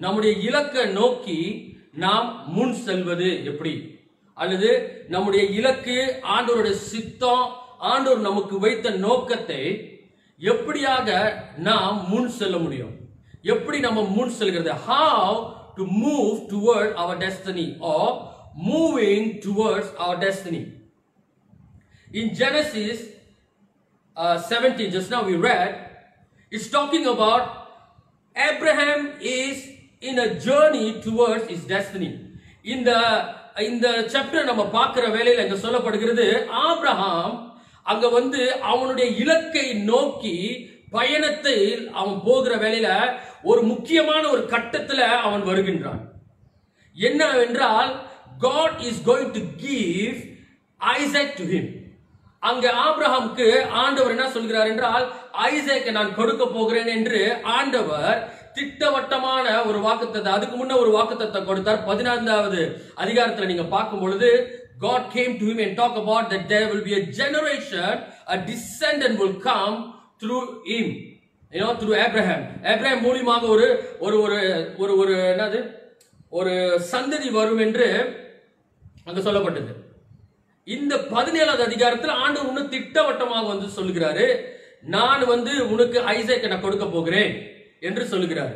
நம்முடைய இலக்கை நோக்கி நாம் முன் செல்வது எப்படி அல்லது நம்முடைய இலக்கு ஆண்டவருடைய சித்தம் ஆண்டவர் நமக்கு வைத்த நோக்கத்தை எப்படியாக நாம் முன் செல்ல முடியும் எப்படி நம்ம முன் செல்கிறது how to move toward our destiny or moving towards our destiny in genesis uh, 17 just now we read it's talking about abraham is in a journey towards his destiny இந்த இந்த சாப்டர் நம்ம பார்க்கிற வேலையில இங்க சொல்லப்படுகிறது ஆபிரகாம் அங்க வந்து அவனுடைய இலக்கை நோக்கி பயணத்தில் அவன் போகிற வேலையில ஒரு முக்கியமான ஒரு கட்டத்துல அவன் வருகின்றான் என்னவென்றால் God is going to give Isaac to him அங்க ஆபிரகாமுக்கு ஆண்டவர் என்ன சொல்கிறார் என்றால் ஐசேக்கை நான் கொடுக்க போகிறேன் என்று ஆண்டவர் திட்டவட்டமான ஒரு வாக்குத்தத்தை அதுக்கு முன்ன ஒரு வாக்குத்தத்தை கொடுத்தார் பதினான்காவது அதிகாரத்துல நீங்க பார்க்கும் பொழுது God came to him and talk about that there will be a generation, a descendant will come through him. You know, through Abraham. Abraham மூலியமாக ஒரு ஒரு ஒரு ஒரு ஒரு என்னது ஒரு சந்ததி வரும் என்று அங்க சொல்லப்பட்டது இந்த பதினேழாவது அதிகாரத்தில் ஆண்டவர் இன்னும் திட்டவட்டமாக வந்து சொல்லுகிறாரு நான் வந்து உனக்கு ஐசேக்கை நான் கொடுக்க போகிறேன் என்று சொல்லுகிறாரு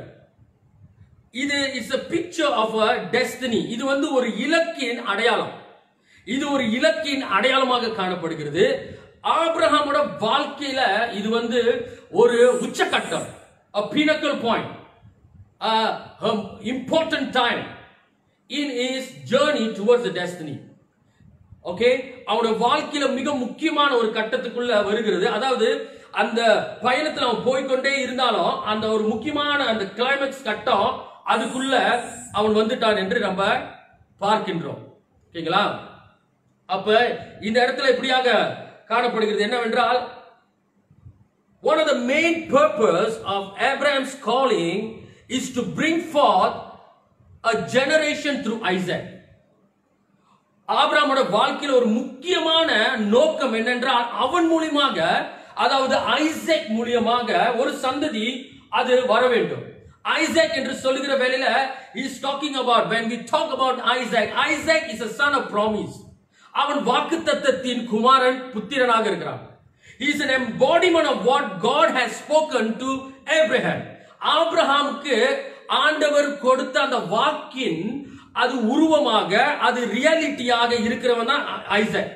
இது is a picture of a destiny இது வந்து ஒரு இலக்கின் அடையாளம் இது ஒரு இலக்கின் அடையாளமாக காணப்படுகிறது ஆபிரகாமோட வாழ்க்கையில இது வந்து ஒரு உச்சக்கட்டம் a pinnacle point a um, important time in his journey towards the destiny okay அவனோட வாழ்க்கையில மிக முக்கியமான ஒரு கட்டத்துக்குள்ள வருகிறது அதாவது அந்த பயணத்துல அவன் போய்க்கொண்டே இருந்தாலும் அந்த ஒரு முக்கியமான அந்த கிளைமேக்ஸ் கட்டம் அதுக்குள்ள அவன் வந்துட்டான் என்று நம்ம பார்க்கின்றோம் ஓகேங்களா அப்ப இந்த இடத்துல இப்படியாக காணப்படுகிறது என்னவென்றால் one of the main purpose of Abraham's calling is to bring forth a generation through Isaac ஆபிரகாமோட வாழ்க்கையில ஒரு முக்கியமான நோக்கம் என்னென்றால் அவன் மூலியமாக அதாவது ஐசேக் மூலியமாக ஒரு சந்ததி அது வர வேண்டும் ஐசேக் என்று சொல்லுகிற வேளையில is talking about when we talk about Isaac Isaac is a son of promise அவன் வாக்குத்தத்தத்தின் குமாரன் புத்திரனாக இருக்கிறான் he is an embodiment of what God has spoken to Abraham ஆபிரகாமுக்கு ஆண்டவர் கொடுத்த அந்த வாக்கின் அது உருவமாக அது ரியாலிட்டியாக இருக்கிறவன் தான் ஐசக்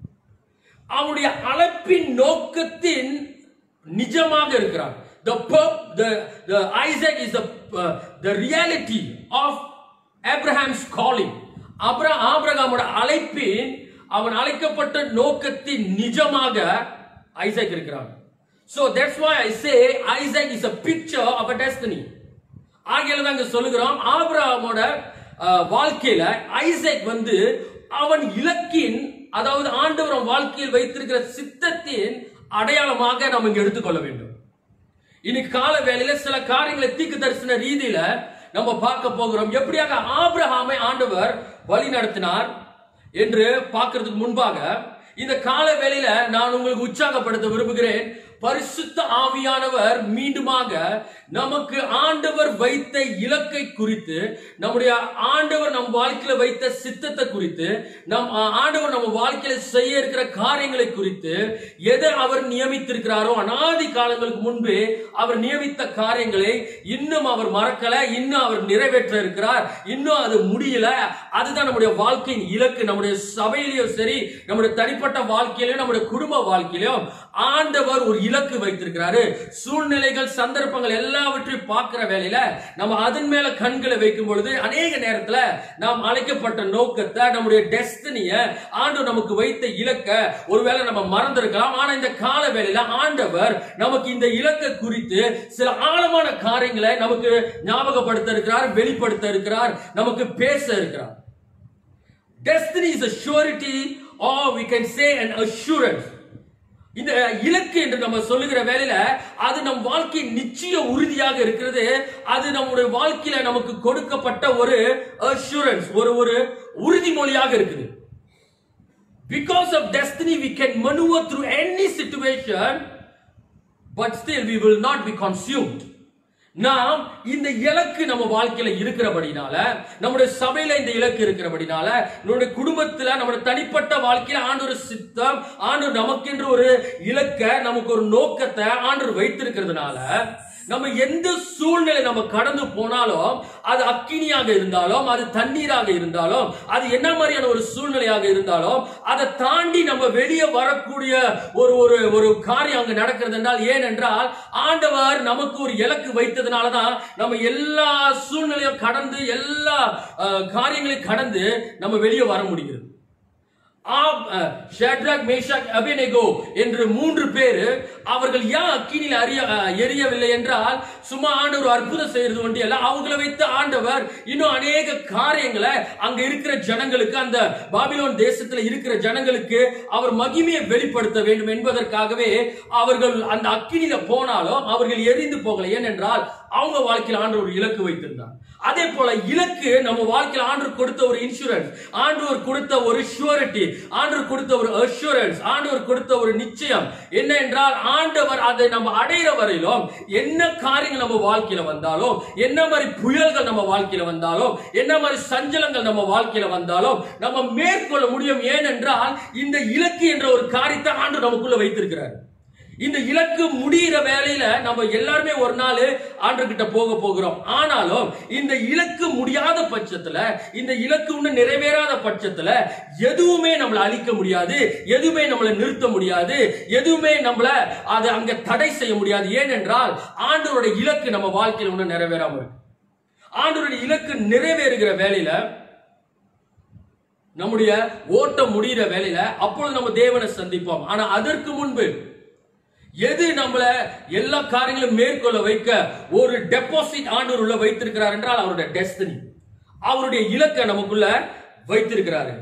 அவனுடைய அழைப்பின் நோக்கத்தின் நிஜமாக இருக்கிறான் the purp- the the Isaac is the uh, the reality of Abraham's calling அப்ரா ஆபிரகாமோட அழைப்பின் அவன் அழைக்கப்பட்ட நோக்கத்தின் நிஜமாக ஐசக் இருக்கிறான் so that's why I say Isaac is a picture of a destiny ஆகையில தான் இங்க சொல்லுகிறோம் ஆபிரகாமோட அஹ், வாழ்க்கையில ஐசக் வந்து அவன் இலக்கின் அதாவது ஆண்டவர் அவன் வாழ்க்கையில் வைத்திருக்கிற சித்தத்தின் அடையாளமாக நாம் இங்க எடுத்துக்கொள்ள வேண்டும் இன்னைக்கு கால வேளையில சில காரியங்களை தீக்கு தரிசன ரீதியில நம்ம பார்க்க போகிறோம் எப்படியாக ஆபிரகாமை ஆண்டவர் வழி நடத்தினார் என்று பார்க்கிறதுக்கு முன்பாக இந்த கால வேளையில நான் உங்களுக்கு உற்சாகப்படுத்த விரும்புகிறேன் பரிசுத்த ஆவியானவர் மீண்டுமாக நமக்கு ஆண்டவர் வைத்த இலக்கை குறித்து நம்முடைய ஆண்டவர் நம் வாழ்க்கையில வைத்த சித்தத்தை குறித்து நம் ஆ- ஆண்டவர் நம்ம வாழ்க்கையில செய்ய இருக்கிற காரியங்களை குறித்து எதை அவர் நியமித்திருக்கிறாரோ அனாதி காலங்களுக்கு முன்பே அவர் நியமித்த காரியங்களை இன்னும் அவர் மறக்கல இன்னும் அவர் நிறைவேற்ற இருக்கிறார் இன்னும் அது முடியல அதுதான் நம்முடைய வாழ்க்கையின் இலக்கு நம்முடைய சபையிலையும் சரி நம்முடைய தனிப்பட்ட வாழ்க்கையிலும் நம்முடைய குடும்ப வாழ்க்கையிலும் ஆண்டவர் ஒரு இலக்கு வைத்திருக்கிறாரு சூழ்நிலைகள் சந்தர்ப்பங்கள் எல்லாவற்றையும் பார்க்கிற வேலையில நம்ம அதன் மேல கண்களை வைக்கும் பொழுது அநேக நேரத்துல நாம் அழைக்கப்பட்ட நோக்கத்தை நம்முடைய டெஸ்டினிய ஆண்டவர் நமக்கு வைத்த இலக்க ஒருவேளை நம்ம மறந்திருக்கலாம் ஆனா இந்த கால வேளையில ஆண்டவர் நமக்கு இந்த இலக்கை குறித்து சில ஆழமான காரியங்களை நமக்கு ஞாபகப்படுத்த இருக்கிறார் வெளிப்படுத்த இருக்கிறார் நமக்கு பேச இருக்கிறார் Destiny is a surety or we can say an assurance. இந்த இலக்கு என்று நம்ம சொல்லுகிற வேலையில அது நம் வாழ்க்கையின் நிச்சய உறுதியாக இருக்கிறது அது நம்முடைய வாழ்க்கையில நமக்கு கொடுக்கப்பட்ட ஒரு assurance ஒரு ஒரு உறுதிமொழியாக இருக்குது because of destiny we can maneuver through any situation but still we will not be consumed நாம் இந்த இலக்கு நம்ம வாழ்க்கையில இருக்கிறபடினால நம்முடைய சபையில இந்த இலக்கு இருக்கிறபடினால நம்முடைய குடும்பத்துல நம்முடைய தனிப்பட்ட வாழ்க்கையில ஆண்டொரு சித்தம் ஆண்டவர் நமக்கென்று ஒரு இலக்க நமக்கு ஒரு நோக்கத்தை ஆண்டவர் வைத்திருக்கிறதுனால நம்ம எந்த சூழ்நிலை நம்ம கடந்து போனாலும் அது அக்கினியாக இருந்தாலும் அது தண்ணீராக இருந்தாலும் அது என்ன மாதிரியான ஒரு சூழ்நிலையாக இருந்தாலும் அதை தாண்டி நம்ம வெளியே வரக்கூடிய ஒரு ஒரு ஒரு காரியம் அங்க நடக்கிறது என்றால் ஏனென்றால் ஆண்டவர் நமக்கு ஒரு இலக்கு வைத்ததுனால தான் நம்ம எல்லா சூழ்நிலையும் கடந்து எல்லா அஹ், காரியங்களையும் கடந்து நம்ம வெளியே வர முடிகிறது ஆம், அஹ், ஷேட்ராக் மேஷாக் அபேனேகோ என்று மூன்று பேரு அவர்கள் ஏன் அக்கினியில் அறிய அஹ், எரியவில்லை என்றால் சும்மா ஆண்டவர் அற்புதம் செய்யறது ஒண்டி அல்ல அவங்களை வைத்து ஆண்டவர் இன்னும் அநேக காரியங்களை அங்க இருக்கிற ஜனங்களுக்கு அந்த பாபிலோன் தேசத்துல இருக்கிற ஜனங்களுக்கு அவர் மகிமையை வெளிப்படுத்த வேண்டும் என்பதற்காகவே அவர்கள் அந்த அக்கினியில போனாலும் அவர்கள் எரிந்து போகல ஏனென்றால் அவங்க வாழ்க்கையில் ஆண்டவர் ஒரு இலக்கு வைத்திருந்தார் அதே போல இலக்கு நம்ம வாழ்க்கையில் ஆண்டவர் கொடுத்த ஒரு இன்சூரன்ஸ் ஆண்டவர் கொடுத்த ஒரு ஷூரிட்டி ஆண்டவர் கொடுத்த ஒரு அஷூரன்ஸ் ஆண்டவர் கொடுத்த ஒரு நிச்சயம் என்ன என்றால் ஆண்டவர் அதை நம்ம அடையிற வரையிலும் என்ன காரியங்கள் நம்ம வாழ்க்கையில வந்தாலும் என்ன மாதிரி புயல்கள் நம்ம வாழ்க்கையில வந்தாலும் என்ன மாதிரி சஞ்சலங்கள் நம்ம வாழ்க்கையில வந்தாலும் நம்ம மேற்கொள்ள முடியும் ஏனென்றால் இந்த இலக்கு என்ற ஒரு காரியத்தை ஆண்டு நமக்குள்ள வைத்திருக்கிறார் இந்த இலக்கு முடியிற வேலையில நம்ம எல்லாருமே ஒரு நாள் ஆண்டர்கிட்ட போக போகிறோம் ஆனாலும் இந்த இலக்கு முடியாத பட்சத்துல இந்த இலக்கு இன்னும் நிறைவேறாத பட்சத்துல எதுவுமே நம்மளை அழிக்க முடியாது எதுவுமே நம்மளை நிறுத்த முடியாது எதுவுமே நம்மள அதை அங்க தடை செய்ய முடியாது ஏனென்றால் ஆண்டவருடைய இலக்கு நம்ம வாழ்க்கையில இன்னும் நிறைவேறாம இருக்கு ஆண்டவருடைய இலக்கு நிறைவேறுகிற வேலையில நம்முடைய ஓட்டம் முடிகிற வேலையில அப்பொழுது நம்ம தேவனை சந்திப்போம் ஆனா அதற்கு முன்பு எது நம்மள எல்லா காரியங்களும் மேற்கொள்ள வைக்க ஒரு டெபாசிட் ஆண்டவர் உள்ள வைத்திருக்கிறார் என்றால் அவருடைய டெஸ்டினி அவருடைய இலக்கை நமக்குள்ள வைத்திருக்கிறாரு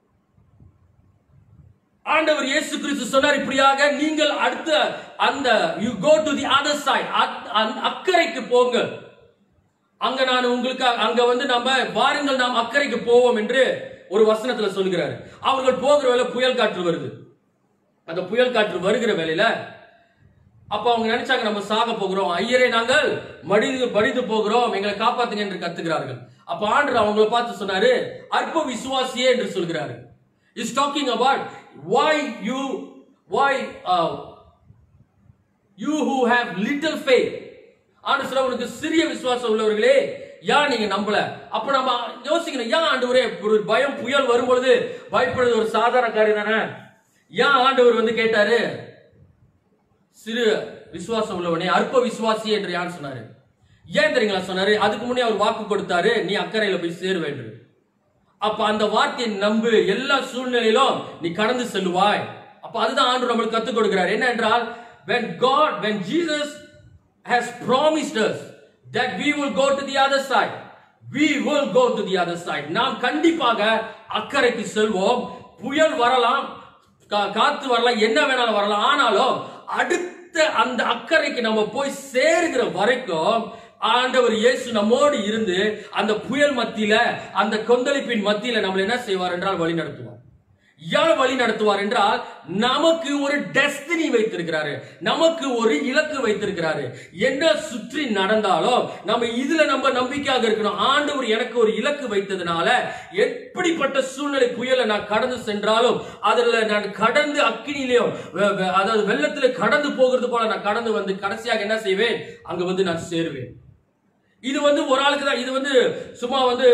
ஆண்டவர் இயேசு கிறிஸ்து சொன்னார் இப்படியாக நீங்கள் அடுத்த அந்த you go to the other side அக்கறைக்கு போங்க அங்க நான் உங்களுக்கு அங்க வந்து நம்ம வாருங்கள் நாம் அக்கறைக்கு போவோம் என்று ஒரு வசனத்துல சொல்கிறாரு அவர்கள் போகிற வேலை புயல் காற்று வருது அந்த புயல் காற்று வருகிற வேலையில அப்ப அவங்க நினைச்சாங்க நம்ம சாக போகிறோம் ஐயரே நாங்கள் மடிந்து படிந்து போகிறோம் எங்களை காப்பாத்துங்க என்று கத்துகிறார்கள் அப்ப ஆண்டர் அவங்களை பார்த்து சொன்னாரு அற்ப விசுவாசியே என்று சொல்கிறாரு is talking about why you why uh, you who have little faith ஆண்டு சொல்ல உனக்கு சிறிய விசுவாசம் உள்ளவர்களே ஏன் நீங்க நம்பல அப்ப நம்ம யோசிக்கணும் ஏன் ஆண்டவரே ஒரு பயம் புயல் வரும்பொழுது பயப்படுறது ஒரு சாதாரண காரியம் தானே ஏன் ஆண்டவர் வந்து கேட்டாரு சிறு விசுவாசம் உள்ளவனே அற்ப விசுவாசி என்று யார் சொன்னாரு ஏன் தெரியுங்களா சொன்னாரு அதுக்கு முன்னே அவர் வாக்கு கொடுத்தாரு நீ அக்கறையில போய் சேருவ என்று அப்ப அந்த வார்த்தையை நம்பு எல்லா சூழ்நிலையிலும் நீ கடந்து செல்லுவாய் அப்ப அதுதான் ஆண்டு நம்மளுக்கு கத்துக் கொடுக்கிறார் என்ன என்றால் when God when Jesus has promised us that we will go to the other side we will go to the other side நாம் கண்டிப்பாக அக்கறைக்கு செல்வோம் புயல் வரலாம் கா- காத்து வரலாம் என்ன வேணாலும் வரலாம் ஆனாலும் அடுத்த அந்த அக்கறைக்கு நம்ம போய் சேருகிற வரைக்கும் ஆண்டவர் இயேசு நம்மோடு இருந்து அந்த புயல் மத்தியில அந்த கொந்தளிப்பின் மத்தியில நம்மளை என்ன செய்வார் என்றால் வழி நடத்துவார் யார் வழி நடத்துவார் என்றால் நமக்கு ஒரு டெஸ்டினி வைத்திருக்கிறாரு நமக்கு ஒரு இலக்கு வைத்திருக்கிறாரு என்ன சுற்றி நடந்தாலும் நம்ம இதுல நம்ம நம்பிக்கையாக இருக்கணும் ஆண்டவர் எனக்கு ஒரு இலக்கு வைத்ததுனால எப்படிப்பட்ட சூழ்நிலை புயலை நான் கடந்து சென்றாலும் அதுல நான் கடந்து அக்கினிலையும் வெ- வெ- அதாவது வெள்ளத்துல கடந்து போகிறது போல நான் கடந்து வந்து கடைசியாக என்ன செய்வேன் அங்க வந்து நான் சேருவேன் இது வந்து ஒரு ஆளுக்கு தான் இது வந்து சும்மா வந்து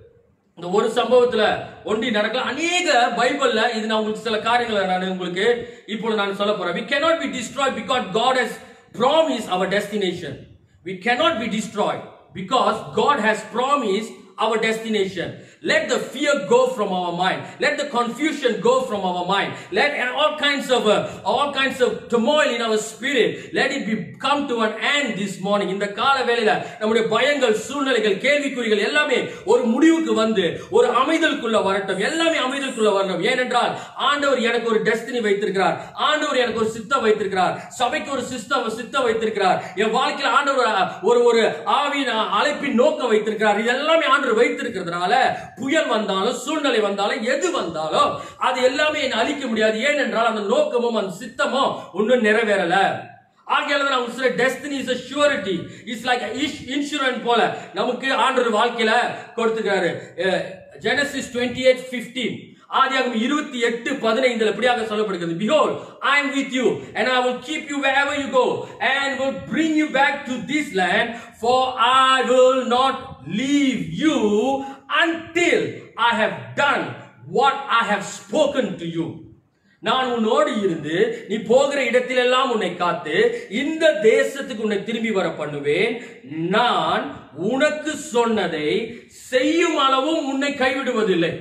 இந்த ஒரு சம்பவத்துல ஒண்டி நடக்கலாம் அநேக பைபிள்ல இது நான் உங்களுக்கு சில காரியங்களை நான் உங்களுக்கு இப்போ நான் சொல்ல போறேன் we cannot be destroyed because god has promised our destination we cannot be destroyed because god has promised our destination let the fear go from our mind let the confusion go from our mind let all kinds of uh, all kinds of turmoil in our spirit let it be come to an end this morning இந்த கால வேளையில நம்முடைய பயங்கள் சூழ்நிலைகள் கேள்விக்குறிகள் எல்லாமே ஒரு முடிவுக்கு வந்து ஒரு அமைதலுக்குள்ள வரட்டும் எல்லாமே அமைதலுக்குள்ள வரணும் ஏனென்றால் ஆண்டவர் எனக்கு ஒரு டெஸ்டினி வைத்திருக்கிறார் ஆண்டவர் எனக்கு ஒரு சித்தம் வைத்திருக்கிறார் சபைக்கு ஒரு சிஸ்டம் சித்தம் வைத்திருக்கிறார் என் வாழ்க்கையில் ஆண்டவர் அஹ், ஒரு ஒரு ஆவியின் அஹ், அழைப்பின் நோக்கம் வைத்திருக்கிறார் இது எல்லாமே ஆண்டவர் வைத்திருக்கிறதுனால புயல் வந்தாலும் சூழ்நிலை வந்தாலும் எது வந்தாலும் அது எல்லாமே என்னை அழிக்க முடியாது ஏனென்றால் அந்த நோக்கமும் அந்த சித்தமும் இன்னும் நிறைவேறல ஆகையால தான் நான் சொல்ல destiny is a surety is like insurance போல நமக்கு ஆண்டவர் வாழ்க்கையில கொடுத்துக்கிறாரு ஜெனசிஸ் 28 15 ஆதியாகமம் இருபத்தி எட்டு பதினைந்துல இப்படியாக சொல்லப்படுகிறது behold i am with you and i will keep you wherever you go and will bring you back to this land for i will not leave you until i have done what i have spoken to you நான் உன்னோடு இருந்து நீ போகிற இடத்திலெல்லாம் உன்னை காத்து இந்த தேசத்துக்கு உன்னை திரும்பி வர பண்ணுவேன் நான் உனக்கு சொன்னதை செய்யும் அளவும் உன்னை கைவிடுவதில்லை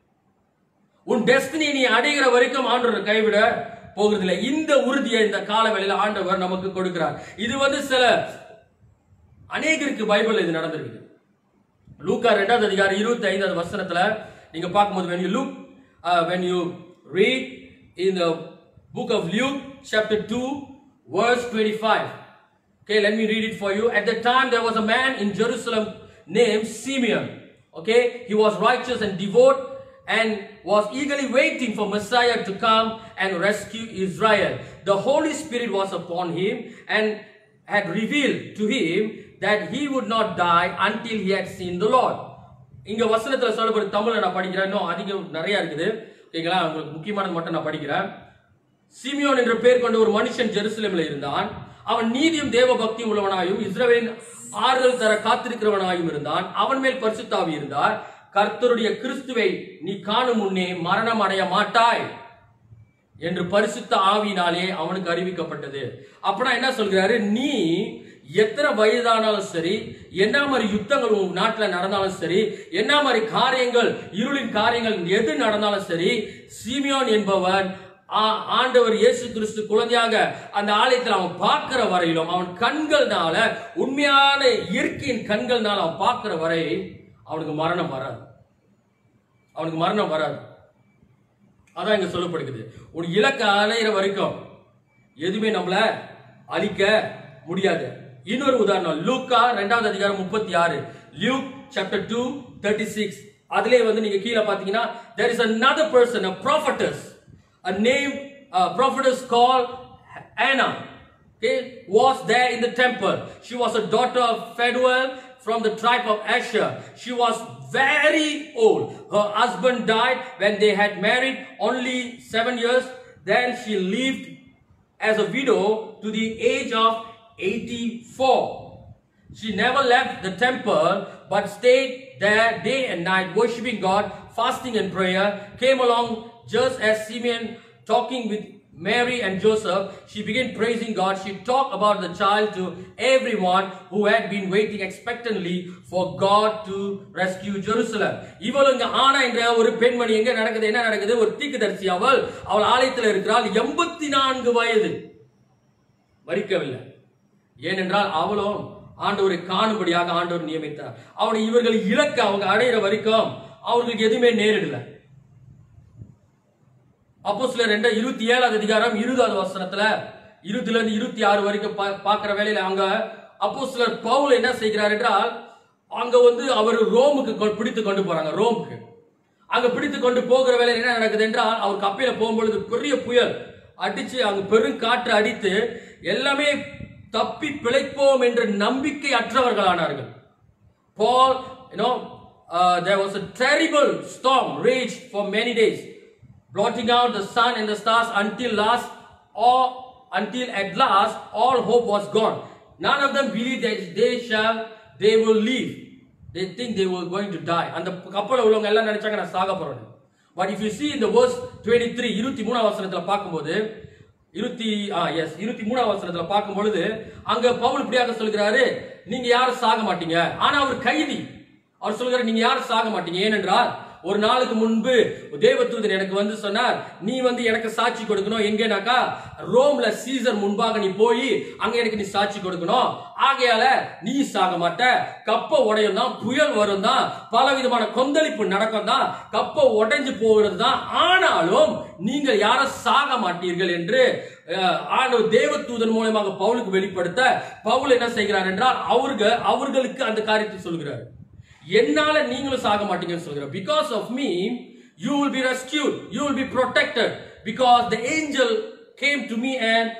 உன் டெஸ்டினி நீ அடைகிற வரைக்கும் ஆண்டவர் கைவிட போகிறதில்லை இந்த உறுதியை இந்த காலவேளையில் ஆண்டவர் நமக்கு கொடுக்கிறார் இது வந்து சில அநேகருக்கு பைபிள் இது நடந்திருக்குது லூக்கா ரெண்டாவது அதிகாரம் இருபத்தி ஐந்தாவது வசனத்துல நீங்க பார்க்கும்போது when you look uh, when you read in the book of Luke chapter 2 verse 25 okay let me read it for you at the time there was a man in Jerusalem named Simeon okay he was righteous and devout and was eagerly waiting for Messiah to come and rescue Israel the Holy Spirit was upon him and had revealed to him that he would not die until he had seen the Lord. இங்க வசனத்துல சொல்லப்படும் தமிழ்ல நான் படிக்கிறேன் இன்னும் அதிகம் நிறைய இருக்குது ஓகேங்களா உங்களுக்கு முக்கியமானது மட்டும் நான் படிக்கிறேன் சிமியோன் என்ற பெயர் கொண்ட ஒரு மனுஷன் ஜெருசலேமில் இருந்தான் அவன் நீதியும் தேவ பக்தியும் உள்ளவனாயும் இஸ்ரவேலின் ஆறுதல் தர காத்திருக்கிறவனாயும் இருந்தான் அவன் மேல் பரிசுத்தாவி இருந்தார் கர்த்தருடைய கிறிஸ்துவை நீ காணும் முன்னே மரணம் அடைய மாட்டாய் என்று பரிசுத்த ஆவியினாலே அவனுக்கு அறிவிக்கப்பட்டது அப்பனா என்ன சொல்கிறாரு நீ எத்தனை வயதானாலும் சரி என்ன மாதிரி யுத்தங்கள் உன் நாட்டில் நடந்தாலும் சரி என்ன மாதிரி காரியங்கள் இருளின் காரியங்கள் எது நடந்தாலும் சரி சீமியோன் என்பவன் ஆ- ஆண்டவர் இயேசு கிறிஸ்து குழந்தையாக அந்த ஆலயத்தில் அவன் பார்க்கிற வரையிலும் அவன் கண்கள்னால உண்மையான இயற்கையின் கண்கள்னால அவன் பார்க்கிற வரை அவனுக்கு மரணம் வராது அவனுக்கு மரணம் வராது அதான் இங்க சொல்லப்படுகிறது ஒரு இலக்கை அலையிற வரைக்கும் எதுவுமே நம்மள அழிக்க முடியாது இன்னொரு உதாரணம் லூக்கா ரெண்டாவது அதிகாரம் முப்பத்தி ஆறு Luke chapter two thirty six அதுலயே வந்து நீங்க கீழே பாத்தீங்கன்னா there is another person a prophetess a name a prophetess called Anna okay, was there in the temple. She was a daughter of Phanuel from the tribe of Asher. She was very old. Her husband died when they had married only seven years. Then she lived as a widow to the age of 84. She never left the temple but stayed there day and night worshiping God, fasting and prayer. Came along just as Simeon talking with Mary and Joseph. She began praising God. She talked about the child to everyone who had been waiting expectantly for God to rescue Jerusalem. இவள் இங்க ஆனா என்ற ஒரு பெண்மணி எங்க நடக்குது என்ன நடக்குது ஒரு தீக்குதரிசி அவள் அவள் ஆலயத்தில் இருக்கிறாள் எண்பத்தி நான்கு வயது மறிக்கவில்லை ஏனென்றால் அவளும் ஆண்டவரை காணும்படியாக ஆண்டவர் நியமித்தார் அவனை இவர்கள் இலக்க அவங்க அடையிற வரைக்கும் அவர்களுக்கு எதுவுமே நேரிடல அப்போ சில ரெண்டு இருபத்தி ஏழாவது அதிகாரம் இருபதாவது வசனத்துல இருபதுல இருந்து இருபத்தி ஆறு வரைக்கும் பா- பார்க்கிற வேலையில அங்க அப்போ சிலர் பவுல் என்ன செய்கிறார் என்றால் அங்க வந்து அவர் ரோமுக்கு கொ- பிடித்து கொண்டு போறாங்க ரோமுக்கு அங்க பிடித்து கொண்டு போகிற வேலையில் என்ன நடக்குது என்றால் அவர் கப்பையில போகும்பொழுது பெரிய புயல் அடிச்சு அங்க பெருங்காற்று அடித்து எல்லாமே தப்பி பிழைப்போம் என்ற நம்பிக்கை அற்றவர்களானார்கள் Paul, you know, uh, there was a terrible storm raged for many days, blotting out the sun and the stars until last, or until at last all hope was gone. None of them believed that they shall, they will live. They think they were going to die. அந்த கப்பல உள்ளவங்க எல்லாம் நினைச்சாங்க நான் சாக போறேன் but if you see in the verse 23 இருபத்தி மூணாம் வசனத்துல பார்க்கும்போது இருபத்தி ஆ எஸ் இருபத்தி மூணாம் வசனத்துல பார்க்கும் பொழுது அங்க பவுல் இப்படியாக சொல்கிறாரு நீங்க யாரும் சாக மாட்டீங்க ஆனா அவர் கைதி அவர் சொல்கிறார் நீங்க யாரும் சாக மாட்டீங்க ஏனென்றால் ஒரு நாளுக்கு முன்பு தேவதூதன் எனக்கு வந்து சொன்னார் நீ வந்து எனக்கு சாட்சி கொடுக்கணும் எங்கேனாக்கா ரோம்ல சீசர் முன்பாக நீ போய் அங்க எனக்கு நீ சாட்சி கொடுக்கணும் ஆகையால நீ சாக மாட்ட கப்ப உடையும் தான் புயல் வரும் தான் பல விதமான கொந்தளிப்பு நடக்கும் தான் கப்ப உடைஞ்சு போகிறது தான் ஆனாலும் நீங்கள் யாரும் சாக மாட்டீர்கள் என்று அஹ், ஆண்டவர் தேவதூதன் மூலமாக பவுலுக்கு வெளிப்படுத்த பவுல் என்ன செய்கிறார் என்றால் அவர்கள் அவர்களுக்கு அந்த காரியத்தை சொல்கிறார் என்னால நீங்களும் சாக மாட்டீங்கன்னு சொல்கிறார் because of me you will be rescued you will be protected because the angel came to me and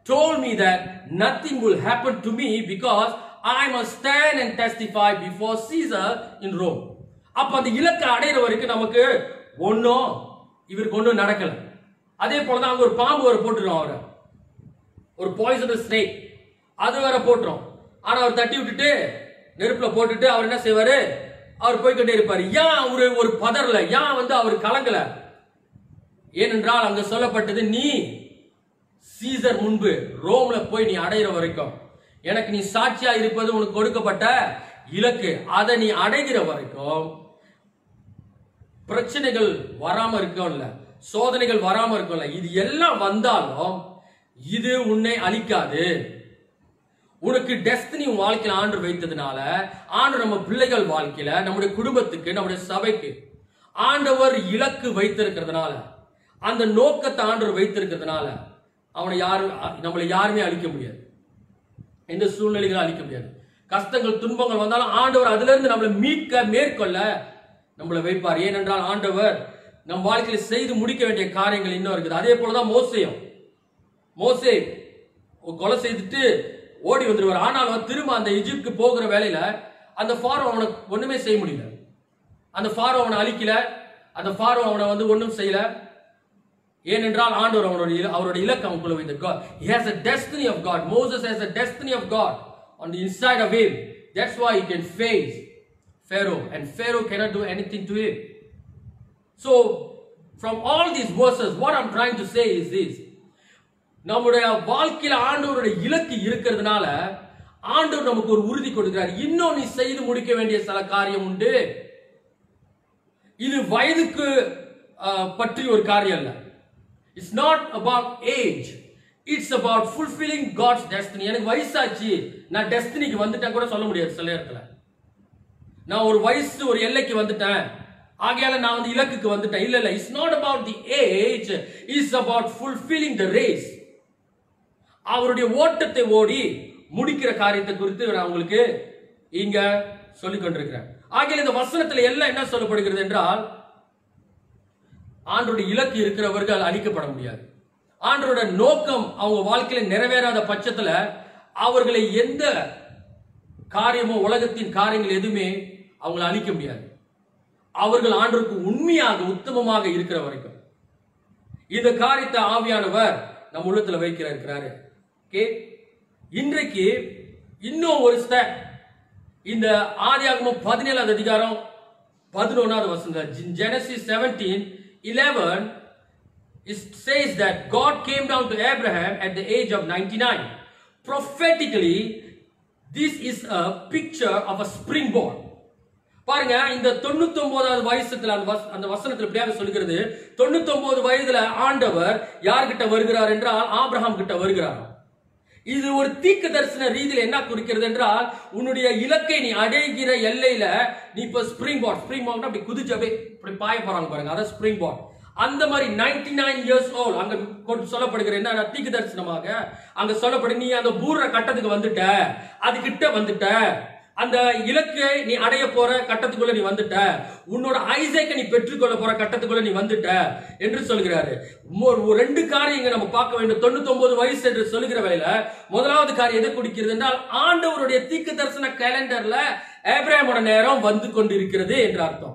told me that nothing will happen to me because I must stand and testify before Caesar in Rome. அப்ப அந்த இலக்கை அடையிற வரைக்கும் நமக்கு ஒன்றும் இவருக்கு ஒன்றும் நடக்கல அதே போலதான் அங்க ஒரு பாம்பு வர போட்டுருவோம் அவரை ஒரு பாய்சனஸ் ஸ்னேக் அது வேற போட்டுரும் ஆனா அவர் தட்டி விட்டுட்டு நெருப்புல போட்டுட்டு அவர் என்ன செய்வாரு அவர் போய்கிட்டே இருப்பாரு ஏன் அவரு ஒரு பதறல ஏன் வந்து அவர் கலங்கல ஏனென்றால் அங்க சொல்லப்பட்டது நீ சீசர் முன்பு ரோம்ல போய் நீ அடையிற வரைக்கும் எனக்கு நீ சாட்சியா இருப்பது உனக்கு கொடுக்கப்பட்ட இலக்கு அதை நீ அடைகிற வரைக்கும் பிரச்சனைகள் வராம இருக்கும்ல சோதனைகள் வராம இருக்கும்ல இது எல்லாம் வந்தாலும் இது உன்னை அழிக்காது உனக்கு டெஸ்டினி உன் வாழ்க்கையில ஆண்டு வைத்ததுனால ஆண்டு நம்ம பிள்ளைகள் வாழ்க்கையில நம்முடைய குடும்பத்துக்கு நம்முடைய சபைக்கு ஆண்டவர் இலக்கு வைத்திருக்கிறதுனால அந்த நோக்கத்தை ஆண்டவர் வைத்திருக்கிறதுனால அவனை யாரும் நம்மளை யாருமே அழிக்க முடியாது எந்த சூழ்நிலைகளும் அழிக்க முடியாது கஷ்டங்கள் துன்பங்கள் வந்தாலும் ஆண்டவர் அதுல இருந்து நம்மளை மீட்க மேற்கொள்ள நம்மளை வைப்பார் ஏனென்றால் ஆண்டவர் நம் வாழ்க்கையில செய்து முடிக்க வேண்டிய காரியங்கள் இன்னும் இருக்குது அதே போலதான் மோசையும் மோசே ஒரு கொலை செய்துட்டு ஓடி வந்துருவார் ஆனாலும் திரும்ப அந்த எஜிப்துக்கு போகிற வேலையில அந்த ஃபாரோ அவனுக்கு ஒண்ணுமே செய்ய முடியல அந்த ஃபாரோ அவனை அழிக்கல அந்த ஃபாரோ அவனை வந்து ஒண்ணும் செய்யல ஏனென்றால் ஆண்டவர் அவனுடைய இல- அவருடைய இலக்கு அவனுக்குள்ள வைத்த God he has a destiny of God Moses has a destiny of God on the inside of him that's why he can face Pharaoh and Pharaoh cannot do anything to him so from all these verses what I'm trying to say is this நம்முடைய வாழ்க்கையில ஆண்டவருடைய இலக்கு இருக்கிறதுனால ஆண்டவர் நமக்கு ஒரு உறுதி கொடுக்கிறார் இன்னும் நீ செய்து முடிக்க வேண்டிய சில காரியம் உண்டு இது வயதுக்கு அஹ், பற்றி ஒரு காரியம் இல்ல it's not about age it's about fulfilling God's destiny எனக்கு வயசாச்சு நான் டெஸ்டினிக்கு வந்துட்டேன் கூட சொல்ல முடியாது சில நேரத்துல நான் ஒரு வயசு ஒரு எல்லைக்கு வந்துட்டேன் ஆகையால நான் வந்து இலக்குக்கு வந்துட்டேன் இல்ல இல்ல it's not about the age it's about fulfilling the race அவருடைய ஓட்டத்தை ஓடி முடிக்கிற காரியத்தை குறித்து நான் உங்களுக்கு இங்க சொல்லிக் கொண்டிருக்கிறேன் ஆகையால் இந்த வசனத்துல எல்லாம் என்ன சொல்லப்படுகிறது என்றால் ஆண்டோட இலக்கு இருக்கிறவர்கள் அழிக்கப்பட முடியாது ஆண்டோட நோக்கம் அவங்க வாழ்க்கையில நிறைவேறாத பட்சத்துல அவர்களை எந்த காரியமோ உலகத்தின் காரியங்கள் எதுவுமே அவங்களை அழிக்க முடியாது அவர்கள் ஆண்டவருக்கு உண்மையாக உத்தமமாக இருக்கிற வரைக்கும் இந்த காரியத்தை ஆவியானவர் நம்ம உள்ளத்துல வைக்கிற இருக்கிறாரு ஓகே இன்றைக்கு இன்னும் ஒரு ஸ்டெப் இந்த ஆதியாகமம் பதினேழாவது அதிகாரம் பதினொன்னாவது வசனம் Genesis seventeen eleven it says that God came down to Abraham at the age of 99. Prophetically, this is a picture of a springboard. பாருங்க இந்த 99வது வயசுல அந்த வச- அந்த வசனத்தில் இப்படியாக சொல்கிறது 99 வயதுல ஆண்டவர் யார்கிட்ட வருகிறார் என்றால் ஆபிரகாம் கிட்ட வருகிறார் இது ஒரு தீர்க்க தரிசன ரீதியில் என்ன குறிக்கிறது என்றால் உன்னுடைய இலக்கை நீ அடைகிற எல்லையில நீ இப்ப ஸ்ப்ரிங் பாட் ஸ்ப்ரிங் பாட் அப்படி குதிச்சு அப்படியே இப்படி பாய போறாங்க பாருங்க அதான் ஸ்ப்ரிங் பாட் அந்த மாதிரி 99 நைன் இயர்ஸ் ஓல் அங்க கொண்டு சொல்லப்படுகிற என்ன தீர்க்க தரிசனமாக அங்க சொல்லப்படு நீ அந்த பூர்ற கட்டத்துக்கு வந்துட்ட அது கிட்ட வந்துட்ட அந்த இலக்கை நீ அடைய போற கட்டத்துக்குள்ள நீ வந்துட்ட உன்னோட ஐசேக்கை நீ பெற்றுக்கொள்ள போற கட்டத்துக்குள்ள நீ வந்துட்ட என்று சொல்கிறாரு ஒரு ஒரு ரெண்டு காரியங்க நம்ம பார்க்க வேண்டும் 99 வயசு என்று சொல்லுகிற வேளையில முதலாவது காரியம் எதை குறிக்கிறது என்றால் ஆண்டவருடைய தீர்க்க தரிசன கேலண்டர்ல ஏப்ரஹாமோட நேரம் வந்து கொண்டிருக்கிறது என்று அர்த்தம்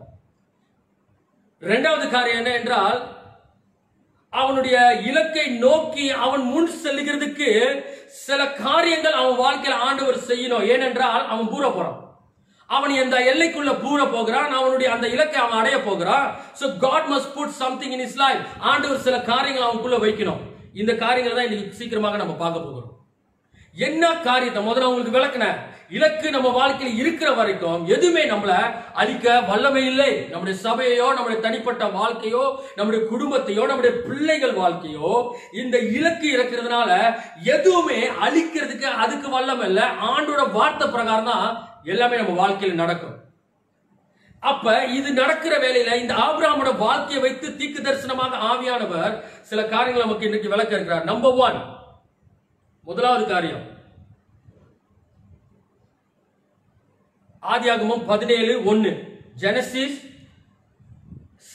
இரண்டாவது காரியம் என்ன என்றால் அவனுடைய இலக்கை நோக்கி அவன் முன் செல்லுகிறதுக்கு சில காரியங்கள் அவன் வாழ்க்கையில ஆண்டவர் செய்யணும் ஏனென்றால் அவன் பூர போறான் அவன் இந்த எல்லைக்குள்ள பூர போகிறான் அவனுடைய அந்த இலக்கை அவன் அடைய போகிறான் so god must put something in his life ஆண்டவர் சில காரியங்கள் அவனுக்குள்ள வைக்கணும் இந்த காரியங்களை தான் இன்னைக்கு சீக்கிரமாக நம்ம பார்க்க போகிறோம் என்ன காரியத்தை முதல்ல உங்களுக்கு விளக்குனேன் இலக்கு நம்ம வாழ்க்கையில் இருக்கிற வரைக்கும் எதுவுமே நம்மள அழிக்க வல்லமை இல்லை நம்முடைய சபையோ நம்முடைய தனிப்பட்ட வாழ்க்கையோ நம்முடைய குடும்பத்தையோ நம்முடைய பிள்ளைகள் வாழ்க்கையோ இந்த இலக்கு இருக்கிறதுனால எதுவுமே அழிக்கிறதுக்கு அதுக்கு வல்லமை இல்லை ஆண்டோட வார்த்தை பிரகாரம் தான் எல்லாமே நம்ம வாழ்க்கையில் நடக்கும் அப்ப இது நடக்கிற வேலையில இந்த ஆபிரகாமோட வாழ்க்கையை வைத்து தீக்கு தரிசனமாக ஆவியானவர் சில காரியங்கள் நமக்கு இன்னைக்கு விளக்க இருக்கிறார் நம்பர் ஒன் முதலாவது காரியம் ஆதியாகமம் பதினேழு ஒன்னு Genesis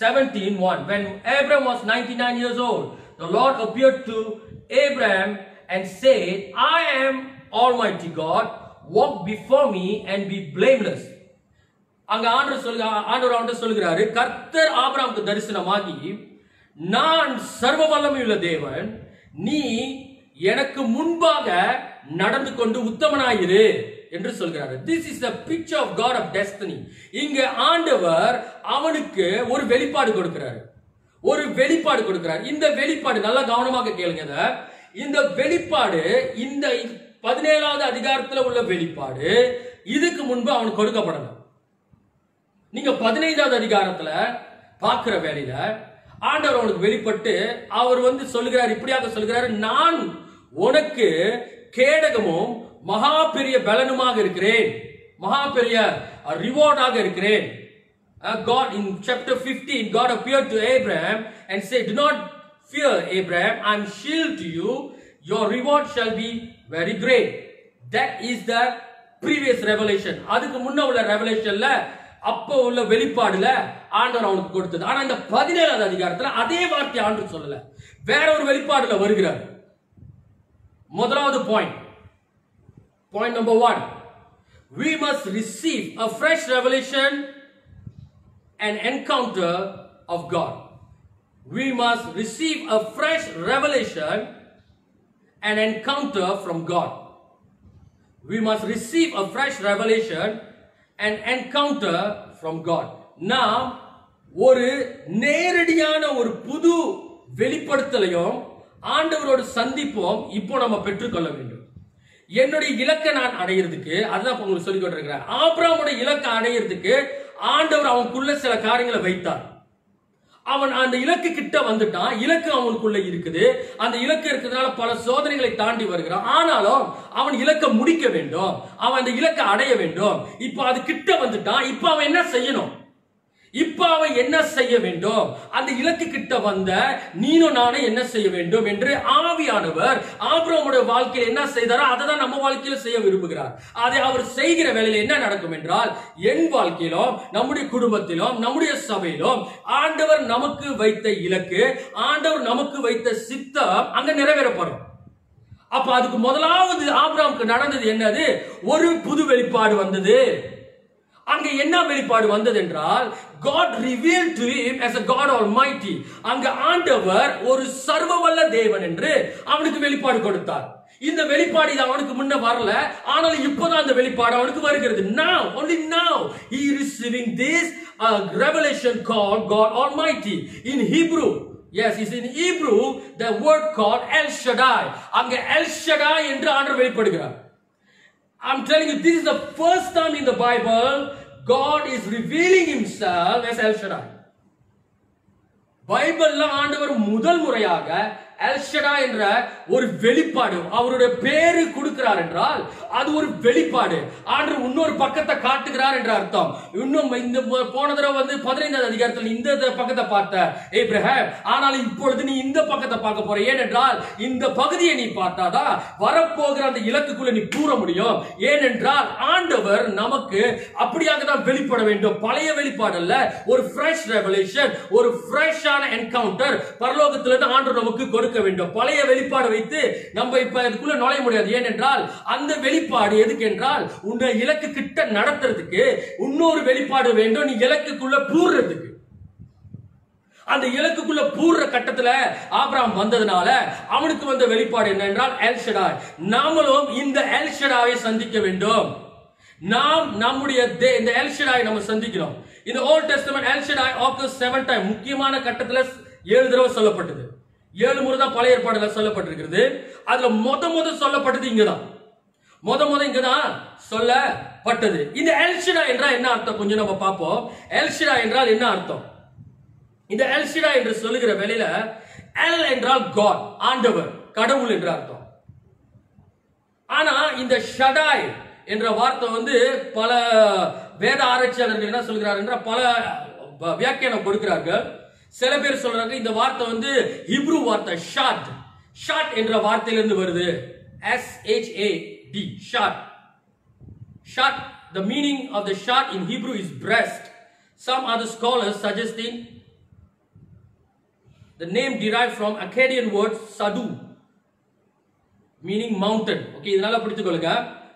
17 1 when Abraham was 99 years old the Lord appeared to Abraham and said, I am Almighty God, walk before me and be blameless. அங்க ஆண்டவர் சொல்ல ஆண்டவர் அவன்கிட்ட சொல்கிறாரு கர்த்தர் ஆபிரகாமுக்கு தரிசனமாகி நான் சர்வ வல்லமையுள்ள தேவன் நீ எனக்கு முன்பாக நடந்து கொண்டு உத்தமனாயிரு என்று சொல்கிறாரு this is the picture of God of destiny இங்க ஆண்டவர் அவனுக்கு ஒரு வெளிப்பாடு கொடுக்கிறாரு ஒரு வெளிப்பாடு கொடுக்கிறார் இந்த வெளிப்பாடு நல்லா கவனமாக கேளுங்க இத. இந்த வெளிப்பாடு இந்த பதினேழாவது அதிகாரத்துல உள்ள வெளிப்பாடு இதுக்கு முன்பு அவனுக்கு கொடுக்கப்படல நீங்க பதினைந்தாவது அதிகாரத்துல பார்க்கிற வேலையில ஆண்டவர் அவனுக்கு வெளிப்பட்டு அவர் வந்து சொல்லுகிறார் இப்படியாக சொல்லுகிறார் நான் உனக்கு கேடகமும் மகா பெரிய பலனுமாக இருக்கிறேன் மகா பெரிய ரிவார்டாக இருக்கிறேன் Uh, God in chapter 15, God appeared to Abraham and said, Do not fear, Abraham, I'm shield to you, your reward shall be very great. That is the previous revelation. அதுக்கு முன்ன உள்ள ரெவலேஷன்ல அப்ப உள்ள வெளிப்பாடுல ஆண்டவர் அவனுக்கு கொடுத்தது ஆனா இந்த பதினேழாவது அதிகாரத்துல அதே வார்த்தை ஆண்டு சொல்லல வேற ஒரு வெளிப்பாடுல வருகிறார் முதலாவது point point number one we must receive a fresh revelation an encounter of God. We must receive a fresh revelation, an encounter from God. We must receive a fresh revelation, an encounter from God. நாம் ஒரு நேரடியான ஒரு புது வெளிப்படுத்தலையும் ஆண்டவரோடு சந்திப்போம் இப்போ நம்ம பெற்றுக்கொள்ள வேண்டும் என்னுடைய இலக்கை நான் அடையிறதுக்கு அதுதான் இப்ப உங்களுக்கு சொல்லிக் கொண்டிருக்கிறேன் ஆபிரகாமுடைய இலக்கை அடையிறதுக்கு ஆண்டவர் அவனுக்குள்ள சில காரியங்களை வைத்தார் அவன் அந்த இலக்கு கிட்ட வந்துட்டான் இலக்கு அவனுக்குள்ள இருக்குது அந்த இலக்கு இருக்கிறதுனால பல சோதனைகளை தாண்டி வருகிறான் ஆனாலும் அவன் இலக்கை முடிக்க வேண்டும் அவன் அந்த இலக்கை அடைய வேண்டும் இப்ப அது கிட்ட வந்துட்டான் இப்ப அவன் என்ன செய்யணும் இப்ப அவன் என்ன செய்ய வேண்டும் அந்த இலக்கு கிட்ட வந்த நீனும் நானும் என்ன செய்ய வேண்டும் என்று ஆவியானவர் ஆபிரமுடைய வாழ்க்கையில் என்ன செய்தாரோ அதை தான் நம்ம வாழ்க்கையில செய்ய விரும்புகிறார் அதை அவர் செய்கிற வேலையில என்ன நடக்கும் என்றால் என் வாழ்க்கையிலும் நம்முடைய குடும்பத்திலும் நம்முடைய சபையிலும் ஆண்டவர் நமக்கு வைத்த இலக்கு ஆண்டவர் நமக்கு வைத்த சித்தம் அங்க நிறைவேறப்படும் அப்ப அதுக்கு முதலாவது ஆபிரமுக்கு நடந்தது என்னது ஒரு புது வெளிப்பாடு வந்தது அங்க என்ன வெளிப்பாடு வந்தது என்றால் God revealed to him as a God Almighty அங்க ஆண்டவர் ஒரு சர்வவல்ல தேவன் என்று அவனுக்கு வெளிப்பாடு கொடுத்தார் இந்த வெளிப்பாடு இது அவனுக்கு முன்ன வரல ஆனால் இப்போதான் அந்த வெளிப்பாடு அவனுக்கு வருகிறது now only now he is receiving this uh, revelation called God Almighty in Hebrew Yes, it's in Hebrew the word called El Shaddai. அங்க El Shaddai என்று ஆண்டவர் வெளிப்படுகிறார் I'm telling you, this is the first time in the Bible God is revealing himself as El Shaddai. பைபிள்ல ஆண்டவர் முதல் முறையாக எல்ஷடா என்ற ஒரு வெளிப்பாடு அவருடைய பேரு கொடுக்கிறார் என்றால் அது ஒரு வெளிப்பாடு ஆண்டவர் இன்னொரு பக்கத்தை காட்டுகிறார் என்ற அர்த்தம் இன்னும் இந்த போன தடவை வந்து பதினைந்தாவது அதிகாரத்தில் இந்த பக்கத்தை பார்த்த ஏப்ரஹாம் ஆனால் இப்பொழுது நீ இந்த பக்கத்தை பார்க்க போற ஏனென்றால் இந்த பகுதியை நீ பார்த்தாதான் வரப்போகிற அந்த இலக்குக்குள்ள நீ கூற முடியும் ஏனென்றால் ஆண்டவர் நமக்கு அப்படியாக தான் வெளிப்பட வேண்டும் பழைய வெளிப்பாடு அல்ல ஒரு ஃப்ரெஷ் ரெவலேஷன் ஒரு ஃப்ரெஷ்ஷான என்கவுண்டர் பரலோகத்திலிருந்து ஆண்டவர் நமக்கு கொடுக்க வேண்டும் பழைய வெளிப்பாடு வைத்து நம்ம இப்ப இதுக்குள்ள நுழைய முடியாது ஏனென்றால் அந்த வெளிப்பாடு எதுக்கு என்றால் உன்னை இலக்கு கிட்ட நடத்துறதுக்கு இன்னொரு வெளிப்பாடு வேண்டும் நீ இலக்குக்குள்ள பூர்றதுக்கு அந்த இலக்குக்குள்ள பூர்ற கட்டத்துல ஆபிரகாம் வந்ததுனால அவனுக்கு வந்த வெளிப்பாடு என்ன என்றால் எல்ஷடாய் நாமளும் இந்த எல்ஷடாவை சந்திக்க வேண்டும் நாம் நம்முடைய தே- இந்த எல்ஷடாய் நம்ம சந்திக்கிறோம் இந்த old testament El Shaddai occurs seven time முக்கியமான கட்டத்துல ஏழு தடவை சொல்லப்பட்டது ஏழு முறை தான் பழைய ஏற்பாடுல சொல்லப்பட்டிருக்கிறது அதுல முத முத சொல்லப்பட்டது இங்கதான் முத முத இங்கதான் சொல்லப்பட்டது இந்த எல்ஷடா என்றால் என்ன அர்த்தம் கொஞ்சம் நம்ம பார்ப்போம் எல்ஷடா என்றால் என்ன அர்த்தம் இந்த எல்ஷிடா என்று சொல்லுகிற வேளையில எல் என்றால் காட் ஆண்டவர் கடவுள் என்று அர்த்தம் ஆனா இந்த ஷடாய் என்ற வார்த்தை வந்து பல வேத ஆராய்ச்சியாளர்கள் என்ன சொல்கிறார் என்றால் பல வ- வியாக்கியானம் கொடுக்கிறார்கள் சில பேர் சொல்றாங்க இந்த வார்த்தை வந்து ஹிப்ரு வார்த்தை ஷாட் ஷாட் என்ற வார்த்தையிலிருந்து வருது S H A D shad Shot, the meaning of the shot in Hebrew is breast. Some other scholars suggesting the name derived from Akkadian word sadu. Meaning mountain okay இதனால பிடித்துக் கொள்ளுங்க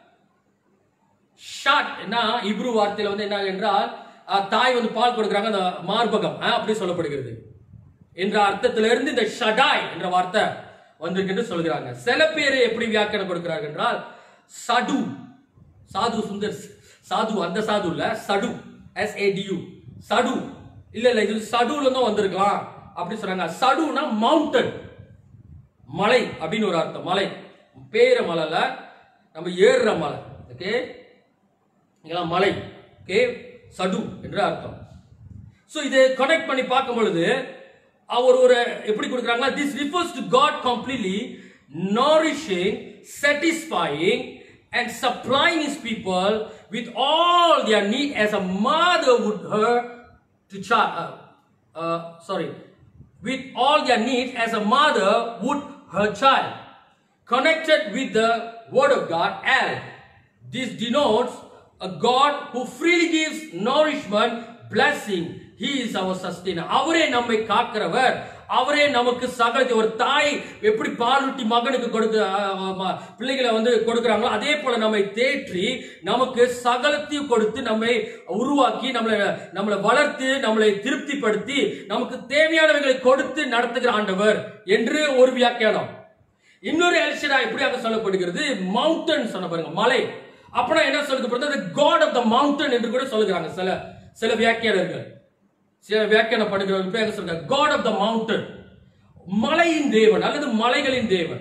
shot என்ன இப்ரு வார்த்தையில வந்து என்ன என்றால் அஹ், தாய் வந்து பால் கொடுக்குறாங்க அந்த மார்பகம் அஹ், அப்படி சொல்லப்படுகிறது என்ற அர்த்தத்திலிருந்து இந்த ஷடாய் என்ற வார்த்தை வந்திருக்கு என்று சொல்கிறாங்க சில பேர் எப்படி வியாக்கியானம் கொடுக்கிறார்கள் என்றால் சடு சாது சுந்தர் சாது அந்த சாது இல்ல sadu S A D U sadu இல்ல இல்ல இது சடுல தான் வந்திருக்கலாம் அப்படி சொல்றாங்க சடுனா மவுண்டன் மலை அப்படின்னு ஒரு அர்த்தம் மலை பேர மலைல நம்ம ஏறுற மலை ஓகே இதெல்லாம் மலை ஓகே சடு என்று அர்த்தம் சோ இதை கனெக்ட் பண்ணி பார்க்கும் பொழுது அவர் ஒரு எப்படி கொடுக்குறாங்க this refers to God completely nourishing satisfying and supplying his people with all their need as a mother would her to child uh, uh, sorry with all their needs as a mother would her child connected with the word of god al this denotes a god who freely gives nourishment blessing he is our sustainer அவரே நம்மை காக்கிறவர் அவரே நமக்கு சகலத்தை ஒரு தாய் எப்படி பாலூட்டி மகனுக்கு கொடுக்க அஹ், ம- பிள்ளைகளை வந்து கொடுக்குறாங்களோ அதே போல நம்மை தேற்றி நமக்கு சகலத்தையும் கொடுத்து நம்மை உருவாக்கி நம்மளை நம்மளை வளர்த்து நம்மளை திருப்திப்படுத்தி நமக்கு தேவையானவைகளை கொடுத்து நடத்துகிற ஆண்டவர் என்று ஒரு வியாக்கியானம் இன்னொரு எல்ஷடா எப்படியாக சொல்லப்படுகிறது மவுண்டன் சொன்ன பாருங்க மலை அப்பனா என்ன சொல்லப்படுறது காட் ஆஃப் த மவுண்டன் என்று கூட சொல்லுகிறாங்க சில சில வியாக்கியானர்கள் சில வியாக்கியானம் பண்ணுகிறவர்கள் பேர் என்ன சொல்றாங்க காட் ஆஃப் த மவுண்டன் மலையின் தேவன் அல்லது மலைகளின் தேவன்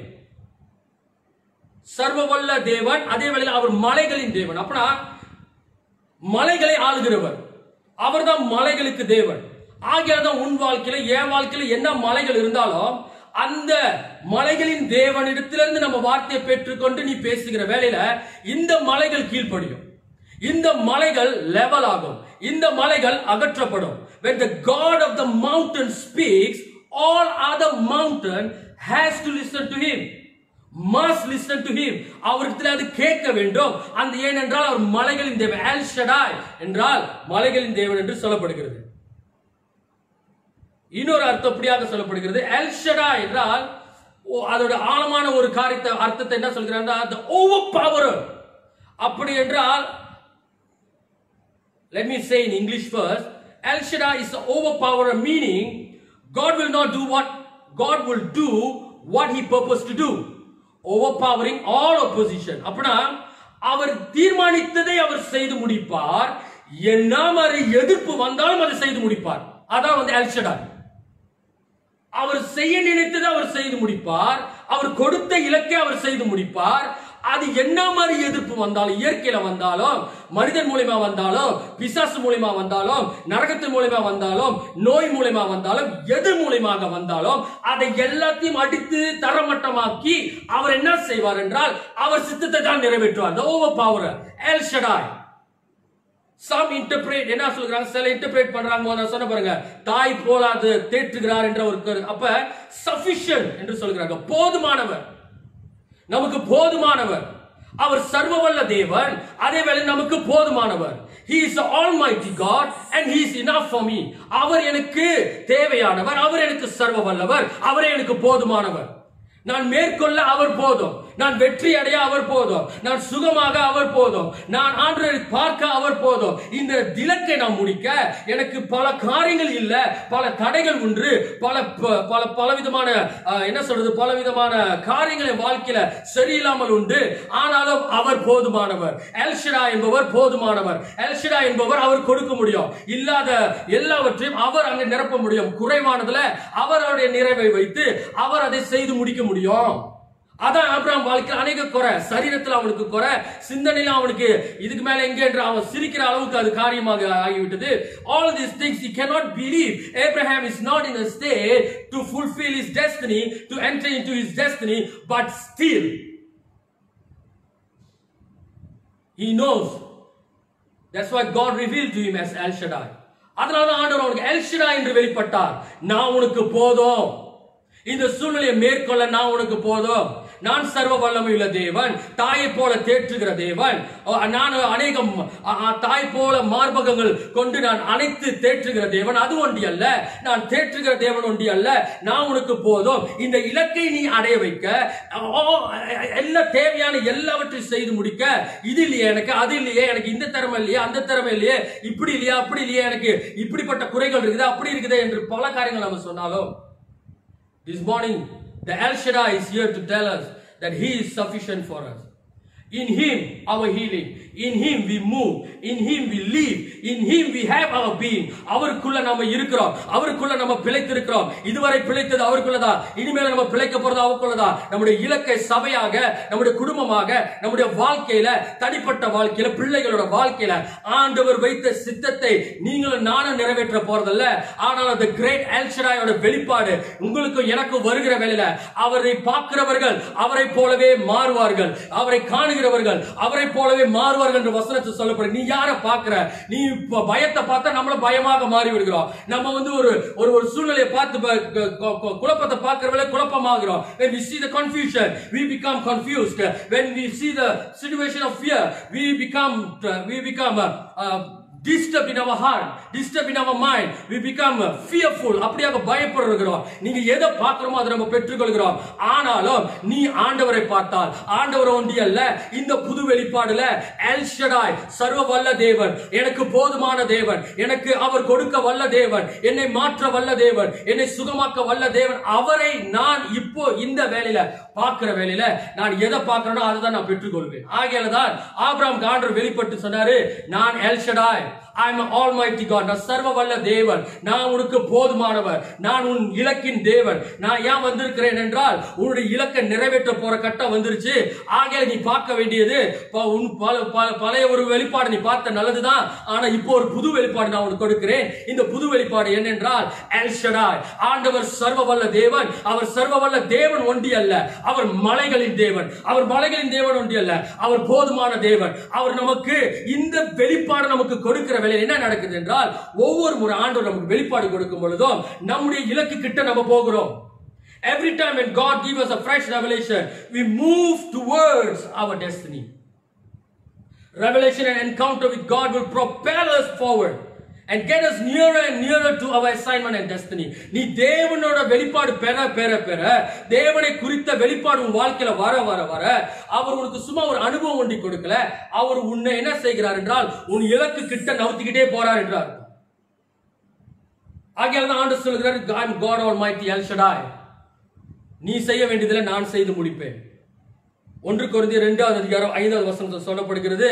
சர்வவல்ல தேவன் அதே வேளையில் அவர் மலைகளின் தேவன் அப்பனா மலைகளை ஆளுகிறவர் அவர்தான் மலைகளுக்கு தேவன் ஆகியால் தான் உன் வாழ்க்கையில என் வாழ்க்கையில என்ன மலைகள் இருந்தாலும் அந்த மலைகளின் தேவனிடத்திலிருந்து நம்ம வார்த்தையை பெற்றுக்கொண்டு நீ பேசுகிற வேலையில இந்த மலைகள் கீழ்ப்படியும் இந்த மலைகள் லெவல் ஆகும் இந்த மலைகள் அகற்றப்படும் when the god of the mountain speaks all other mountain has to listen to him must listen to him அவரிடத்தில் அது கேட்க வேண்டும் அந்த ஏனென்றால் அவர் மலைகளின் தேவன் எல் ஷடாய் என்றால் மலைகளின் தேவன் என்று சொல்லப்படுகிறது இன்னொரு அர்த்தம் இப்படியாக சொல்லப்படுகிறது எல் ஷடா என்றால் ஓ- அதோட ஆழமான ஒரு காரியத்தை அர்த்தத்தை என்ன சொல்கிறார் the overpower அப்படி என்றால் let me say in English first. El Shaddai is the overpower, meaning God will not do what God will do what He purposed to do, overpowering all opposition. அப்படின்னா அவர் தீர்மானித்ததை அவர் செய்து முடிப்பார் என்ன மாதிரி எதிர்ப்பு வந்தாலும் அதை செய்து முடிப்பார் அதான் வந்து எல் ஷடாய் அவர் செய்ய நினைத்ததை அவர் செய்து முடிப்பார் அவர் கொடுத்த இலக்கை அவர் செய்து முடிப்பார் அது என்ன மாதிரி எதிர்ப்பு வந்தாலும் இயற்கையில வந்தாலும் மனிதன் மூலியமா வந்தாலும் பிசாசு மூலியமா வந்தாலும் நரகத்தின் மூலியமா வந்தாலும் நோய் மூலியமா வந்தாலும் எது மூலியமாக வந்தாலும் அதை எல்லாத்தையும் அடித்து தரமட்டமாக்கி அவர் என்ன செய்வார் என்றால் அவர் சித்தத்தை தான் நிறைவேற்றுவார் the overpower El Shaddai some interpret என்ன சொல்றாங்க சில இன்டர்பிரேட் பண்றாங்க நான் சொன்ன பாருங்க தாய் போலாது தேற்றுகிறார் என்ற ஒரு கரு- அப்ப சஃபிஷியன்ட் என்று சொல்கிறாங்க போதுமானவர் நமக்கு போதுமானவர் அவர் சர்வவல்ல தேவன் அதே வேளை நமக்கு போதுமானவர் he is the almighty god and he is enough for me அவர் எனக்கு தேவையானவர் அவர் எனக்கு சர்வ வல்லவர் அவரே எனக்கு போதுமானவர் நான் மேற்கொள்ள அவர் போதும் நான் வெற்றி அடைய அவர் போதும் நான் சுகமாக அவர் போதும் நான் ஆண்டவரை பார்க்க அவர் போதும் இந்த இலக்கை நான் முடிக்க எனக்கு பல காரியங்கள் இல்ல பல தடைகள் உண்டு பல ப- பல பலவிதமான அஹ், என்ன சொல்றது பலவிதமான காரியங்கள் என் வாழ்க்கையில சரியில்லாமல் உண்டு ஆனாலும் அவர் போதுமானவர் எல்ஷடா என்பவர் போதுமானவர் எல்ஷடா என்பவர் அவர் கொடுக்க முடியும் இல்லாத எல்லாவற்றையும் அவர் அங்க நிரப்ப முடியும் குறைவானதுல அவர் அவருடைய நிறைவை வைத்து அவர் அதை செய்து முடிக்க முடியும் அதான் ஆபிரகாம் வாழ்க்கையில் அநேக குறை சரீரத்தில் அவனுக்கு குறை சிந்தனையில அவனுக்கு இதுக்கு மேல எங்க என்று அவன் சிரிக்கிற அளவுக்கு அது காரியமாக ஆகிவிட்டது all these things he cannot believe Abraham is not in a state to fulfill his destiny to enter into his destiny but still he knows That's why God revealed to him as El Shaddai. அதனால தான் ஆண்டவர் அவனுக்கு L ஷடா என்று வெளிப்பட்டார் நான் உனக்கு போதும் இந்த சூழ்நிலையை மேற்கொள்ள நான் உனக்கு போதும் நான் சர்வ வல்லமையுள்ள தேவன் தாயை போல தேற்றுகிற தேவன் அஹ் நான் அநேகம் அஹ், அஹ், தாய் போல மார்பகங்கள் கொண்டு நான் அனைத்து தேற்றுகிற தேவன் அது ஒண்டி அல்ல நான் தேற்றுகிற தேவன் ஒண்டி அல்ல நான் உனக்கு போதும் இந்த இலக்கை நீ அடைய வைக்க அஹ், எல்லா தேவையான எல்லாவற்றையும் செய்து முடிக்க இது இல்லையே எனக்கு அது இல்லையே எனக்கு இந்த திறமை இல்லையே அந்த திறமை இல்லையே இப்படி இல்லையா அப்படி இல்லையே எனக்கு இப்படிப்பட்ட குறைகள் இருக்குது அப்படி இருக்குது என்று பல காரியங்கள் நம்ம சொன்னாலும் This morning, the El Shaddai is here to tell us that He is sufficient for us. In Him, our healing. In Him, we move. In Him, we live. In Him, we have our being. அவருக்குள்ள நம்ம இருக்கிறோம் அவருக்குள்ள நம்ம பிழைத்திருக்கிறோம் இதுவரை பிழைத்தது அவருக்குள்ளதான் இனிமேல் நம்ம பிழைக்க போறது அவருக்குள்ளதான் நம்முடைய இலக்கை சபையாக நம்முடைய குடும்பமாக நம்முடைய வாழ்க்கையில தனிப்பட்ட வாழ்க்கையில பிள்ளைகளோட வாழ்க்கையில ஆண்டவர் வைத்த சித்தத்தை நீங்களும் நானும் நிறைவேற்ற போறதல்ல ஆனால் அந்த கிரேட் எல்ஷடாயோட வெளிப்பாடு உங்களுக்கும் எனக்கும் வருகிற வேளையில அவரை பார்க்கிறவர்கள் அவரை போலவே மாறுவார்கள் அவரை காணுகிறவர்கள் அவரை போலவே மாறுவார்கள் என்று வசனத்தை சொல்லப்படுது நீ யாரை பார்க்கிற நீ இப்ப பயத்தை பார்த்தா நம்மள பயமாக மாறி விடுகிறோம் நம்ம வந்து ஒரு ஒரு ஒரு சூழ்நிலையை பார்த்து ப- க- க- க- குழப்பத்தை பார்க்கிறவங்களே குழப்பமாகிறோம் when we see the confusion we become confused when we see the situation of fear we become we become uh, uh, disturb in our heart disturb in our mind we become fearful அப்படியாக பயப்படுகிறோம் நீங்க எதை பார்க்கிறோமோ அதை நம்ம பெற்றுக்கொள்கிறோம் ஆனாலும் நீ ஆண்டவரை பார்த்தால் ஆண்டவர் ஒன்றி அல்ல இந்த புது வெளிப்பாடுல எல் ஷடாய் சர்வ வல்ல தேவன் எனக்கு போதுமான தேவன் எனக்கு அவர் கொடுக்க வல்ல தேவன் என்னை மாற்ற வல்ல தேவன் என்னை சுகமாக்க வல்ல தேவன் அவரை நான் இப்போ இந்த வேலையில பார்க்கிற வேலையில நான் எதை பார்க்கிறேனோ அதை தான் நான் பெற்றுக்கொள்வேன் ஆகையால தான் ஆபிரகாம் ஆண்டவர் வெளிப்பட்டு சொன்னாரு நான் El Shaddai I am almighty God நான் சர்வ வல்ல தேவன் நான் உனக்கு போதுமானவர் நான் உன் இலக்கின் தேவன் நான் ஏன் வந்திருக்கிறேன் என்றால் உன்னுடைய இலக்கை நிறைவேற்ற போற கட்டம் வந்துருச்சு ஆகையால நீ பார்க்க வேண்டியது ப- உன் பல- பல- பழைய ஒரு வெளிப்பாடு நீ பார்த்த நல்லதுதான் ஆனா இப்போ ஒரு புது வெளிப்பாடு நான் உனக்கு கொடுக்கிறேன் இந்த புது வெளிப்பாடு என்னென்றால் எல் ஷடாய் ஆண்டவர் சர்வ வல்ல தேவன் அவர் சர்வ வல்ல தேவன் ஒண்டி அல்ல அவர் மலைகளின் தேவன் அவர் மலைகளின் தேவன் ஒண்டி அல்ல அவர் போதுமான தேவன் அவர் நமக்கு இந்த வெளிப்பாடு நமக்கு கொடுக்கிற வேலையில் என்ன நடக்குது என்றால் ஒவ்வொரு முறை ஆண்டவர் நமக்கு வெளிப்பாடு கொடுக்கும் பொழுதும் நம்முடைய இலக்கு கிட்ட நம்ம போகிறோம் Every time when God gives us a fresh revelation, we move towards our destiny. Revelation and encounter with God will propel us forward and get us nearer and nearer to our assignment and destiny. நீ தேவனோட வெளிப்பாடு பெற பெற பெற தேவனை குறித்த வெளிப்பாடு உன் வாழ்க்கையில வர வர வர அவர் உனக்கு சும்மா ஒரு அனுபவம் ஒண்டி கொடுக்கல அவர் உன்னை என்ன செய்கிறார் என்றால் உன் இலக்கு கிட்ட நவுத்திக்கிட்டே போறார் என்றார் ஆகையால தான் ஆண்டு சொல்கிறார் I am God Almighty El Shaddai நீ செய்ய வேண்டியதில்லை நான் செய்து முடிப்பேன் ஒன்று குறைந்தி இரண்டாவது அதிகாரம் ஐந்தாவது வசனத்தில் சொல்லப்படுகிறது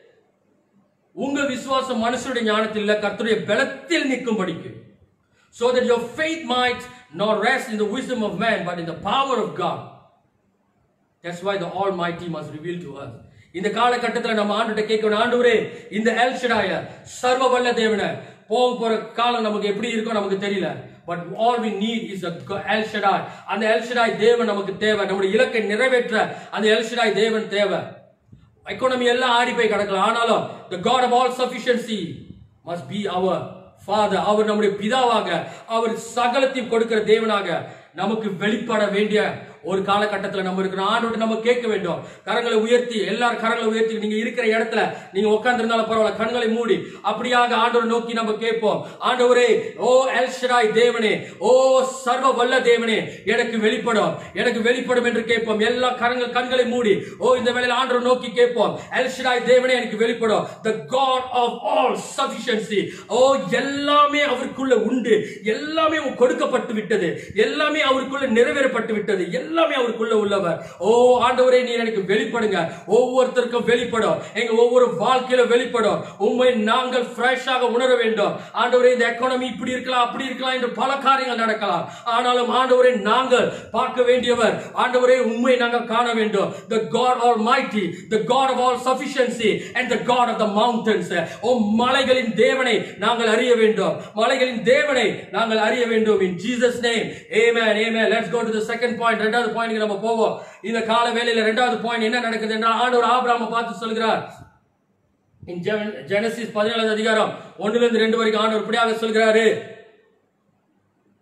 உங்க விசுவாசம் மனுஷனுடைய ஞானத்தில் இல்ல கர்த்தருடைய பலத்தில் நிற்கும் படிக்கு so that your faith might not rest in the wisdom of man but in the power of God that's why the almighty must reveal to us இந்த காலகட்டத்தில் நம்ம ஆண்டுகிட்ட கேட்கணும் ஆண்டவரே இந்த எல் ஷடாய சர்வ வல்ல தேவனை போக போற காலம் நமக்கு எப்படி இருக்கும் நமக்கு தெரியல but all we need is El Shaddai அந்த எல் ஷடாய் தேவன் நமக்கு தேவை நம்முடைய இலக்கை நிறைவேற்ற அந்த எல் ஷடாய் தேவன் தேவை எக்கானமி எல்லாம் ஆடி போய் கிடக்கலாம் ஆனாலும் the god of all sufficiency must be our father அவர் நம்முடைய பிதாவாக அவர் சகலத்தையும் கொடுக்கிற தேவனாக நமக்கு வெளிப்பட வேண்டிய ஒரு காலகட்டத்தில் நம்ம இருக்கிறோம் ஆண்டோட நம்ம கேட்க வேண்டும் கரங்களை உயர்த்தி எல்லாரும் கரங்களை உயர்த்தி நீங்க இருக்கிற இடத்துல நீங்க உட்கார்ந்து இருந்தாலும் பரவாயில்ல கண்களை மூடி அப்படியாக ஆண்டவரை நோக்கி நம்ம கேட்போம் ஆண்டவரே ஓ எல் ஷடாய் தேவனே ஓ சர்வ வல்ல தேவனே எனக்கு வெளிப்படும் எனக்கு வெளிப்படும் என்று கேட்போம் எல்லா கரங்கள் கண்களை மூடி ஓ இந்த வேளையில ஆண்டவரை நோக்கி கேட்போம் எல் ஷடாய் தேவனே எனக்கு வெளிப்படும் the god of all sufficiency ஓ எல்லாமே அவருக்குள்ள உண்டு எல்லாமே கொடுக்கப்பட்டு விட்டது எல்லாமே அவருக்குள்ள நிறைவேறப்பட்டு விட்டது எல்லாமே அவருக்குள்ள உள்ளவர் ஓ ஆண்டவரே நீர் எனக்கு வெளிப்படுங்க ஒவ்வொருத்தருக்கும் வெளிப்படும் எங்க ஒவ்வொரு வாழ்க்கையில வெளிப்படும் உண்மை நாங்கள் ஃப்ரெஷ்ஷாக உணர வேண்டும் ஆண்டவரே இந்த எக்கானமி இப்படி இருக்கலாம் அப்படி இருக்கலாம் என்று பல காரியங்கள் நடக்கலாம் ஆனாலும் ஆண்டவரே நாங்கள் பார்க்க வேண்டியவர் ஆண்டவரே உண்மை நாங்கள் காண வேண்டும் the god almighty the god of all sufficiency and the god of the mountains ஓ மலைகளின் தேவனை நாங்கள் அறிய வேண்டும் மலைகளின் தேவனை நாங்கள் அறிய வேண்டும் in jesus name amen amen let's go to the second point இரண்டாவது பாயிண்ட் நம்ம போவோம் இந்த கால வேளையில இரண்டாவது பாயிண்ட் என்ன நடக்குது என்றால் ஆண்டவர் ஆபிரகாமை பார்த்து சொல்கிறார் in Gen- Genesis பதினேழாவது அதிகாரம் ஒன்றுல இருந்து ரெண்டு வரைக்கும் ஆண்டவர் இப்படியாக சொல்கிறாரு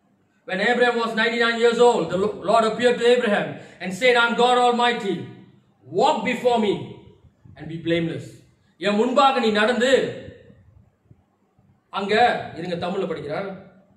When Abraham was 99 years old, the Lo- Lord appeared to Abraham and said, I'm God Almighty. Walk before me and be blameless. என் முன்பாக நீ நடந்து அங்க இருங்க தமிழ்ல படிக்கிறார்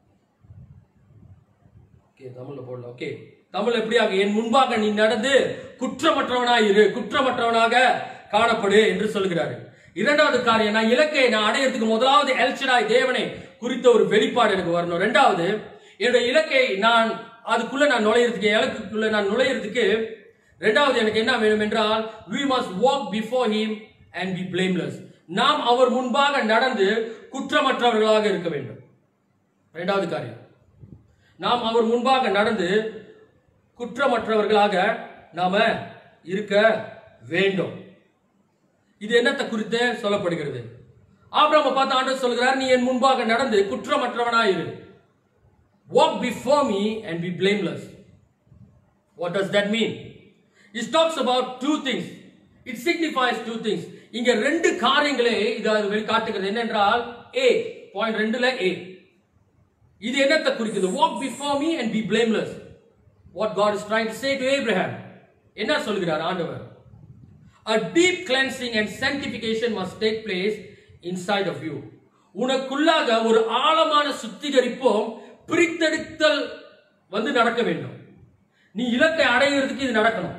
ஓகே தமிழ்ல போடல ஓகே தமிழ் எப்படியாக என் முன்பாக நீ நடந்து குற்றமற்றவனாய் இரு குற்றமற்றவனாக காணப்படு என்று சொல்கிறாரு இரண்டாவது காரியம் நான் இலக்கை நான் அடையறதுக்கு முதலாவது எல்ஷடாய் தேவனை குறித்த ஒரு வெளிப்பாடு எனக்கு வரணும் ரெண்டாவது என்னுடைய இலக்கை நான் அதுக்குள்ள நான் நுழையிறதுக்கு இலக்குக்குள்ள நான் நுழையிறதுக்கு ரெண்டாவது எனக்கு என்ன வேணும் என்றால் we must walk before him and be blameless நாம் அவர் முன்பாக நடந்து குற்றமற்றவர்களாக இருக்க வேண்டும் இரண்டாவது காரியம் நாம் அவர் முன்பாக நடந்து குற்றமற்றவர்களாக நாம இருக்க வேண்டும் இது என்னத்தை குறித்து சொல்லப்படுகிறது ஆபிரகாமை பார்த்து ஆண்டவர் சொல்கிறார் நீ என் முன்பாக நடந்து குற்றமற்றவனாயிரு walk before me and be blameless what does that mean it talks about two things it signifies two things இங்க ரெண்டு காரியங்களே இது அது வெளி காட்டுகிறது என்னென்றால் ஏ பாயிண்ட் ரெண்டுல ஏ இது என்னத்தை குறிக்குது walk before me and be blameless what god is trying to say to abraham என்ன சொல்கிறார் ஆண்டவர் a deep cleansing and sanctification must take place inside of you உனக்குள்ளாக ஒரு ஆழமான சுத்திகரிப்பும் பிரித்தெடுத்தல் வந்து நடக்க வேண்டும் நீ இலக்கை அடைகிறதுக்கு இது நடக்கணும்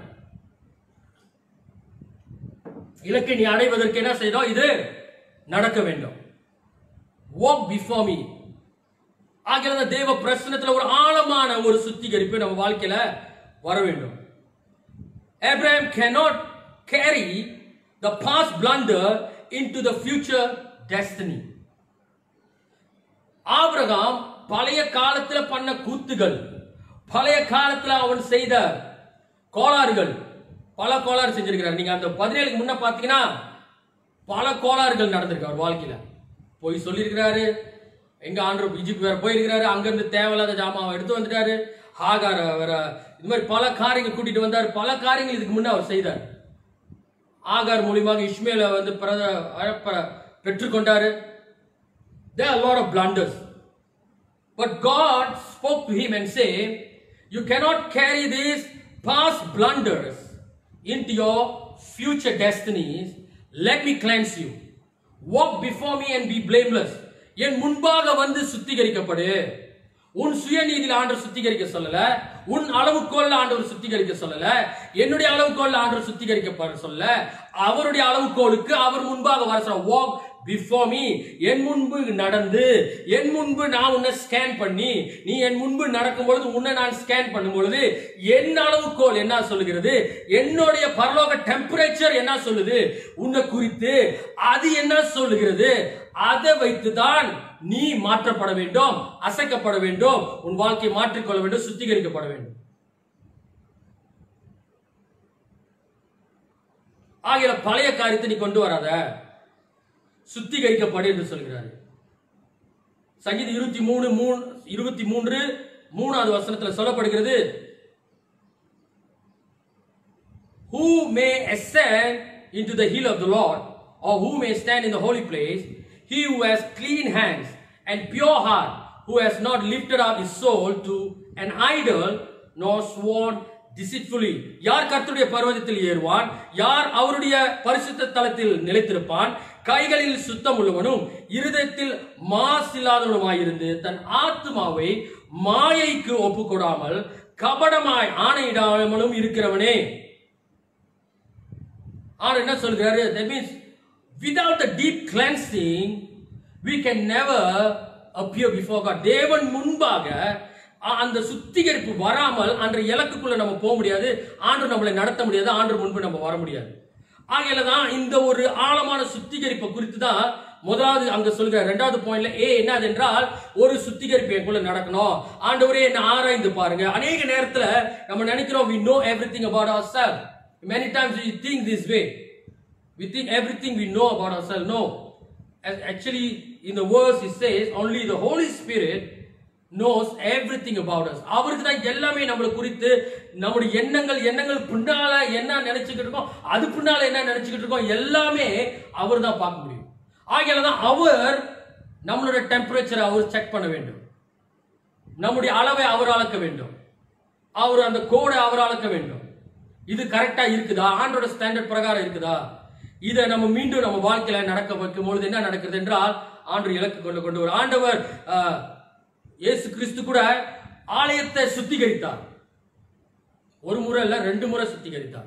இலக்கை நீ அடைவதற்கு என்ன செய்தோம் இது நடக்க வேண்டும் walk before me ஆகிய தேவ பிரசனத்துல ஒரு ஆழமான ஒரு சுத்திகரிப்பு நம்ம வாழ்க்கையில வர வேண்டும் Abraham cannot carry the past blunder into the future destiny. Abraham பழைய காலத்துல பண்ண கூத்துகள் பழைய காலத்துல அவன் செய்த கோளாறுகள் பல கோளாறு செஞ்சிருக்கிறார் நீங்க அந்த பதினேழுக்கு முன்ன பாத்தீங்கன்னா பல கோளாறுகள் நடந்திருக்கு அவர் வாழ்க்கையில போய் சொல்லியிருக்கிறாரு எங்க ஆண்டு இஜிப்ட் வேற போயிருக்கிறாரு அங்கிருந்து தேவையில்லாத ஜாமாவை எடுத்து வந்துட்டாரு ஹாகார வேற இது மாதிரி பல காரியங்கள் கூட்டிட்டு வந்தார் பல காரியங்கள் இதுக்கு முன்ன அவர் செய்தார் ஆகார் மூலியமாக இஸ்மேல வந்து பிறந்த அழப்ப- பெற்றுக்கொண்டாரு there are a lot of blunders but god spoke to him and say you cannot carry these past blunders into your future destinies let me cleanse you walk before me and be blameless என் முன்பாக வந்து சுத்திகரிக்கப்படு உன் சுயநீதியில் ஆண்டவர் சுத்திகரிக்க சொல்லல உன் அளவுகோல்ல ஆண்டவர் சுத்திகரிக்க சொல்லல என்னுடைய அளவுகோல்ல ஆண்டவர் சுத்திகரிக்க சொல்லல அவருடைய அளவுகோலுக்கு அவர் முன்பாக வர சொல்ல வாக் பிஃபோர் மீ என் முன்பு நடந்து என் முன்பு நான் உன்னை ஸ்கேன் பண்ணி நீ என் முன்பு நடக்கும் பொழுது உன்னை நான் ஸ்கேன் பண்ணும் பொழுது என் அளவுகோல் என்ன சொல்லுகிறது என்னுடைய பரலோக டெம்பரேச்சர் என்ன சொல்லுது உன்னை குறித்து அது என்ன சொல்லுகிறது அதை வைத்துதான் நீ மாற்றப்பட வேண்டும் அசைக்கப்பட வேண்டும் உன் வாழ்க்கையை மாற்றிக்கொள்ள வேண்டும் சுத்திகரிக்கப்பட வேண்டும் ஆகிய பழைய காரியத்தை நீ கொண்டு வராத சுத்திகரிக்கப்படு என்று சொல்கிறார் சங்கீதம் இருபத்தி மூணு மூணு இருபத்தி மூன்று மூணாவது வசனத்தில் சொல்லப்படுகிறது who may ascend into the hill of the Lord, or who may stand in the holy place, he who has clean hands and pure heart, who has not lifted up his soul to an idol, nor sworn deceitfully. யார் கர்த்தருடைய பர்வதத்தில் ஏறுவான் யார் அவருடைய பரிசுத்த தலத்தில் நிலைத்திருப்பான் கைகளில் சுத்தம் உள்ளவனும் இருதயத்தில் மாசில்லாதவனுமாயிருந்து தன் ஆத்மாவை மாயைக்கு ஒப்புக்கொடாமல் கபடமாய் ஆணையிடாமலும் இருக்கிறவனே ஆனா என்ன சொல்கிறாரு that means without the deep cleansing we can never appear before God தேவன் முன்பாக அ- அந்த சுத்திகரிப்பு வராமல் அன்ற இலக்குக்குள்ள நம்ம போக முடியாது ஆண்டு நம்மளை நடத்த முடியாது ஆண்டு முன்பு நம்ம வர முடியாது ஆகையில தான் இந்த ஒரு ஆழமான சுத்திகரிப்பை குறித்து தான் முதலாவது அங்க சொல்கிற ரெண்டாவது பாயிண்ட்ல ஏ என்னது என்றால் ஒரு சுத்திகரிப்பு எனக்குள்ள நடக்கணும் ஆண்டவரே என்ன ஆராய்ந்து பாருங்க அநேக நேரத்துல நம்ம நினைக்கிறோம் we know everything about ourselves many times we think this way we think everything we know about ourselves no As actually in the verse it says only the holy spirit knows everything about us அவருக்கு தான் எல்லாமே நம்மளை குறித்து நம்முடைய எண்ணங்கள் எண்ணங்கள் பின்னால என்ன நினைச்சுக்கிட்டு இருக்கோம் அது பின்னால என்ன நினைச்சுக்கிட்டு இருக்கோம் எல்லாமே அவர் தான் பார்க்க முடியும் ஆகையால தான் அவர் நம்மளோட டெம்பரேச்சரை அவர் செக் பண்ண வேண்டும் நம்முடைய அளவை அவர் அளக்க வேண்டும் அவர் அந்த கோடை அவர் அளக்க வேண்டும் இது கரெக்டா இருக்குதா ஆண்டோட ஸ்டாண்டர்ட் பிரகாரம் இருக்குதா இதை நம்ம மீண்டும் நம்ம வாழ்க்கையில நடக்க வைக்கும் பொழுது என்ன நடக்கிறது என்றால் ஆண்டு இலக்கு கொண்டு கொண்டு ஒரு ஆண்டவர் ஆஹ், இயேசு கிறிஸ்து கூட ஆலயத்தை சுத்திகரித்தார் ஒரு முறை இல்ல ரெண்டு முறை சுத்திகரித்தார்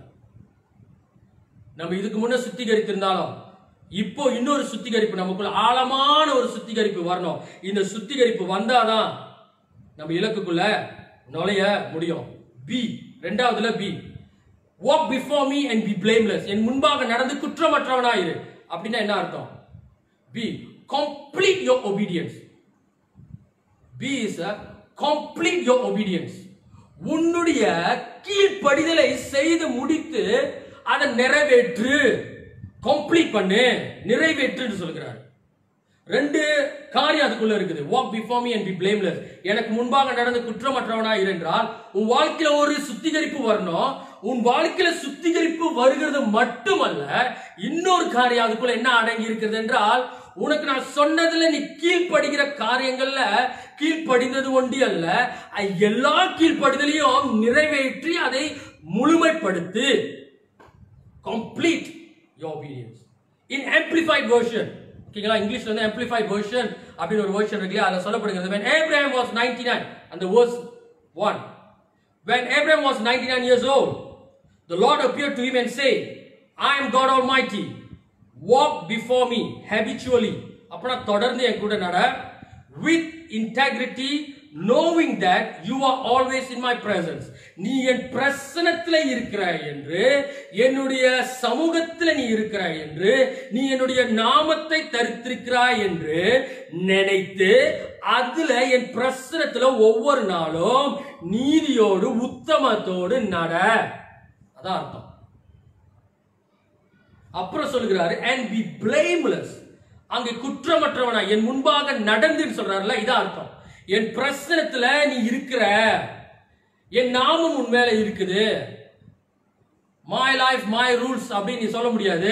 நம்ம இதுக்கு முன்ன சுத்திகரித்திருந்தாலும் இப்போ இன்னொரு சுத்திகரிப்பு நமக்குள்ள ஆழமான ஒரு சுத்திகரிப்பு வரணும் இந்த சுத்திகரிப்பு வந்தாதான் நம்ம இலக்குக்குள்ள நுழைய முடியும் பி ரெண்டாவதுல B walk before me and be blameless என் முன்பாக நடந்து குற்றமற்றவனாயிரு அப்படின்னா என்ன அர்த்தம் B complete your obedience B is complete your obedience உன்னுடைய கீழ்ப்படிதலை செய்து முடித்து அதை நிறைவேற்று கம்ப்ளீட் பண்ணு நிறைவேற்றுன்னு சொல்கிறார் ரெண்டு காரியம் அதுக்குள்ள இருக்குது walk before me and be blameless எனக்கு முன்பாக நடந்து குற்றமற்றவனா இரு என்றால் உன் வாழ்க்கையில ஒரு சுத்திகரிப்பு வரணும் உன் வாழ்க்கையில சுத்திகரிப்பு வருகிறது மட்டுமல்ல இன்னொரு காரியம் அதுக்குள்ள என்ன அடங்கி இருக்கிறது என்றால் உனக்கு நான் சொன்னதுல நீ கீழ்ப்படுகிற காரியங்கள்ல கீழ்ப்படிந்தது ஒண்டி அல்ல அ- எல்லா கீழ்ப்படிதலையும் நிறைவேற்றி அதை முழுமைப்படுத்து complete your obedience in amplified version ஓகேங்களா இங்கிலீஷ்ல வந்து amplified version அப்படின்னு ஒரு version இருக்கு இல்லையா அதுல சொல்லப்படுகிறது when Abraham was 99 அந்த verse 1 when Abraham was 99 years old the Lord appeared to him and said I am God Almighty walk before me habitually அப்பனா தொடர்ந்து என் கூட நட with integrity knowing that you are always in my presence நீ என் பிரசனத்துல இருக்கிறாய் என்று என்னுடைய சமூகத்துல நீ இருக்கிறாய் என்று நீ என்னுடைய நாமத்தை தரித்திருக்கிறாய் என்று நினைத்து அதுல என் பிரசனத்துல ஒவ்வொரு நாளும் நீதியோடு உத்தமத்தோடு நட அதான் அர்த்தம் அப்புறம் சொல்லுகிறாரு அண்ட் பி blameless அங்கே குற்றமற்றவனா என் முன்பாக நடந்துன்னு சொல்றாருல இதான் அர்த்தம் என் பிரசனத்துல நீ இருக்கிற என் நாமம் உன் மேல இருக்குது மை லைஃப் மை ரூல்ஸ் அப்படின்னு நீ சொல்ல முடியாது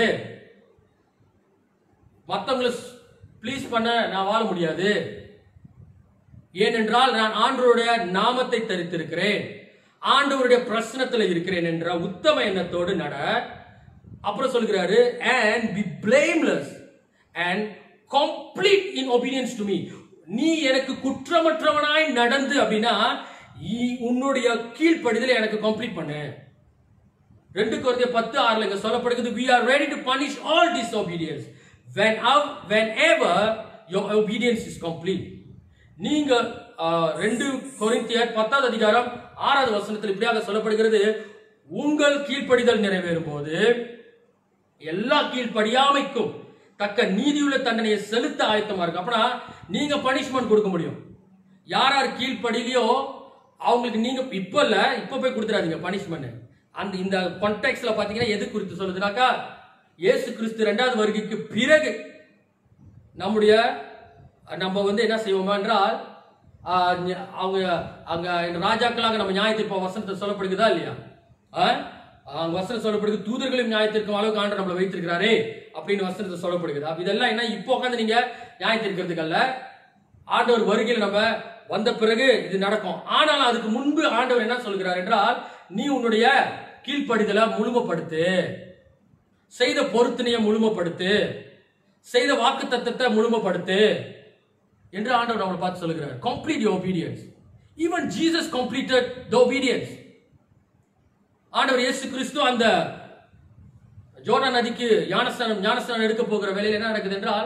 மத்தவங்களை ப்ளீஸ் பண்ண நான் வாழ முடியாது ஏனென்றால் நான் ஆண்டவருடைய நாமத்தை தரித்திருக்கிறேன் ஆண்டவருடைய பிரசனத்துல இருக்கிறேன் என்ற உத்தம எண்ணத்தோடு நட அப்புறம் சொல்கிறாரு and be blameless and complete in obedience to me நீ எனக்கு குற்றமற்றவனாய் நடந்து அப்படின்னா இ- உன்னுடைய கீழ்ப்படிதலை எனக்கு கம்ப்ளீட் பண்ணு ரெண்டு குழந்தைய பத்து ஆறுல இங்க சொல்லப்படுகிறது we are ready to punish all disobedience when whenever your obedience is complete நீங்க ஆ, ரெண்டு கொரிந்தியர் பத்தாவது அதிகாரம் ஆறாவது வசனத்தில் இப்படியாக சொல்லப்படுகிறது உங்கள் கீழ்ப்படிதல் நிறைவேறும் போது எல்லா கீழ்ப்படியாமைக்கும் தக்க நீதியுள்ள தண்டனையை செலுத்த ஆயத்தமா இருக்கு அப்பனா நீங்க பனிஷ்மெண்ட் கொடுக்க முடியும் யார் யார் கீழ்ப்படிலையோ அவங்களுக்கு நீங்க இப்ப இல்ல இப்ப போய் கொடுத்துறாதீங்க பனிஷ்மெண்ட் அந்த இந்த கான்டெக்ட்ல பாத்தீங்கன்னா எது குறித்து சொல்லுதுனாக்கா இயேசு கிறிஸ்து இரண்டாவது வருகைக்கு பிறகு நம்முடைய நம்ம வந்து என்ன செய்வோமா என்றால் ஆ, ஞ- அவங்க அங்க ராஜாக்களாக நம்ம நியாயத்திற்ப வசனத்தை சொல்லப்படுகிறதா இல்லையா ஆ? அங்க வசனம் சொல்லப்படுது தூதர்களையும் நியாயத்திற்கும் அளவுக்கு ஆண்டு நம்மளை வைத்திருக்கிறாரே அப்படின்னு வசனத்தை சொல்லப்படுகிறது அப்ப இதெல்லாம் என்ன இப்போ உட்காந்து நீங்க நியாயத்திருக்கிறதுக்கு அல்ல ஆண்டவர் வருகையில் நம்ம வந்த பிறகு இது நடக்கும் ஆனால் அதுக்கு முன்பு ஆண்டவர் என்ன சொல்கிறார் என்றால் நீ உன்னுடைய கீழ்ப்படிதலை முழுமைப்படுத்து செய்த பொருத்தனையை முழுமைப்படுத்து செய்த வாக்கு தத்தத்தை முழுமைப்படுத்து என்று ஆண்டவர் நம்மளை பார்த்து சொல்லுகிறார் complete your obedience even Jesus completed the obedience ஆண்டவர் இயேசு கிறிஸ்து அந்த ஜோர்டான் நதிக்கு ஞானஸ்தானம் ஞானஸ்தானம் எடுக்க போகிற வேலையில் என்ன நடக்குது என்றால்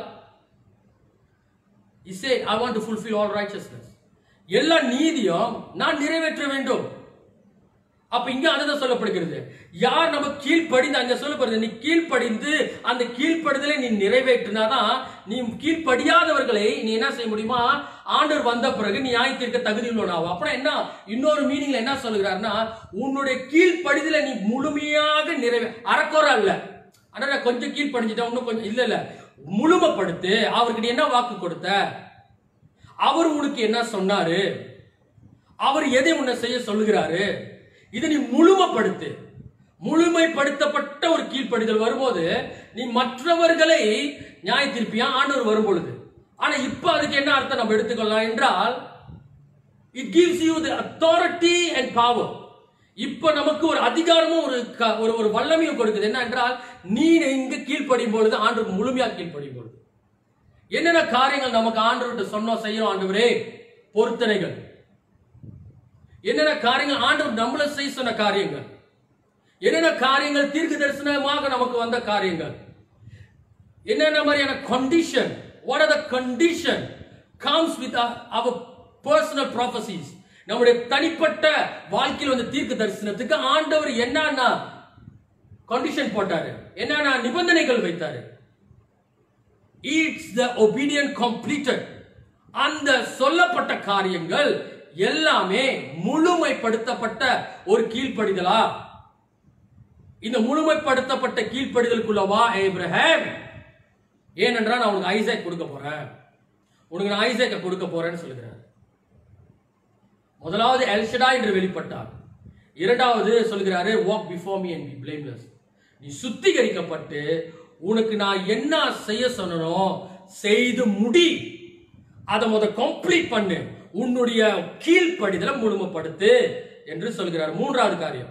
he said i want to fulfill all righteousness எல்லா நீதியும் நான் நிறைவேற்ற வேண்டும் அப்ப இங்க அதுதான் சொல்லப்படுகிறது யார் நம்ம கீழ்ப்படிந்து அங்க சொல்லப்படுது நீ கீழ்ப்படிந்து அந்த கீழ்ப்படுதலை நீ நிறைவேற்றினாதான் நீ கீழ்ப்படியாதவர்களை நீ என்ன செய்ய முடியுமா ஆண்டவர் வந்த பிறகு நீ நியாயத்திற்க தகுதி உள்ளவனாகும் அப்புறம் என்ன இன்னொரு மீனிங்ல என்ன சொல்லுகிறாருன்னா உன்னுடைய கீழ்ப்படிதலை நீ முழுமையாக நிறைவே அறக்குறை அல்ல ஆனா நான் கொஞ்சம் கீழ்ப்படிஞ்சிட்டேன் இன்னும் கொஞ்சம் இல்ல இல்ல முழுமைப்படுத்து அவருக்கு நீ என்ன வாக்கு கொடுத்த அவர் உனக்கு என்ன சொன்னாரு அவர் எதை உன்னை செய்ய சொல்லுகிறாரு இதை நீ முழுமைப்படுத்து முழுமைப்படுத்தப்பட்ட ஒரு கீழ்ப்படிதல் வரும்போது நீ மற்றவர்களை நியாயத்திருப்பியா ஆண்டவர் வரும் பொழுது ஆனா இப்ப அதுக்கு என்ன அர்த்தம் நம்ம எடுத்துக்கொள்ளலாம் என்றால் it gives you the authority and power இப்ப நமக்கு ஒரு அதிகாரமும் ஒரு க- ஒரு ஒரு வல்லமையும் கொடுக்குது என்ன என்றால் நீ இங்க கீழ்ப்படியும் பொழுது ஆண்டுக்கு முழுமையா கீழ்ப்படியும் பொழுது என்னென்ன காரியங்கள் நமக்கு ஆண்டவர்கிட்ட சொன்னோம் செய்யறோம் ஆண்டவரே பொருத்தனைகள் என்னென்ன காரியங்கள் ஆண்டவர் நம்மள செய்ய சொன்ன காரியங்கள் என்னென்ன காரியங்கள் தீர்க்க தரிசனமாக நமக்கு வந்த காரியங்கள் என்னென்ன மாதிரியான condition what are the condition comes with our personal prophecies நம்முடைய தனிப்பட்ட வாழ்க்கையில் வந்த தீர்க்க தரிசனத்துக்கு ஆண்டவர் என்னன்னா கண்டிஷன் போட்டாரு என்னன்னா நிபந்தனைகள் வைத்தாரு இட்ஸ் த ஒபீடியன் கம்ப்ளீட்டட் அந்த சொல்லப்பட்ட காரியங்கள் எல்லாமே முழுமைப்படுத்தப்பட்ட ஒரு கீழ்ப்படிதலா இந்த முழுமைப்படுத்தப்பட்ட கீழ்ப்படிதலுக்குள்ள வா ஏப்ரஹாம் ஏனென்றால் நான் உனக்கு ஐசேக் கொடுக்க போறேன் உனக்கு நான் ஐசேக்கை கொடுக்க போறேன்னு சொல்லுகிறார் முதலாவது எல்ஷடா என்று வெளிப்பட்டார் இரண்டாவது சொல்கிறாரு walk before me and be blameless நீ சுத்திகரிக்கப்பட்டு உனக்கு நான் என்ன செய்ய சொன்னனோ செய்து முடி அதை முத கம்ப்ளீட் பண்ணு உன்னுடைய கீழ்ப்படிதலை முழுமைப்படுத்து என்று சொல்கிறார் மூன்றாவது காரியம்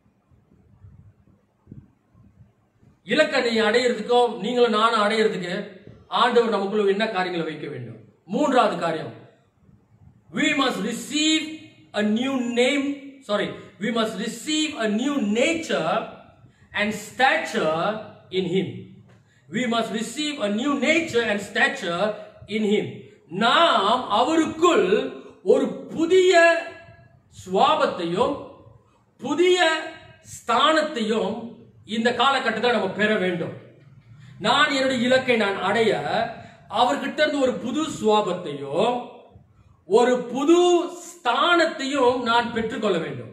இலக்கை நீ அடையிறதுக்கோ நீங்களும் நானும் அடையிறதுக்கு ஆண்டவர் நமக்குள்ள என்ன காரியங்களை வைக்க வேண்டும் மூன்றாவது காரியம் we must receive a new name sorry we must receive a new nature and stature in him we must receive a new nature and stature in him நாம் அவருக்குள் ஒரு புதிய சுவாபத்தையும் புதிய ஸ்தானத்தையும் இந்த காலகட்டத்தில் நம்ம பெற வேண்டும் நான் என்னுடைய இலக்கை நான் அடைய அவர்கிட்ட இருந்து ஒரு புது சுவாபத்தையும் ஒரு புது ஸ்தானத்தையும் நான் பெற்றுக்கொள்ள வேண்டும்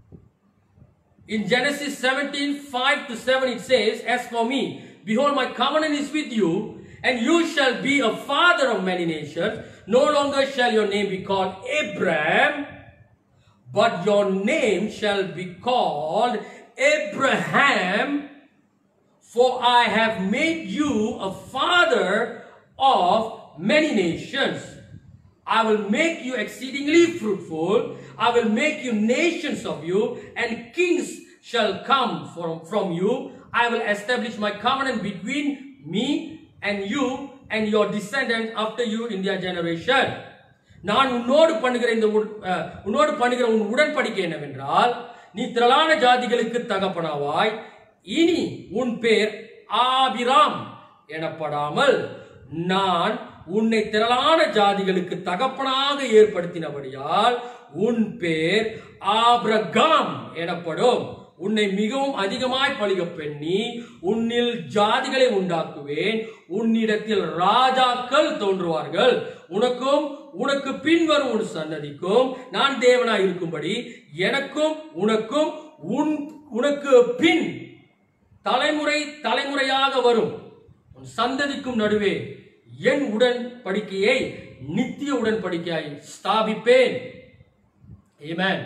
In Genesis 17, 5 to 7, it says, As for me, behold, my covenant is with you, and you shall be a father of many nations. No longer shall your name be called Abraham, but your name shall be called Abraham, for I have made you a father of many nations. I will make you exceedingly fruitful. I will make you nations of you, and kings shall come from, from you. I will establish my covenant between me and you and your descendants after you in their generation. நான் உன்னோடு பண்ணுகிற இந்த உட்- அஹ், உன்னோடு பண்ணுகிற உன் உடன்படிக்கை என்னவென்றால் நீ திரளான ஜாதிகளுக்கு தகப்பனாவாய் இனி உன் பேர் ஆபிராம் எனப்படாமல் நான் உன்னை திரளான ஜாதிகளுக்கு தகப்பனாக ஏற்படுத்தினபடியால் உன் பேர் ஆபிரகாம் எனப்படும் உன்னை மிகவும் அதிகமாய் பழிக பெண்ணி உன்னில் ஜாதிகளை உண்டாக்குவேன் உன்னிடத்தில் ராஜாக்கள் தோன்றுவார்கள் உனக்கும் உனக்கு பின்வரும் உன் சன்னதிக்கும் நான் தேவனாய் இருக்கும்படி எனக்கும் உனக்கும் உன் உனக்கு பின் தலைமுறை தலைமுறையாக வரும் உன் சந்ததிக்கும் நடுவே என் உடன்படிக்கையை நித்திய உடன்படிக்கையாய் ஸ்தாபிப்பேன் Amen.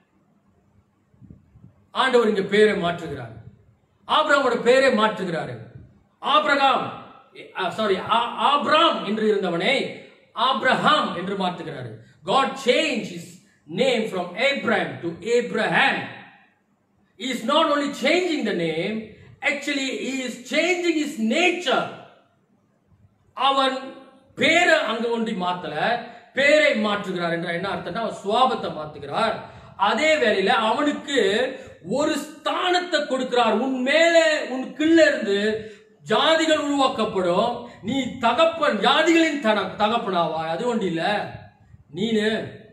ஆண்டவர் இங்க பேரை மாற்றுகிறார் ஆபிரகாமோட பேரை மாற்றுகிறாரு ஆபிரகாம் சாரி ஆபிராம் என்று இருந்தவனை ஆபிரகாம் என்று மாற்றுகிறாரு God changed his name from Abraham to Abraham. He is not only changing the name, actually he is changing his nature. அவன் பேரை அங்க ஒன்றி மாத்தல பேரை மாற்றுகிறார் என்ற என்ன அர்த்தம்னா அவன் சுவாபத்தை மாத்துகிறார் அதே வேளையில அவனுக்கு ஒரு ஸ்தானத்தை கொடுக்கிறார் உன் மேலே உன் கீழ இருந்து ஜாதிகள் உருவாக்கப்படும் நீ தகப்பன் ஜாதிகளின் தன தகப்பனாவாய் அது ஒன்று இல்ல நீனு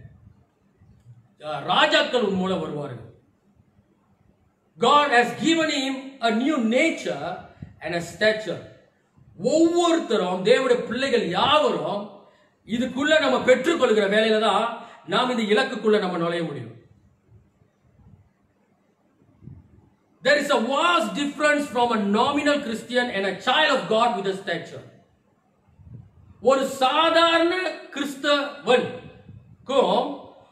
அஹ், ராஜாக்கள் உன் மூலம் வருவார்கள் God has given him a new nature and a stature. ஒவ்வொருத்தரும் தேவனுடைய பிள்ளைகள் யாவரும் இதுக்குள்ள நம்ம பெற்றுக்கொள்கிற வேலையில தான் நாம் இந்த இலக்குக்குள்ள நம்ம நுழைய முடியும் There is a vast difference from a nominal Christian and a child of God with a stature. ஒரு சாதாரண கிறிஸ்தவனுக்கும்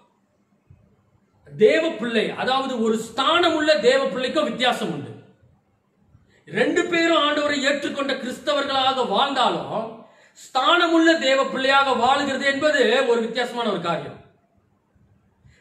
தேவ பிள்ளை அதாவது ஒரு ஸ்தானம் உள்ள தேவ பிள்ளைக்கும் வித்தியாசம் உண்டு ரெண்டு பேரும் ஆண்டவரை ஏற்றுக்கொண்ட கிறிஸ்தவர்களாக வாழ்ந்தாலும் ஸ்தானமுள்ள தேவ பிள்ளையாக வாழுகிறது என்பது ஒரு வித்தியாசமான ஒரு காரியம்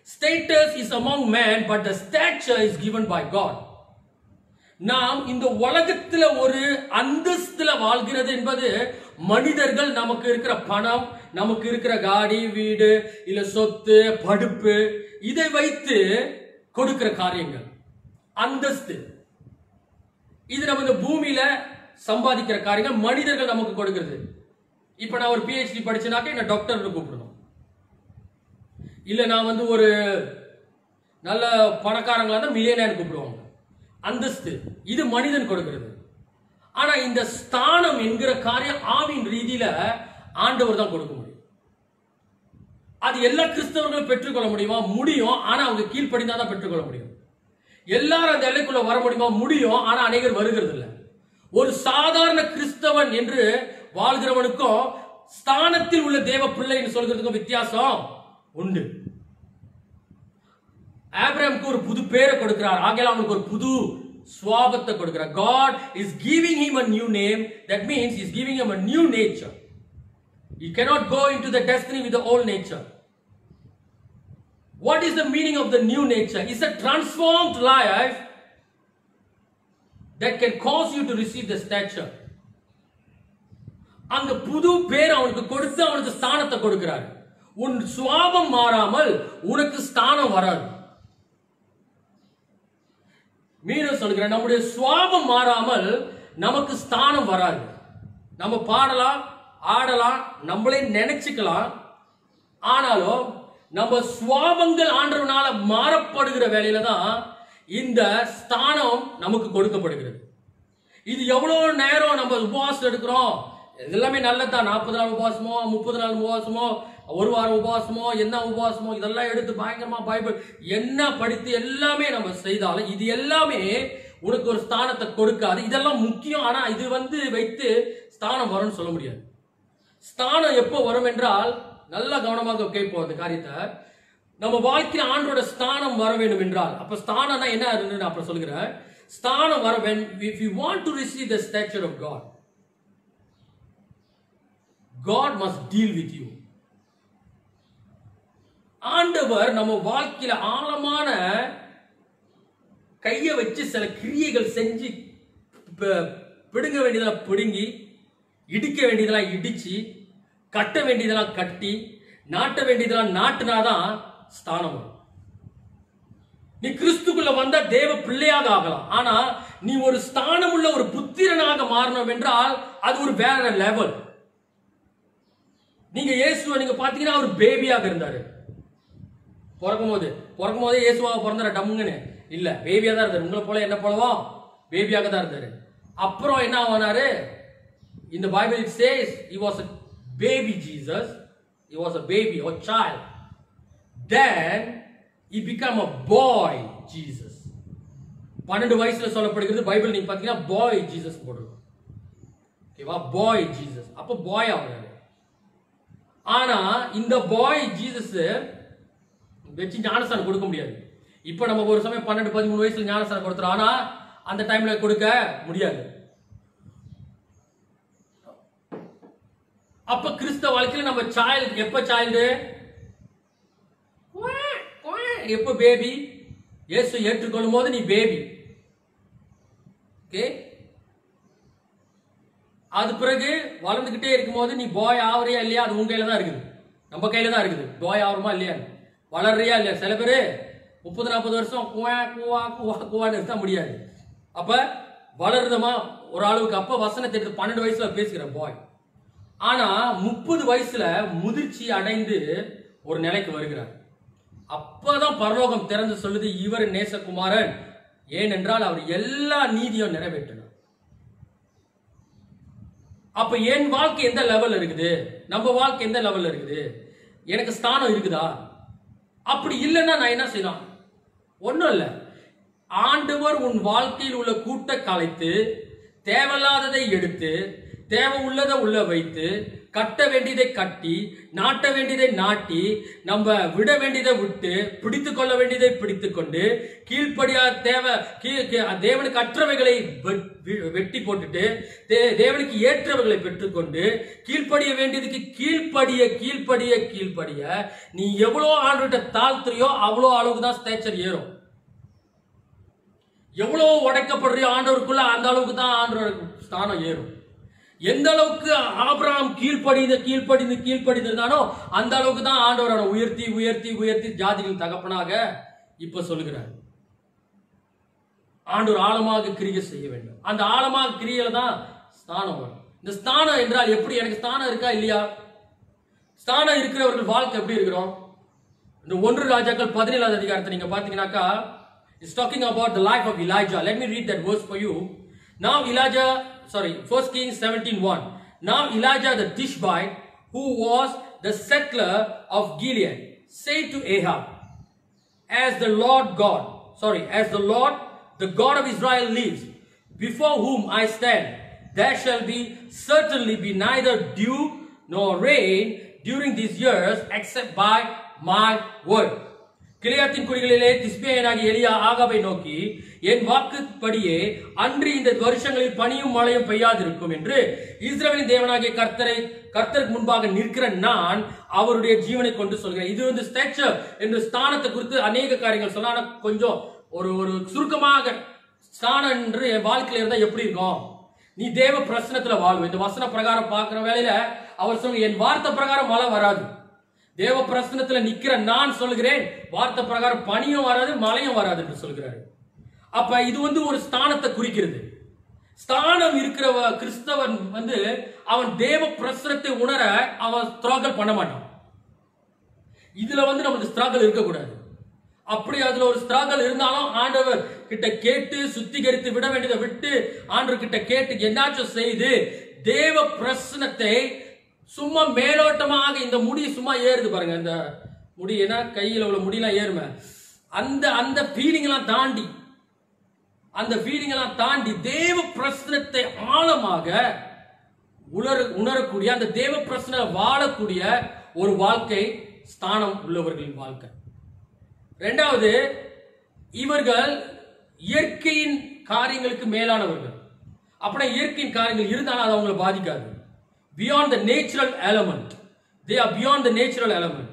status is among man but the stature is given by god நாம் இந்த உலகத்துல ஒரு அந்தஸ்துல வாழ்கிறது என்பது மனிதர்கள் நமக்கு இருக்கிற பணம் நமக்கு இருக்கிற காடி வீடு இல்ல சொத்து படுப்பு இதை வைத்து கொடுக்கிற காரியங்கள் அந்தஸ்து இது நம்ம இந்த பூமியில சம்பாதிக்கிற காரியங்கள் மனிதர்கள் நமக்கு கொடுக்கிறது இப்ப நான் ஒரு பிஹெச்டி படிச்சனாக்க என்ன டாக்டர்னு கூப்பிடணும் இல்ல நான் வந்து ஒரு நல்ல பணக்காரங்களா இருந்தா மில்லியனர் கூப்பிடுவாங்க அந்தஸ்து இது மனிதன் கொடுக்கிறது ஆனா இந்த ஸ்தானம் என்கிற காரியம் ஆவின் ரீதியில ஆண்டவர் தான் கொடுக்க முடியும் அது எல்லா கிறிஸ்தவர்களும் பெற்றுக்கொள்ள முடியுமா முடியும் ஆனா அவங்க கீழ்ப்படிந்தா தான் பெற்றுக்கொள்ள முடியும் எல்லாரும் அந்த எல்லைக்குள்ள வர முடியுமா முடியும் ஆனா அநேகர் வருகிறது இல்ல ஒரு சாதாரண கிறிஸ்தவன் என்று வாழ்கிறவனுக்கும் ஸ்தானத்தில் உள்ள தேவ பிள்ளைன்னு சொல்கிறதுக்கும் வித்தியாசம் உண்டு ஆபிரகாமுக்கு ஒரு புது பேரை கொடுக்கிறார் ஆகையால் அவனுக்கு ஒரு புது சுவாபத்தை கொடுக்கிறார் God is giving him a new name that means he's giving him a new nature he cannot go into the destiny with the old nature what is the meaning of the new nature it's a transformed life that can cause you to receive the stature அந்த புது பேர் அவனுக்கு கொடுத்து அவனுக்கு ஸ்தானத்தை கொடுக்கிறார் உன் சுவாபம் மாறாமல் உனக்கு ஸ்தானம் வராது மீண்டும் சொல்கிறேன் நம்முடைய சுவாபம் மாறாமல் நமக்கு ஸ்தானம் வராது நம்ம பாடலாம் ஆடலாம் நம்மளே நினைச்சுக்கலாம் ஆனாலும் நம்ம சுவாபங்கள் ஆண்டவனால மாறப்படுகிற வேலையில தான் இந்த ஸ்தானம் நமக்கு கொடுக்கப்படுகிறது இது எவ்வளவு நேரம் நம்ம உபவாசம் எடுக்கிறோம் இது எல்லாமே நல்லதுதான் நாற்பது நாள் உபவாசமோ முப்பது நாள் உபவாசமோ ஒரு வாரம் உபவாசமோ என்ன உபவாசமோ இதெல்லாம் எடுத்து பயங்கரமா பைபிள் என்ன படித்து எல்லாமே நம்ம செய்தாலும் இது எல்லாமே உனக்கு ஒரு ஸ்தானத்தை கொடுக்காது இதெல்லாம் முக்கியம் ஆனா இது வந்து வைத்து ஸ்தானம் வரும்னு சொல்ல முடியாது ஸ்தானம் எப்போ வரும் என்றால் நல்லா கவனமாக கேட்போம் அந்த காரியத்தை நம்ம வாழ்க்கையில் ஆண்டோட ஸ்தானம் வர வேண்டும் என்றால் அப்ப ஸ்தானம்னா என்ன நான் அப்புறம் சொல்லுகிறேன் ஸ்தானம் வர when if you want to receive the stature of God God must deal with you ஆண்டவர் நம்ம வாழ்க்கையில ஆழமான கையை வச்சு சில கிரியைகள் செஞ்சு ப- பிடுங்க வேண்டியதெல்லாம் பிடுங்கி இடிக்க வேண்டியதெல்லாம் இடிச்சு கட்ட வேண்டியதெல்லாம் கட்டி நாட்ட வேண்டியதெல்லாம் நாட்டுனாதான் ஸ்தானம் வரும் நீ கிறிஸ்துக்குள்ள வந்தா தேவ பிள்ளையாக ஆகலாம் ஆனா நீ ஒரு ஸ்தானம் உள்ள ஒரு புத்திரனாக மாறணும் என்றால் அது ஒரு வேற லெவல் நீங்க இயேசுவை நீங்க பாத்தீங்கன்னா அவர் பேபியாக இருந்தாரு பிறக்கும் போது பிறக்கும் போதே இயேசுவாக பிறந்தாரு டம்முங்கன்னு இல்ல பேபியா தான் இருந்தாரு உங்களை போல என்ன போலவோ பேபியாக தான் இருந்தாரு அப்புறம் என்ன ஆனாரு இந்த Bible it says he was a baby jesus he was a baby or child then he became a boy jesus பன்னெண்டு வயசுல சொல்லப்படுகிறது பைபிள் நீங்க பாத்தீங்கன்னா பாய் ஜீசஸ் போட்டிருக்கும் ஓகேவா பாய் ஜீசஸ் அப்போ பாய் ஆகுறாரு ஆனா இந்த பாய் ஜீசஸ் வச்சு ஞானஸ்தானம் கொடுக்க முடியாது இப்ப நம்ம ஒரு சமயம் பன்னெண்டு பதிமூணு வயசுல ஞானஸ்தானம் கொடுத்துறோம் ஆனா அந்த டைம்ல கொடுக்க முடியாது அப்ப கிறிஸ்தவ வாழ்க்கையில நம்ம சைல்டு எப்ப சைல்டு எப்ப பேபி இயேசு ஏற்றுக்கொள்ளும் போது நீ பேபி ஓகே அது பிறகு வளர்ந்துகிட்டே இருக்கும்போது நீ பாய் ஆவறியா இல்லையா அது உங்க கையில தான் இருக்குது நம்ம கையில தான் இருக்குது பாய் ஆவறமா இல்லையா வளர்றியா இல்லையா சில பேரு முப்பது நாற்பது வருஷம் குவா குவா குவா குவான்னு இருந்தா முடியாது அப்ப வளருதமா ஒரு அளவுக்கு அப்ப வசனத்தை எடுத்து பன்னெண்டு வயசுல பேசுகிற பாய் ஆனா முப்பது வயசுல முதிர்ச்சி அடைந்து ஒரு நிலைக்கு வருகிறார் அப்பதான் பரலோகம் திறந்து சொல்லுது இவர் நேசகுமாரன் ஏனென்றால் அவர் எல்லா நீதியும் நிறைவேற்றினார் அப்ப என் வாழ்க்கை எந்த லெவல்ல இருக்குது நம்ம வாழ்க்கை எந்த லெவல்ல இருக்குது எனக்கு ஸ்தானம் இருக்குதா அப்படி இல்லைன்னா நான் என்ன செய்யலாம் ஒண்ணும் இல்ல ஆண்டவர் உன் வாழ்க்கையில் உள்ள கூட்ட கலைத்து தேவையில்லாததை எடுத்து தேவை உள்ளதை உள்ள வைத்து கட்ட வேண்டியதை கட்டி நாட்ட வேண்டியதை நாட்டி நம்ம விட வேண்டியதை விட்டு பிடித்து கொள்ள வேண்டியதை பிடித்து கொண்டு கீழ்ப்படியா தேவை கீ- கீ- தேவனுக்கு அற்றவைகளை வெ- வி- வெட்டி போட்டுட்டு தே- தேவனுக்கு ஏற்றவைகளை பெற்றுக்கொண்டு கீழ்ப்படிய வேண்டியதுக்கு கீழ்ப்படிய கீழ்ப்படிய கீழ்ப்படிய நீ எவ்வளோ ஆண்டுகிட்ட தாழ்த்துறியோ அவ்வளோ அளவுக்கு தான் ஸ்டேச்சர் ஏறும் எவ்வளவு உடைக்கப்படுறியோ ஆண்டவருக்குள்ள அந்த அளவுக்கு தான் ஆண்டவர் ஸ்தானம் ஏறும் எந்த அளவுக்கு ஆபிரகாம் கீழ்ப்படிந்து கீழ்ப்படிந்து கீழ்ப்படிந்து இருந்தானோ அந்த அளவுக்கு தான் ஆண்டவர் அவனை உயர்த்தி உயர்த்தி உயர்த்தி ஜாதிகள் தகப்பனாக இப்ப சொல்லுகிறார் ஆண்டவர் ஆழமாக கிரியை செய்ய வேண்டும் அந்த ஆழமாக கிரியையில தான் ஸ்தானம் வரும் இந்த ஸ்தானம் என்றால் எப்படி எனக்கு ஸ்தானம் இருக்கா இல்லையா ஸ்தானம் இருக்கிறவர்கள் வாழ்க்கை எப்படி இருக்கிறோம் இந்த ஒன்று ராஜாக்கள் பதினேழாவது அதிகாரத்தை நீங்க பாத்தீங்கன்னாக்கா it's talking about the life of Elijah let me read that verse for you now Elijah sorry first king seventeen one now Elijah the Tishbite who was the settler of கிலியன் say to Ahab as the Lord God, sorry, as the Lord, the God of Israel lives, before whom I stand, there shall be certainly be neither dew nor rain during these years except by my word. கிளியாத்தின் குடிகளிலே திஸ்பியனாகிய Elijah ஆகாவை நோக்கி என் வாக்குப்படியே அன்று இந்த வருஷங்களில் பனியும் மழையும் பெய்யாதிருக்கும் என்று இஸ்ரவேலின் தேவனாகிய கர்த்தரை கர்த்தருக்கு முன்பாக நிற்கிற நான் அவருடைய ஜீவனை கொண்டு சொல்கிறேன் இது வந்து ஸ்டேச்சர் என்ற ஸ்தானத்தை குறித்து அநேக காரியங்கள் சொன்னா ஆனா கொஞ்சம் ஒரு ஒரு சுருக்கமாக ஸ்தானம் என்று என் வாழ்க்கையில இருந்தா எப்படி இருக்கும் நீ தேவ பிரசனத்துல வாழ்வு இந்த வசன பிரகாரம் பார்க்கிற வேலையில அவர் சொல்லுங்க என் வார்த்தை பிரகாரம் மழை வராது தேவ பிரசனத்துல நிக்கிற நான் சொல்கிறேன் வார்த்தை பிரகாரம் பனியும் வராது மழையும் வராது என்று சொல்கிறாரு அப்ப இது வந்து ஒரு ஸ்தானத்தை குறிக்கிறது ஸ்தானம் இருக்கிறவ கிறிஸ்தவன் வந்து அவன் தேவ பிரசனத்தை உணர அவன் ஸ்ட்ரகிள் பண்ண மாட்டான் இதுல வந்து நமக்கு ஸ்ட்ரகிள் இருக்கக்கூடாது அப்படி அதுல ஒரு ஸ்ட்ரகிள் இருந்தாலும் ஆண்டவர் கிட்ட கேட்டு சுத்திகரித்து விட வேண்டியதை விட்டு ஆண்டவர் கிட்ட கேட்டு என்னாச்சும் செய்து தேவ பிரசனத்தை சும்மா மேலோட்டமாக இந்த முடி சும்மா ஏறுது பாருங்க இந்த முடி ஏன்னா கையில உள்ள முடியெல்லாம் ஏறுமே அந்த அந்த ஃபீலிங் எல்லாம் தாண்டி அந்த ஃபீலிங் எல்லாம் தாண்டி தேவ பிரசனத்தை ஆழமாக உணர உணரக்கூடிய அந்த தேவ பிரசன வாழக்கூடிய ஒரு வாழ்க்கை ஸ்தானம் உள்ளவர்களின் வாழ்க்கை ரெண்டாவது இவர்கள் இயற்கையின் காரியங்களுக்கு மேலானவர்கள் அப்படின்னா இயற்கையின் காரியங்கள் இருந்தாலும் அது அவங்களை பாதிக்காது beyond the natural element they are beyond the natural element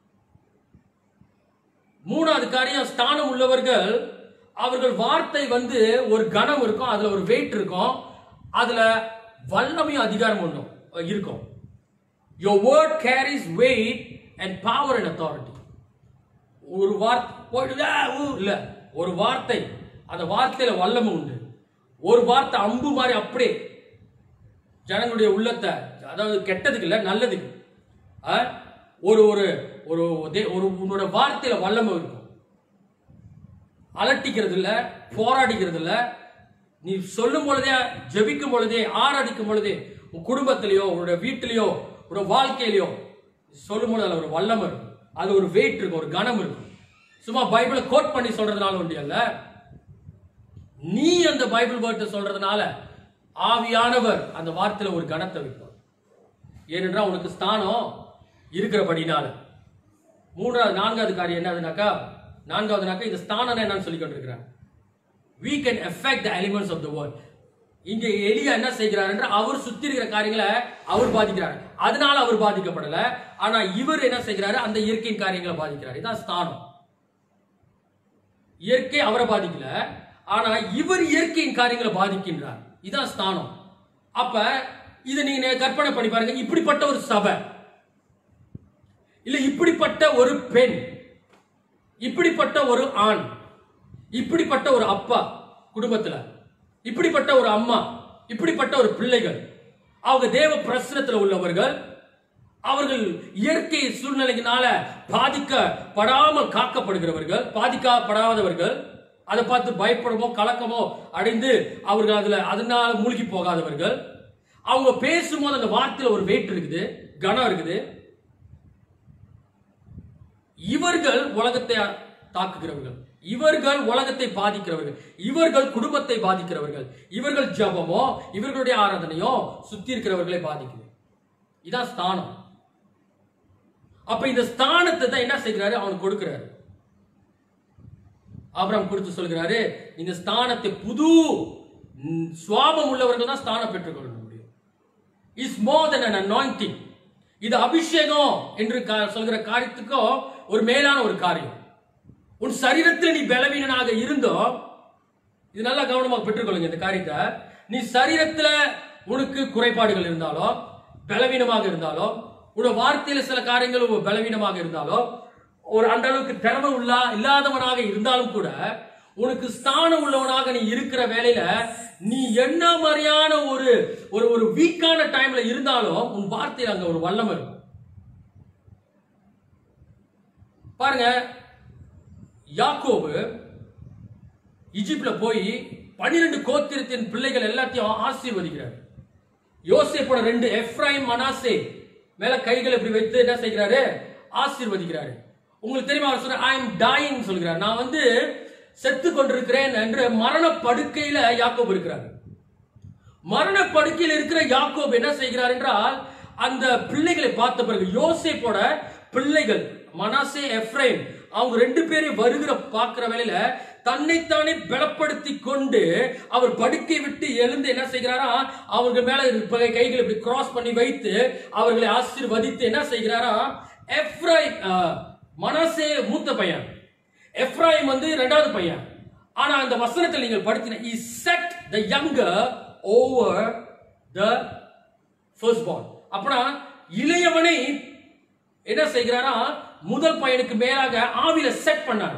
மூணாவது காரியம் ஸ்தானம் உள்ளவர்கள் அவர்கள் வார்த்தை வந்து ஒரு கணம் இருக்கும் அதுல ஒரு வெயிட் இருக்கும் அதுல வல்லமையும் அதிகாரம் ஒன்றும் இருக்கும் your word carries weight and power and authority ஒரு வார்த்தை போயிட்டு "ஆ, ஊ" இல்ல ஒரு வார்த்தை அந்த வார்த்தையில வல்லமை உண்டு ஒரு வார்த்தை அம்பு மாதிரி அப்படியே ஜனங்களுடைய உள்ளத்தை அதாவது கெட்டதுக்கு இல்ல நல்லதுக்கு ஆ? ஒரு ஒரு ஒரு தே- ஒரு உன்னோட வார்த்தையில வல்லமை இருக்கும் அலட்டிக்கிறது இல்ல போராடிக்கிறது இல்ல நீ சொல்லும் பொழுதே ஜெபிக்கும் பொழுதே ஆராதிக்கும் பொழுதே உன் குடும்பத்திலேயோ உன்னோட வீட்டிலேயோ உன்னோட வாழ்க்கையிலையோ சொல்லும் பொழுது அதுல ஒரு வல்லமை இருக்கும் அது ஒரு வெயிட் இருக்கும் ஒரு கனம் இருக்கும் சும்மா பைபிளை கோட் பண்ணி சொல்றதுனால ஒன்றிய அல்ல நீ அந்த பைபிள் வேர்ட்டை சொல்றதுனால ஆவியானவர் அந்த வார்த்தையில ஒரு கணத்தை வைப்பார் ஏனென்றால் உனக்கு ஸ்தானம் இருக்கிறபடினால மூன்றாவது நான்காவது காரியம் என்னதுனாக்கா நான்காவதுனாக்கா இந்த ஸ்தானம் என்னன்னு சொல்லி கொண்டிருக்கிறார் we can affect the elements of the world இங்க எலியா என்ன செய்கிறார் என்று அவர் சுத்தி இருக்கிற காரியங்களை அவர் பாதிக்கிறார் அதனால அவர் பாதிக்கப்படல ஆனா இவர் என்ன செய்கிறாரு அந்த இயற்கையின் காரியங்களை பாதிக்கிறார் இதான் ஸ்தானம் இயற்கை அவரை பாதிக்கல ஆனா இவர் இயற்கையின் காரியங்களை பாதிக்கின்றார் இதான் ஸ்தானம் அப்ப இதை நீங்க கற்பனை பண்ணி பாருங்க இப்படிப்பட்ட ஒரு சபை இல்ல இப்படிப்பட்ட ஒரு பெண் இப்படிப்பட்ட ஒரு ஆண் இப்படிப்பட்ட ஒரு அப்பா குடும்பத்துல இப்படிப்பட்ட ஒரு அம்மா இப்படிப்பட்ட ஒரு பிள்ளைகள் அவங்க தேவ பிரசனத்துல உள்ளவர்கள் அவர்கள் இயற்கை சூழ்நிலையினால பாதிக்கப்படாமல் காக்கப்படுகிறவர்கள் பாதிக்கப்படாதவர்கள் அதை பார்த்து பயப்படமோ கலக்கமோ அடைந்து அவர்கள் அதுல அதனால மூழ்கி போகாதவர்கள் அவங்க பேசும்போது அந்த வார்த்தையில ஒரு வெயிட் இருக்குது கனம் இருக்குது இவர்கள் உலகத்தை தாக்குகிறவர்கள் இவர்கள் உலகத்தை பாதிக்கிறவர்கள் இவர்கள் குடும்பத்தை பாதிக்கிறவர்கள் இவர்கள் ஜபமோ இவர்களுடைய ஆராதனையோ சுத்தி இருக்கிறவர்களை பாதிக்குது இதான் ஸ்தானம் அப்ப இந்த ஸ்தானத்தை தான் என்ன செய்கிறாரு அவனுக்கு கொடுக்கிறாரு ஆபிரகாம் கொடுத்து சொல்கிறாரு இந்த ஸ்தானத்தை புது ம், சுவாபம் உள்ளவர்கள் தான் ஸ்தானம் பெற்றுக்கொள்ள முடியும் is more than an anointing இது அபிஷேகம் என்று கா- சொல்கிற காரியத்துக்கும் ஒரு மேலான ஒரு காரியம் உன் சரீரத்தில் நீ பலவீனனாக இருந்தோ இது நல்லா கவனமாக பெற்றுக்கொள்ளுங்க இந்த காரியத்தை நீ சரீரத்துல உனக்கு குறைபாடுகள் இருந்தாலோ பலவீனமாக இருந்தாலோ உன்னோட வார்த்தையில சில காரியங்கள் உன் பலவீனமாக இருந்தாலோ ஒரு அந்த அளவுக்கு திறமை உள்ள இல்லாதவனாக இருந்தாலும் கூட உனக்கு ஸ்தானம் உள்ளவனாக நீ இருக்கிற வேலையில நீ என்ன மாதிரியான ஒரு ஒரு ஒரு வீக்கான டைம்ல இருந்தாலும் உன் வார்த்தையில அங்க ஒரு வல்லமை இருக்கும் பாருங்க யாக்கோபு ஈஜிப்ட்ல போய் பனிரெண்டு கோத்திரத்தின் பிள்ளைகள் எல்லாத்தையும் ஆசீர்வதிக்கிறார் யோசேப்போட ரெண்டு எஃப்ராயிம் மனாசே மேல கைகளை இப்படி வைத்து என்ன செய்கிறாரு ஆசீர்வதிக்கிறாரு உங்களுக்கு தெரியுமா அவர் சொல்ற ஐ எம் டாயிங் சொல்கிறார் நான் வந்து செத்து கொண்டிருக்கிறேன் என்று மரண படுக்கையில யாக்கோபு இருக்கிறார் மரண படுக்கையில் இருக்கிற யாக்கோப் என்ன செய்கிறார் என்றால் அந்த பிள்ளைகளை பார்த்த பிறகு யோசேப்போட பிள்ளைகள் மனாசே எஃப்ரைம் அவங்க ரெண்டு பேரும் வருகிற பார்க்கிற வேளையில தன்னைத்தானே பலப்படுத்தி கொண்டு அவர் படுக்கை விட்டு எழுந்து என்ன செய்கிறாரா அவர்கள் மேல இருப்ப கைகளை இப்படி கிராஸ் பண்ணி வைத்து அவர்களை ஆசீர்வதித்து என்ன செய்கிறாரா எஃப்ரைம் அஹ், மனாசே மூத்த பையன் எஃப்ராயிம் வந்து ரெண்டாவது பையன் ஆனா அந்த வசனத்தில் நீங்கள் படித்தீங்க he set the younger over the firstborn அப்பனா இளையவனை என்ன செய்கிறாரா முதல் பையனுக்கு மேலாக ஆவில செட் பண்ணாரு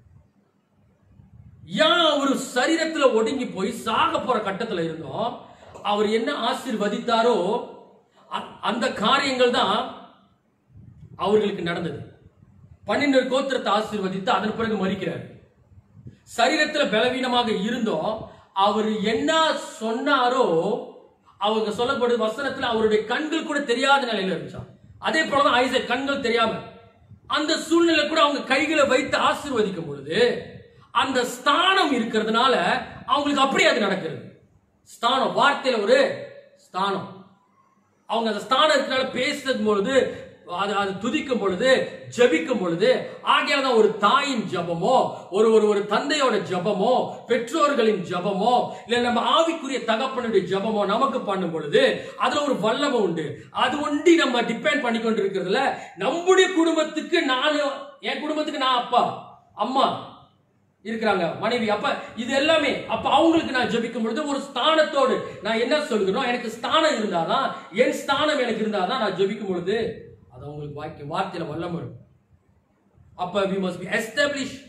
ஏன் அவர் சரீரத்துல ஒடுங்கி போய் சாக போற கட்டத்துல இருந்தோம் அவர் என்ன ஆசீர்வதித்தாரோ அ- அந்த காரியங்கள் தான் அவர்களுக்கு நடந்தது பன்னெண்டு கோத்திரத்தை ஆசீர்வதித்து அதன் பிறகு மறிக்கிறார் சரீரத்துல பலவீனமாக இருந்தோம் அவர் என்ன சொன்னாரோ அவங்க சொல்லப்படுது வசனத்துல அவருடைய கண்கள் கூட தெரியாத நிலையில இருந்துச்சான் அதே போலதான் ஐசக் கண்கள் தெரியாம அந்த சூழ்நிலை கூட அவங்க கைகளை வைத்து ஆசீர்வதிக்கும் பொழுது அந்த ஸ்தானம் இருக்கிறதுனால அவங்களுக்கு அப்படியே அது நடக்கிறது ஸ்தானம் வார்த்தையில ஒரு ஸ்தானம் அவங்க அந்த ஸ்தானத்தினால பேசும் பொழுது அது அது துதிக்கும் பொழுது ஜெபிக்கும் பொழுது ஆகியால தான் ஒரு தாயின் ஜெபமோ ஒரு ஒரு ஒரு தந்தையோட ஜெபமோ பெற்றோர்களின் ஜெபமோ இல்ல நம்ம ஆவிக்குரிய தகப்பனுடைய ஜெபமோ நமக்கு பண்ணும் பொழுது அதுல ஒரு வல்லமை உண்டு அது ஒண்டி நம்ம டிபெண்ட் பண்ணி கொண்டு இருக்கிறதுல நம்முடைய குடும்பத்துக்கு நான் என் குடும்பத்துக்கு நான் அப்பா அம்மா இருக்கிறாங்க மனைவி அப்ப இது எல்லாமே அப்ப அவங்களுக்கு நான் ஜெபிக்கும் பொழுது ஒரு ஸ்தானத்தோடு நான் என்ன சொல்கிறோம் எனக்கு ஸ்தானம் இருந்தாதான் என் ஸ்தானம் எனக்கு இருந்தாதான் நான் ஜெபிக்கும் பொழுது அது அவங்களுக்கு வாய்க்கு வார்த்தையில வல்லம் வரும் அப்ப we must be established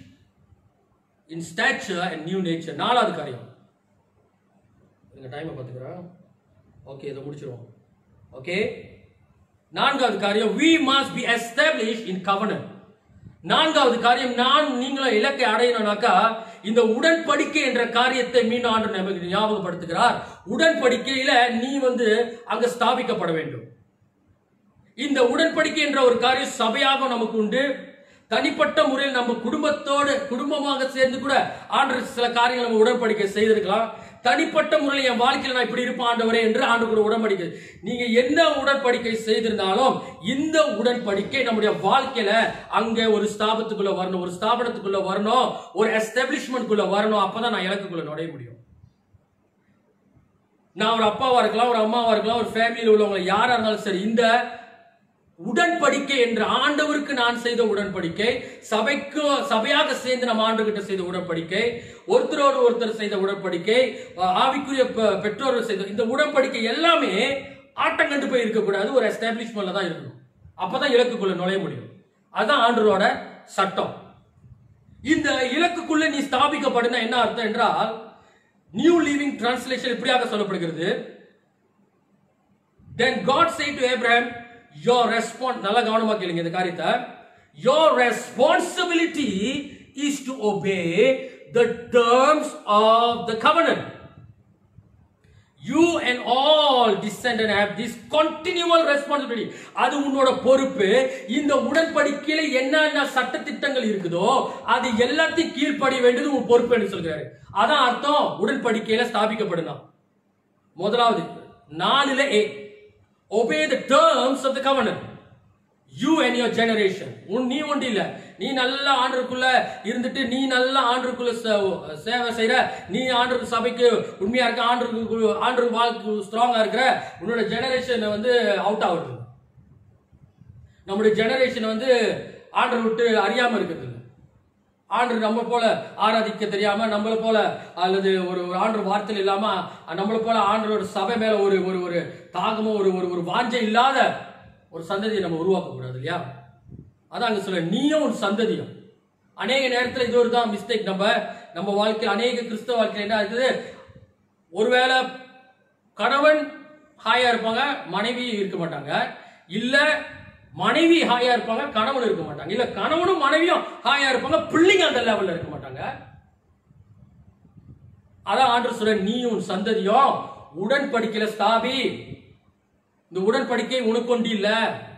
in stature and new nature நாலாவது காரியம் எங்க டைமை பார்த்துக்கிறேன் ஓகே இதை முடிச்சிருவோம் ஓகே நான்காவது காரியம் we must be established in covenant நான்காவது காரியம் நான் நீங்களும் இலக்கை அடையணும்னாக்கா இந்த உடன்படிக்கை என்ற காரியத்தை மீண்டும் ஆண்டு நமக்கு ஞாபகப்படுத்துகிறார் உடன்படிக்கையில நீ வந்து அங்க ஸ்தாபிக்கப்பட வேண்டும் இந்த உடன்படிக்கை என்ற ஒரு காரியம் சபையாக நமக்கு உண்டு தனிப்பட்ட முறையில் நம்ம குடும்பத்தோடு குடும்பமாக சேர்ந்து கூட ஆண்டு சில காரியங்கள் நம்ம உடன்படிக்கை செய்திருக்கலாம் தனிப்பட்ட முறையில் என் வாழ்க்கையில் நான் இப்படி இருப்பேன் ஆண்டவரே என்று ஆண்டு கூட உடன்படிக்கை நீங்க என்ன உடன்படிக்கை செய்திருந்தாலும் இந்த உடன்படிக்கை நம்முடைய வாழ்க்கையில அங்க ஒரு ஸ்தாபத்துக்குள்ள வரணும் ஒரு ஸ்தாபனத்துக்குள்ள வரணும் ஒரு எஸ்டாப்ளிஷ்மெண்ட்குள்ள வரணும் அப்பதான் நான் இலக்குக்குள்ள நுழைய முடியும் நான் ஒரு அப்பாவா இருக்கலாம் ஒரு அம்மாவா இருக்கலாம் ஒரு ஃபேமிலியில் உள்ளவங்க யாரா இருந்தாலும் சரி இந்த உடன்படிக்கை என்று ஆண்டவருக்கு நான் செய்த உடன்படிக்கை சபைக்கு சபையாக சேர்ந்து நம்ம ஆண்டுகிட்ட செய்த உடன்படிக்கை ஒருத்தரோடு ஒருத்தர் செய்த உடன்படிக்கை அஹ், ஆவிக்குரிய பெ- பெற்றோர்கள் செய்த இந்த உடன்படிக்கை எல்லாமே ஆட்டங்கண்டு போய் இருக்கக்கூடாது ஒரு எஸ்டாப்ளிஷ்மெண்ட்ல தான் இருக்கணும் அப்பதான் இலக்குக்குள்ள நுழைய முடியும் அதுதான் ஆண்டவரோட சட்டம் இந்த இலக்குக்குள்ள நீ ஸ்தாபிக்கப்படுனா என்ன அர்த்தம் என்றால் நியூ லிவிங் டிரான்ஸ்லேஷன் இப்படியாக சொல்லப்படுகிறது then god said to abraham your response நல்லா கவனமா கேளுங்க இந்த காரியத்தை your responsibility is to obey the terms of the covenant you and all descendant have this continual responsibility அது உன்னோட பொறுப்பு இந்த உடன்படிக்கையில என்னென்ன சட்ட திட்டங்கள் இருக்குதோ அது எல்லாத்தையும் கீழ்ப்படிய வேண்டியது உன் பொறுப்பு என்று சொல்கிறாரு அதான் அர்த்தம் உடன்படிக்கையில ஸ்தாபிக்கப்படலாம் முதலாவது நாலுல A obey the terms of the covenant you and your generation உன் நீ ஒன்று இல்ல நீ நல்ல ஆண்டுக்குள்ள இருந்துட்டு நீ நல்ல ஆண்டுக்குள்ள சே- சேவை செய்யற நீ ஆண்டு சபைக்கு உண்மையா இருக்க ஆண்டு ஆண்டு வாழ்க்கை ஸ்ட்ராங்கா இருக்கிற உன்னோட ஜெனரேஷன் வந்து அவுட் ஆகுது நம்முடைய ஜெனரேஷன் வந்து ஆண்டரை விட்டு அறியாம இருக்குது ஆண்டு நம்ம போல ஆராதிக்க தெரியாம நம்மள போல அல்லது ஒரு ஒரு ஆண்டு வார்த்தையில் இல்லாம நம்மள போல ஆண்டரோட சபை மேல ஒரு ஒரு ஒரு தாகமோ ஒரு ஒரு ஒரு வாஞ்சை இல்லாத ஒரு சந்ததியை நம்ம உருவாக்க கூடாது இல்லையா அதான் அங்க சொல்ல நீயும் ஒரு சந்ததியும் அநேக நேரத்துல இது ஒரு தான் மிஸ்டேக் நம்ம நம்ம வாழ்க்கையில் அநேக கிறிஸ்தவ வாழ்க்கையில் என்ன இருக்குது ஒருவேளை கணவன் ஹாயா இருப்பாங்க மனைவி இருக்க மாட்டாங்க இல்ல மனைவி ஹாயா இருப்பாங்க கணவன் இருக்க மாட்டாங்க இல்ல கணவனும் மனைவியும் ஹாயா இருப்பாங்க பிள்ளைங்க அந்த லெவல்ல இருக்க மாட்டாங்க அதான் ஆண்டு சொல்ற நீயும் சந்ததியும் உடன்படிக்கையில ஸ்தாபி இந்த உடன்படிக்கை உனக்கு ஒண்டி இல்ல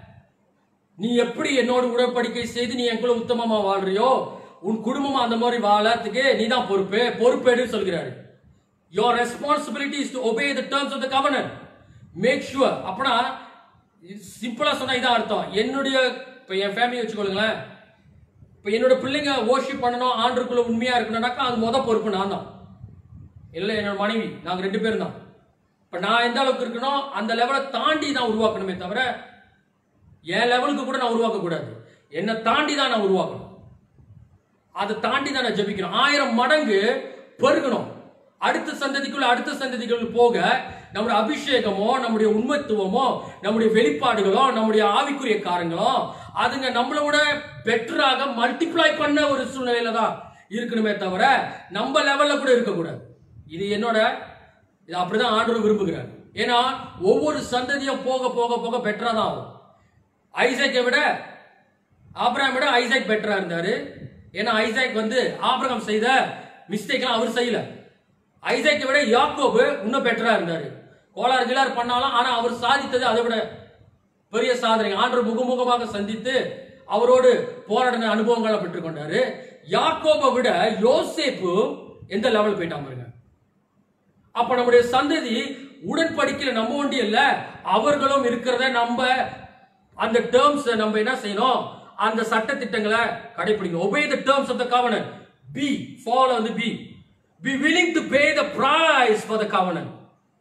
நீ எப்படி என்னோட உடன்படிக்கை செய்து நீ என் கூட உத்தமமா வாழ்றியோ உன் குடும்பம் அந்த மாதிரி வாழறதுக்கு நீ தான் பொறுப்பு பொறுப்பேடு சொல்கிறாரு your responsibility is to obey the terms of the covenant make sure அப்பனா சிம்பிளா சொன்னா இதான் அர்த்தம் என்னுடைய இப்ப என் ஃபேமிலி வச்சுக்கொள்ளுங்களேன் இப்ப என்னோட பிள்ளைங்க worship பண்ணணும் ஆண்டுக்குள்ள உண்மையா இருக்கணும்னாக்கா அது முத பொறுப்பு நான் தான் இல்ல என்னோட மனைவி நாங்க ரெண்டு பேரும் தான் இப்ப நான் எந்த அளவுக்கு இருக்கணும் அந்த லெவலை தாண்டி நான் உருவாக்கணுமே தவிர என் லெவலுக்கு கூட நான் உருவாக்க கூடாது என்னை தாண்டி தான் நான் உருவாக்கணும் அதை தாண்டி தான் நான் ஜெபிக்கணும் ஆயிரம் மடங்கு பெருகணும் அடுத்த சந்ததிக்குள்ள அடுத்த சந்ததிகள் போக நம்முடைய அபிஷேகமோ நம்முடைய உண்மைத்துவமோ நம்முடைய வெளிப்பாடுகளோ நம்முடைய ஆவிக்குரிய காரங்களோ அதுங்க நம்மளை விட பெட்டராக மல்டிப்ளை பண்ண ஒரு சூழ்நிலையில தான் இருக்கணுமே தவிர நம்ம லெவல்ல கூட இருக்கக்கூடாது இது என்னோட இது அப்படிதான் ஆண்டவர் விரும்புகிறார் ஏன்னா ஒவ்வொரு சந்ததியும் போக போக போக பெட்டரா தான் ஆகும் ஐசக்கை விட ஆபிரகாம் விட ஐசாக் பெட்டரா இருந்தாரு ஏன்னா ஐசாக் வந்து ஆபிரகாம் செய்த மிஸ்டேக்லாம் அவர் செய்யல ஐசாக்கை விட யாக்கோபு இன்னும் பெட்டரா இருந்தாரு கோளாறு கிளாறு பண்ணாலும் ஆனா அவர் சாதித்தது அதை விட பெரிய சாதனை ஆண்டவர் முகமுகமாக சந்தித்து அவரோடு போராடின அனுபவங்களை பெற்றுக்கொண்டாரு யாக்கோபை விட யோசேப்பு எந்த லெவல் போயிட்டான் பாருங்க அப்ப நம்முடைய சந்ததி உடன்படிக்கையில நம்ம ஒண்டி இல்ல அவர்களும் இருக்கிறத நம்ம அந்த டேர்ம்ஸ் நம்ம என்ன செய்யணும் அந்த சட்ட திட்டங்களை கடைபிடிக்கணும் obey the terms of the covenant be follow the be be willing to pay the price for the covenant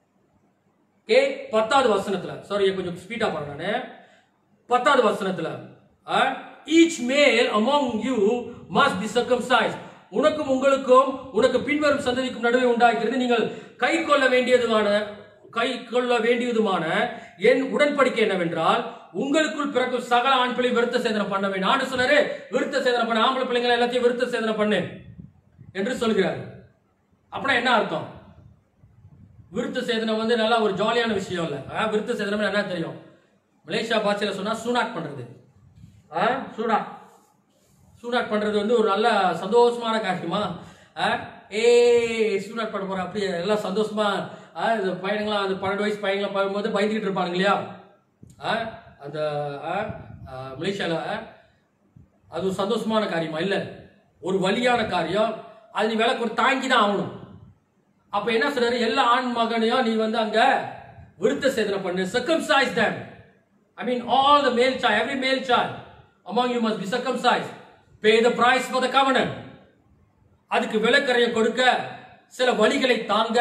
okay பத்தாவது வசனத்துல சாரி கொஞ்சம் ஸ்பீடா போறேன் நானு பத்தாவது வசனத்துல ஈச் மேல் among you must be circumcised உனக்கும் உங்களுக்கும் உனக்கு பின்வரும் சந்ததிக்கும் நடுவே உண்டாகிறது நீங்கள் கை கொள்ள வேண்டியதுமான கை கொள்ள வேண்டியதுமான என் உடன்படிக்கை என்னவென்றால் உங்களுக்குள் பிறக்கும் சகல ஆண் பிள்ளை விருத்த சேதனை பண்ண வேண்டும் ஆண்டு சொன்னாரு விருத்த சேதனை பண்ண ஆம்பளை பிள்ளைங்களை எல்லாத்தையும் விருத்த சேதனை பண்ணு என்று சொல்கிறார் அப்படின்னா என்ன அர்த்தம் விருத்த சேதனை வந்து நல்லா ஒரு ஜாலியான விஷயம் இல்ல ஆ, விருத்த சேதனம் என்ன தெரியும் மலேசியா பாஷையில சொன்னா சூனாட் பண்றது ஆ, சூனாட் சூனாட் பண்றது வந்து ஒரு நல்ல சந்தோஷமான காரியமா ஆ, ஏ சூனாட் பண்ண போறோம் அப்படியே எல்லாம் சந்தோஷமா ஆ, இந்த பையனுங்களாம் அந்த பன்னெண்டு வயசு பையங்களாம் பார்க்கும்போது பயந்துகிட்டு இருப்பானுங்க இல்லையா ஆ, அந்த ஆ, ஆ, மலேசியால ஆ, அது ஒரு சந்தோஷமான காரியமா இல்ல ஒரு வலியான காரியம் அது நீ விளக்கு ஒரு தாங்கி தான் ஆகணும் அப்ப என்ன சொல்றாரு எல்லா ஆண் மகனையும் நீ வந்து அங்க விருத்த சேதனை பண்ணு circumcise them i mean all the male child every male child among you must be circumcised pay the price for the covenant அதுக்கு விலக்கரையை கொடுக்க சில வழிகளை தாங்க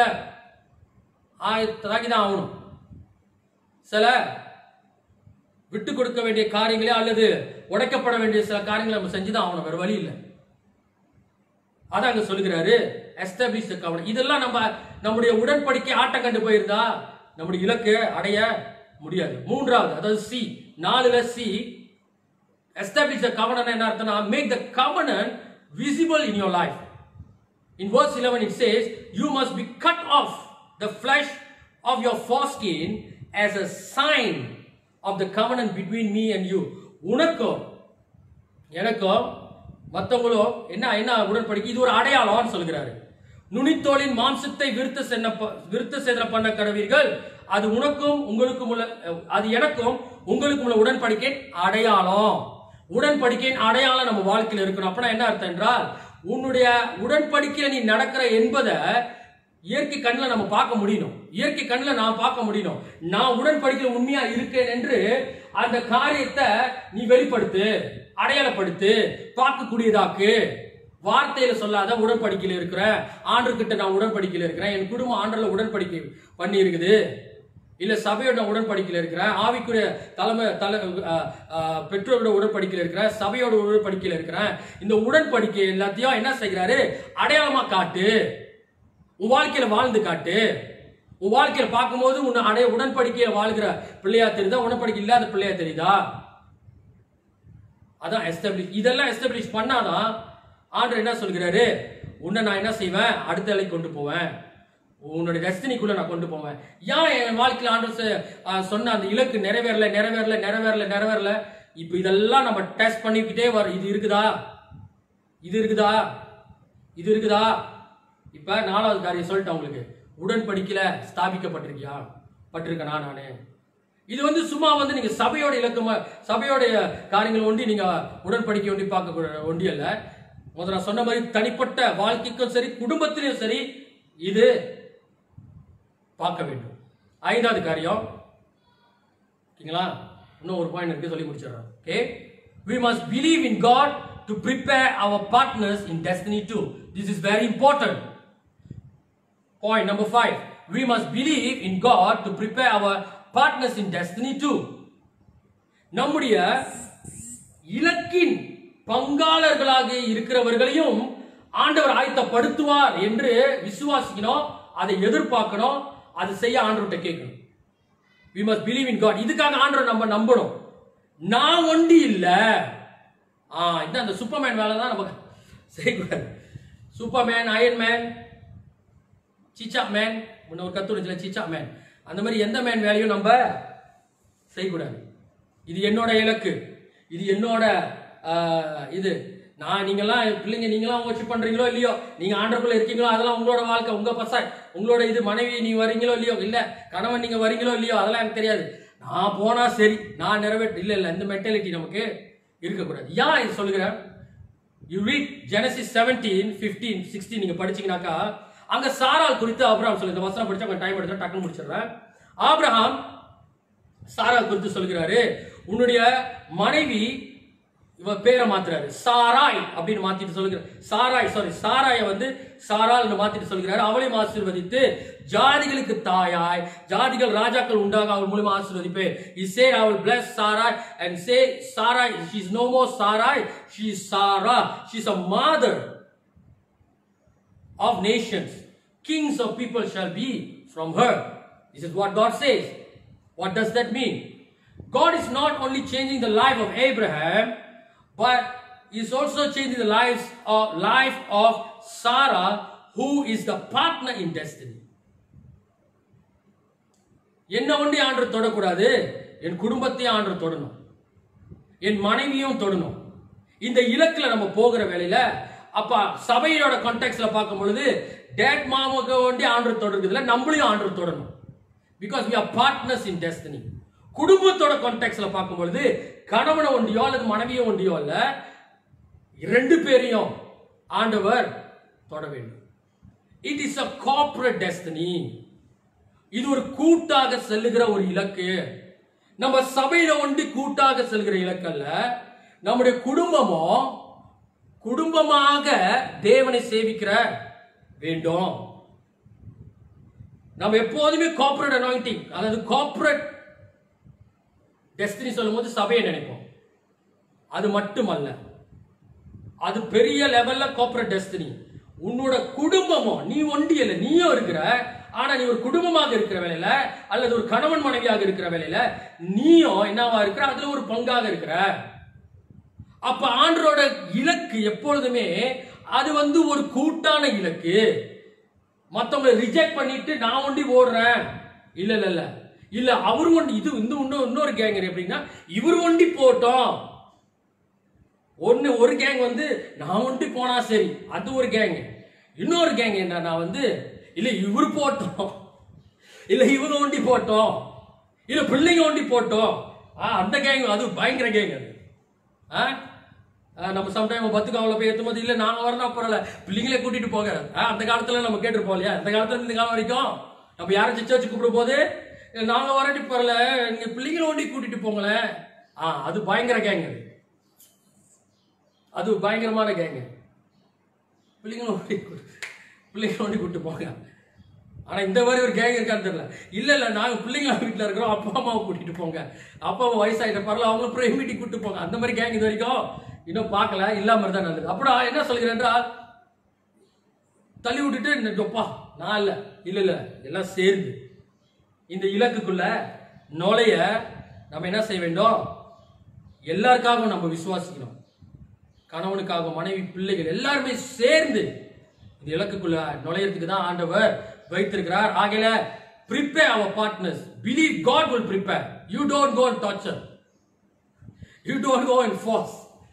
ஆய- தாங்கிதான் ஆகணும் சில விட்டு கொடுக்க வேண்டிய காரியங்களே அல்லது உடைக்கப்பட வேண்டிய சில காரியங்களை நம்ம செஞ்சுதான் ஆகணும் வேற வழி இல்லை அதான் அங்க சொல்லுகிறாரு எஸ்டாப்ளிஷ் கவனம் இதெல்லாம் நம்ம நம்முடைய உடன்படிக்கை ஆட்டம் கண்டு போயிருந்தா நம்முடைய இலக்கு அடைய முடியாது மூன்றாவது அதாவது சி நாலுல சி எஸ்டாப்ளிஷ் த கவனம் என்ன அர்த்தம்னா make the covenant visible in your life In verse 11 it says, You must be cut off the flesh of your foreskin as a sign of the covenant between me and you. உனக்கும் எனக்கும் மற்றவங்களும் என்ன என்ன உடன்படிக்கை இது ஒரு அடையாளம்னு சொல்கிறாரு நுனித்தோலின் மாம்சத்தை விருத்த சென்ன விருத்த சேதனை பண்ண கடவீர்கள் அது உனக்கும் உங்களுக்கும் உள்ள அது எனக்கும் உங்களுக்கும் உள்ள உடன்படிக்கை அடையாளம் உடன்படிக்கையின் அடையாளம் நம்ம வாழ்க்கையில் இருக்கணும் அப்படின்னா என்ன அர்த்தம் என்றால் உன்னுடைய உடன்படிக்கையில நீ நடக்கிற என்பதை இயற்கை கண்ணில் நம்ம பார்க்க முடியணும் இயற்கை கண்ணில் நான் பார்க்க முடியணும் நான் உடன்படிக்கையில் உண்மையா இருக்கேன் என்று அந்த காரியத்தை நீ வெளிப்படுத்து அடையாளப்படுத்து பார்க்கக்கூடியதாக்கு வார்த்தையில சொல்லாத உடன்படிக்கையில் இருக்கிறேன் ஆண்டர்கிட்ட நான் உடன்படிக்கையில் இருக்கிறேன் என் குடும்பம் ஆண்டர்ல உடன்படிக்கை பண்ணி இருக்குது இல்ல சபையோட நான் உடன்படிக்கையில் இருக்கிறேன் ஆவிக்குரிய தலைமை தலை அஹ், அஹ், பெற்றோரோட உடன்படிக்கையில் இருக்கிறேன் சபையோட உடன்படிக்கையில் இருக்கிறேன் இந்த உடன்படிக்கை எல்லாத்தையும் என்ன செய்கிறாரு அடையாளமா காட்டு உன் வாழ்க்கையில வாழ்ந்து காட்டு உன் வாழ்க்கையில பார்க்கும்போது உன்னை அடைய உடன்படிக்கையில வாழ்கிற பிள்ளையா தெரியுதா உடன்படிக்கை இல்லாத பிள்ளையா தெரியுதா அதான் எஸ்டாப்ளிஷ் இதெல்லாம் எஸ்டாப்ளிஷ் பண்ணாதான் ஆண்டர் என்ன சொல்கிறாரு உன்னை நான் என்ன செய்வேன் அடுத்த நிலைக்கு கொண்டு போவேன் உன்னோட டெஸ்டினிக்குள்ள நான் கொண்டு போவேன் ஏன் என் வாழ்க்கையில் ஆண்டர் சொ- ஆ, சொன்ன அந்த இலக்கு நிறைவேறல நிறைவேறல நிறைவேறல நிறைவேறல இப்போ இதெல்லாம் நம்ம டெஸ்ட் பண்ணிக்கிட்டே வரோம் இது இருக்குதா இது இருக்குதா இது இருக்குதா இப்ப நாலாவது காரியம் சொல்லிட்டேன் உங்களுக்கு உடன்படிக்கையில ஸ்தாபிக்கப்பட்டிருக்கியா பட்டிருக்கனா நானு இது வந்து சும்மா வந்து நீங்க சபையோட இலக்கமா சபையோடைய காரியங்கள் ஒண்டி நீங்க உடன்படிக்கை ஒண்டி பார்க்க ஒண்டி அல்ல முதல்ல நான் சொன்ன மாதிரி தனிப்பட்ட வாழ்க்கைக்கும் சரி குடும்பத்திலும் சரி இது பார்க்க வேண்டும் ஐந்தாவது காரியம் ஓகேங்களா இன்னும் ஒரு பாயிண்ட் இருக்கு சொல்லி முடிச்சிடுறேன் okay we must believe in god to prepare our partners in destiny too this is very important point number 5 we must believe in god to prepare our partners in destiny too நம்முடைய இலக்கின் பங்காளர்களாக இருக்கிறவர்களையும் ஆண்டவர் ஆயத்தப்படுத்துவார் என்று விசுவாசிக்கணும் அதை எதிர்பார்க்கணும் அதை செய்ய ஆண்டவர்கிட்ட கேட்கணும் we must believe in god இதுக்காக ஆண்டவர் நம்ம நம்பணும் நான் ஒண்டி இல்ல ஆ இதான் அந்த சூப்பர்மேன் வேலை தான் நம்ம செய்யக்கூடாது சூப்பர்மேன் அயன் மேன் சிச்சா மேன் முன்ன ஒரு கத்துடைச்சில சிச்சா மேன் அந்த மாதிரி எந்த மேன் வேலையும் நம்ம செய்யக்கூடாது இது என்னோட இலக்கு இது என்னோட ஆஹ், இது நான் நீங்கெல்லாம் பிள்ளைங்க நீங்களாம் வச்சு பண்றீங்களோ இல்லையோ நீங்க ஆண்டருக்குள்ள இருக்கீங்களோ அதெல்லாம் உங்களோட வாழ்க்கை உங்க பச உங்களோட இது மனைவி நீங்க வரீங்களோ இல்லையோ இல்ல கணவன் நீங்க வரீங்களோ இல்லையோ அதெல்லாம் எனக்கு தெரியாது நான் போனா சரி நான் நிறைவேற்ற இல்ல இல்ல இந்த மென்டாலிட்டி நமக்கு இருக்கக்கூடாது ஏன் இது சொல்லுகிறேன் you read Genesis seventeen fifteen sixteen நீங்க படிச்சீங்கன்னாக்கா அங்க சாரால் குறித்து ஆபிரகாம் சொல்லு இந்த வசனம் படிச்சா கொஞ்சம் டைம் எடுத்து டக்குன்னு முடிச்சிடுறேன் ஆபிரகாம் சாரால் குறித்து சொல்கிறாரு உன்னுடைய மனைவி இவ பேரை மாத்துறாரு சாராய் அப்படின்னு மாத்திட்டு சொல்லுகிறார் சாராய் சாரி சாராய வந்து சாரால் மாத்திட்டு சொல்கிறாரு அவளையும் ஆசீர்வதித்து ஜாதிகளுக்கு தாயாய் ஜாதிகள் ராஜாக்கள் உண்டாக அவள் மூலமா ஆசீர்வதிப்பேன் he said i will bless sarai and say sarai she is no more sarai she is sarah she is a mother of nations. Kings of people shall be from her. This is what God says. What does that mean? God is not only changing the life of Abraham, but is also changing the lives of life of Sarah, who is the partner in destiny. என்ன ஒண்டி ஆண்டு தொடக்கூடாது என் குடும்பத்தையும் ஆண்டு தொடணும் என் மனைவியும் தொடணும் இந்த இலக்குல நம்ம போகிற வேலையில அப்ப சபையோட கான்டெக்ட்ல பார்க்கும் பொழுது டேட் மாமுக்கு வேண்டி ஆண்டு தொடர்றதுல நம்மளையும் ஆண்டு தொடரணும் because we are partners in destiny குடும்பத்தோட கான்டெக்ட்ல பார்க்கும் பொழுது கணவனை ஒண்டியோ அல்லது மனைவியோ ஒண்டியோ அல்ல ரெண்டு பேரையும் ஆண்டவர் தொட வேண்டும் it is a corporate destiny இது ஒரு கூட்டாக செல்லுகிற ஒரு இலக்கு நம்ம சபையில ஒண்டி கூட்டாக செல்கிற இலக்கு அல்ல நம்முடைய குடும்பமும் குடும்பமாக தேவனை சேவிக்கிற வேண்டும் நம்ம எப்போதுமே கார்ப்பரேட் அனாயிண்டிங் அதாவது கார்ப்பரேட் டெஸ்டினி சொல்லும்போது சபையை நினைப்போம் அது மட்டுமல்ல அது பெரிய லெவல்ல கார்ப்பரேட் டெஸ்டினி உன்னோட குடும்பமும் நீ ஒண்டியல நீயும் இருக்கிற ஆனா நீ ஒரு குடும்பமாக இருக்கிற வேலையில அல்லது ஒரு கணவன் மனைவியாக இருக்கிற வேலையில நீயும் என்னவா இருக்கிற அதுல ஒரு பங்காக இருக்கிற அப்ப ஆண்டரோட இலக்கு எப்பொழுதுமே அது வந்து ஒரு கூட்டான இலக்கு மத்தவங்களை ரிஜெக்ட் பண்ணிட்டு நான் ஒண்டி ஓடுறேன் இல்ல இல்ல இல்ல இல்ல அவர் ஒண்டி இது இந்த இன்னும் இன்னொரு கேங் எப்படின்னா இவர் ஒண்டி போட்டோம் ஒன்னு ஒரு கேங் வந்து நான் ஒண்டி போனா சரி அது ஒரு கேங் இன்னொரு கேங் என்ன நான் வந்து இல்ல இவர் போட்டோம் இல்ல இவங்க ஒண்டி போட்டோம் இல்ல பிள்ளைங்க ஒண்டி போட்டோம் ஆ, அந்த கேங் அது பயங்கர கேங் அது ஆ? அஹ் நம்ம சம்டைம் பத்து காவல போய் ஏற்றும் போது இல்லை நாங்கள் வரணும் பரவாயில்ல பிள்ளைங்களே கூட்டிட்டு போக அஹ் அந்த காலத்துல நம்ம கேட்டிருப்போம் இல்லையா அந்த காலத்துல இருந்து இந்த காலம் வரைக்கும் நம்ம யாரும் சிச்ச வச்சு கூப்பிடும் போது நாங்கள் வரட்டி பரவாயில்ல நீங்க பிள்ளைங்களை ஒண்டி கூட்டிட்டு போங்களேன் ஆ அது பயங்கர கேங் அது அது பயங்கரமான கேங்க பிள்ளைங்களும் ஓடி பிள்ளைங்களும் ஓடி கூட்டு போங்க ஆனா இந்த மாதிரி ஒரு கேங் இருக்கான்னு தெரியல இல்ல இல்ல நாங்க பிள்ளைங்கள வீட்டுல இருக்கிறோம் அப்பா அம்மாவை கூட்டிட்டு போங்க அப்பா அம்மா வயசாயிட்ட பரவாயில்ல அவங்களும் பிரைம் மீட்டிங் கூட்டு போங்க அந்த மாதிரி கேங் இது வரைக்கும் இன்னும் பார்க்கல இல்லாம இருந்தா நல்லது அப்புறம் என்ன சொல்கிறேன் என்றால் தள்ளி விட்டுட்டு இந்த டொப்பா நான் இல்ல இல்ல இல்ல எல்லாம் சேர்ந்து இந்த இலக்குக்குள்ள நுழைய நம்ம என்ன செய்ய வேண்டும் எல்லாருக்காகவும் நம்ம விசுவாசிக்கணும் கணவனுக்காக மனைவி பிள்ளைகள் எல்லாருமே சேர்ந்து இந்த இலக்குக்குள்ள நுழையறதுக்கு தான் ஆண்டவர் வைத்திருக்கிறார் ஆகையில prepare our partners believe god will prepare you don't go and torture you don't go and force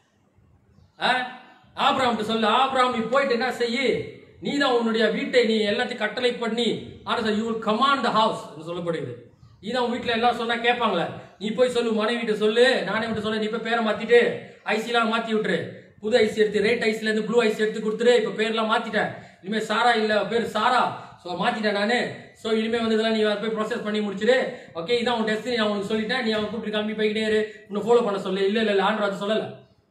Abram சொல்லு ஆபிராம் நீ போயிட்டு என்ன செய்யு நீ தான் உன்னுடைய வீட்டை நீ எல்லாத்தையும் கட்டளை பண்ணி ஆனா you will command the house சொல்லப்படுது நீ தான் உன் வீட்டுல எல்லாம் சொன்னா கேட்பாங்களே நீ போய் சொல்லு மனைவிட்ட சொல்லு நானே விட்டு சொல்ல நீ போய் பேரை மாத்திட்டு ஐசிலாம் மாத்தி விட்டுரு புது ஐசி எடுத்து ரேட் ஐஸ்ல இருந்து ப்ளூ ஐஸ் எடுத்து கொடுத்துரு இப்ப பேர்லாம் மாத்திட்டேன் இனிமே சாரா இல்ல பேர் சாரா சோ மாத்திட்டேன் நானு சோ இனிமே வந்து இதெல்லாம் நீ அதை போய் ப்ராசஸ் பண்ணி முடிச்சிரு ஓகே இதான் உன் டெஸ்ட் நான் உனக்கு சொல்லிட்டேன் நீ அவன் கூப்பிட்டு கிளம்பி போய்கிட்டே இரு உன்னை ஃபாலோ பண்ண சொல்லு இல்ல இல்ல இல்ல ஆண்டவர் அதை சொல்லல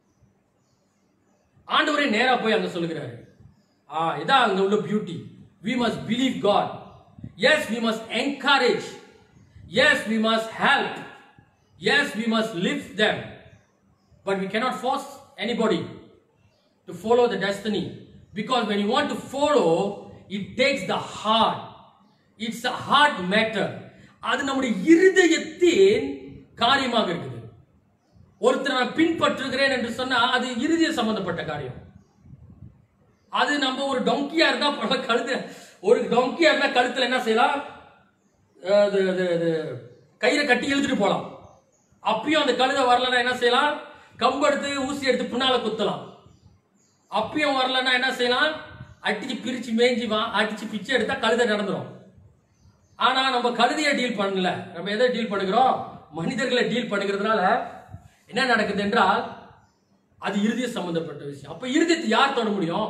ஆண்டவரே நேரா போய் அங்க சொல்லுகிறாரு ஆ இதான் அங்க உள்ள beauty we must believe god yes we must encourage yes we must help yes we must lift them but we cannot force anybody to follow the destiny because when you want to follow it takes the heart it's a heart matter அது நம்முடைய இருதயத்தின் காரியமாக இருக்குது ஒருத்தர் நான் பின்பற்றுகிறேன் என்று சொன்னா அது இறுதிய சம்பந்தப்பட்ட காரியம் அது நம்ம ஒரு டொங்கியா இருந்தா பரவாயில்ல, கழுத்து ஒரு டொங்கியா இருந்தா கழுத்துல என்ன செய்யலாம் அஹ் அது அது அது கயிறை கட்டி இழுத்துட்டு போலாம் அப்பயும் அந்த கழுதை வரலன்னா என்ன செய்யலாம் கம்பு எடுத்து ஊசி எடுத்து பின்னால குத்தலாம் அப்பயும் வரலன்னா என்ன செய்யலாம் அடிச்சு பிரிச்சு மேய்ஞ்சி வா அடிச்சு பிச்சை எடுத்தா கழுதை நடந்துரும் ஆனா நம்ம கழுதையை டீல் பண்ணல நம்ம எதை டீல் பண்ணுகிறோம் மனிதர்களை டீல் பண்ணுகிறதுனால என்ன நடக்குது என்றால் அது இறுதிய சம்பந்தப்பட்ட விஷயம் அப்ப இறுதியத்தை யார் தொட முடியும்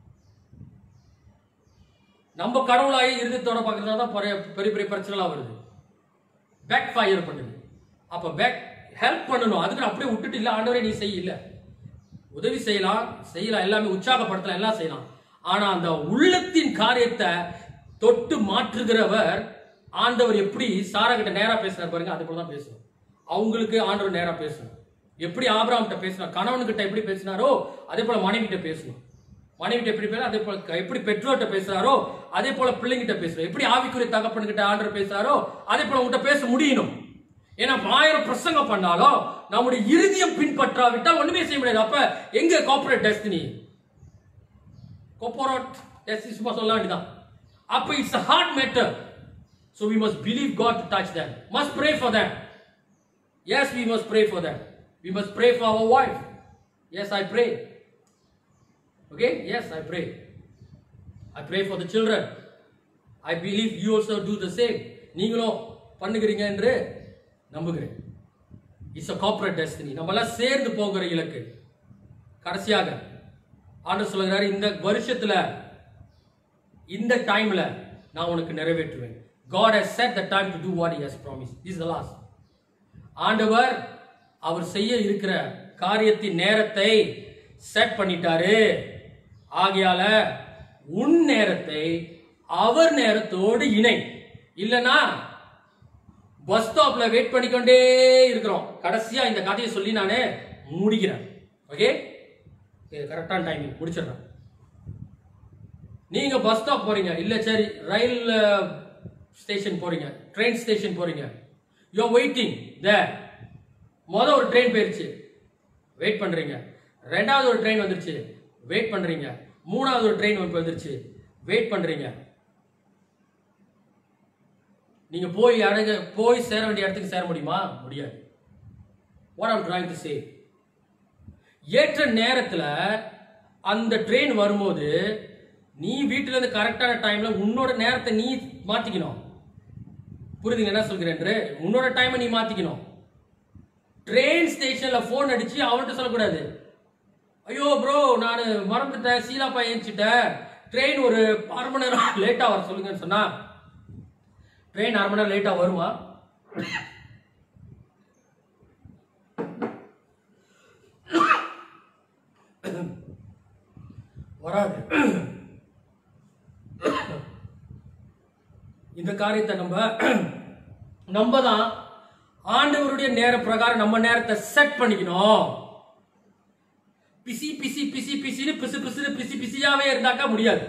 நம்ம கடவுளாகி இறுதியத்தோட பார்க்கறதுனால தான் பெரிய பெரிய பெரிய பிரச்சனைலாம் வருது பேக் ஃபயர் பண்ணுது அப்ப பேக் ஹெல்ப் பண்ணணும் அதுக்கு அப்படியே விட்டுட்டு இல்ல ஆண்டவரே நீ செய் இல்ல உதவி செய்யலாம் செய்யலாம் எல்லாமே உற்சாகப்படுத்தலாம் எல்லாம் செய்யலாம் ஆனா அந்த உள்ளத்தின் காரியத்தை தொட்டு மாற்றுகிறவர் ஆண்டவர் எப்படி சாரா கிட்ட நேரா பேசுறாரு பாருங்க அது போல தான் பேசணும் அவங்களுக்கு ஆண்டவர் நேரா பேசணும் எப்படி ஆபிரகாம் கிட்ட பேசினார் கணவன்கிட்ட எப்படி பேசினாரோ அதே போல மனைவி கிட்ட பேசணும் மனைவிட்ட எப்படி பேச அதே போல எப்படி பெற்றோர்கிட்ட பேசுறாரோ அதே போல பிள்ளைங்கிட்ட பேசுறோம் எப்படி ஆவிக்குரிய தகப்பன்கிட்ட ஆண்டவர் பேசுறாரோ அதே போல உங்ககிட்ட பேச முடியணும் ஏன்னா ஆயிரம் பிரசங்கம் பண்ணாலும் நம்முடைய இறுதியம் பின்பற்றாவிட்டால் ஒண்ணுமே செய்ய முடியாது அப்ப எங்க கார்பரேட் டெஸ்டினி corporate டெஸ்டினி சும்மா சொல்ல வேண்டியதான் அப்ப it's a hard matter so we must believe god to touch them must pray for them yes we must pray for them we must pray for our wife yes i pray okay yes i pray i pray for the children i believe you also do the same நீங்களும் பண்ணுகிறீங்க என்று நம்புகிறேன் it's a corporate destiny நம்ம எல்லாம் சேர்ந்து போகிற இலக்கு கடைசியாக ஆண்டவர் சொல்லுகிறாரு இந்த வருஷத்துல இந்த டைம்ல நான் உனக்கு நிறைவேற்றுவேன் God has set the time to do what he has promised this is the last ஆண்டவர் அவர் செய்ய இருக்கிற காரியத்தின் நேரத்தை செட் பண்ணிட்டாரு ஆகையால உன் நேரத்தை அவர் நேரத்தோடு இணை இல்லனா பஸ் ஸ்டாப்ல வெயிட் பண்ணிக்கொண்டே இருக்கிறோம் கடைசியா இந்த கதையை சொல்லி நானே முடிக்கிறேன் ஓகே கரெக்டான டைமிங் முடிச்சிடுறேன் நீங்க பஸ் ஸ்டாப் போறீங்க இல்ல சரி ரயில் ஸ்டேஷன் போறீங்க ட்ரெயின் ஸ்டேஷன் போறீங்க யூ வெயிட்டிங் தேர் மொதல் ஒரு ட்ரெயின் போயிருச்சு வெயிட் பண்றீங்க ரெண்டாவது ஒரு ட்ரெயின் வந்துருச்சு வெயிட் பண்றீங்க மூணாவது ஒரு ட்ரெயின் வந்துருச்சு வெயிட் பண்றீங்க நீங்க போய் அடங்க போய் சேர வேண்டிய இடத்துக்கு சேர முடியுமா முடியாது வாட் ஆம் ட்ராயிங் டு சே ஏற்ற நேரத்துல அந்த ட்ரெயின் வரும்போது நீ வீட்டுல இருந்து கரெக்டான டைம்ல உன்னோட நேரத்தை நீ மாத்திக்கணும் புரியுதுங்க என்ன சொல்கிறேன் உன்னோட டைமை நீ மாத்திக்கணும் ட்ரெயின் ஸ்டேஷன்ல போன் அடிச்சு அவன்கிட்ட சொல்லக்கூடாது ஐயோ ப்ரோ நான் மறந்துட்டேன் சீலாப்பா ஏஞ்சிட்டேன் ட்ரெயின் ஒரு அரை மணி நேரம் லேட்டா வர சொல்லுங்கன்னு சொன்னா ட்ரெயின் அரை மணி நேரம் லேட்டா வருமா வராது இந்த காரியத்தை நம்ம நம்ம தான் ஆண்டவருடைய நேர பிரகாரம் நம்ம நேரத்தை செட் பண்ணிக்கணும் பிசி பிசி பிசி பிசின்னு பிசு பிசுன்னு பிசி பிசியாவே இருந்தாக்கா முடியாது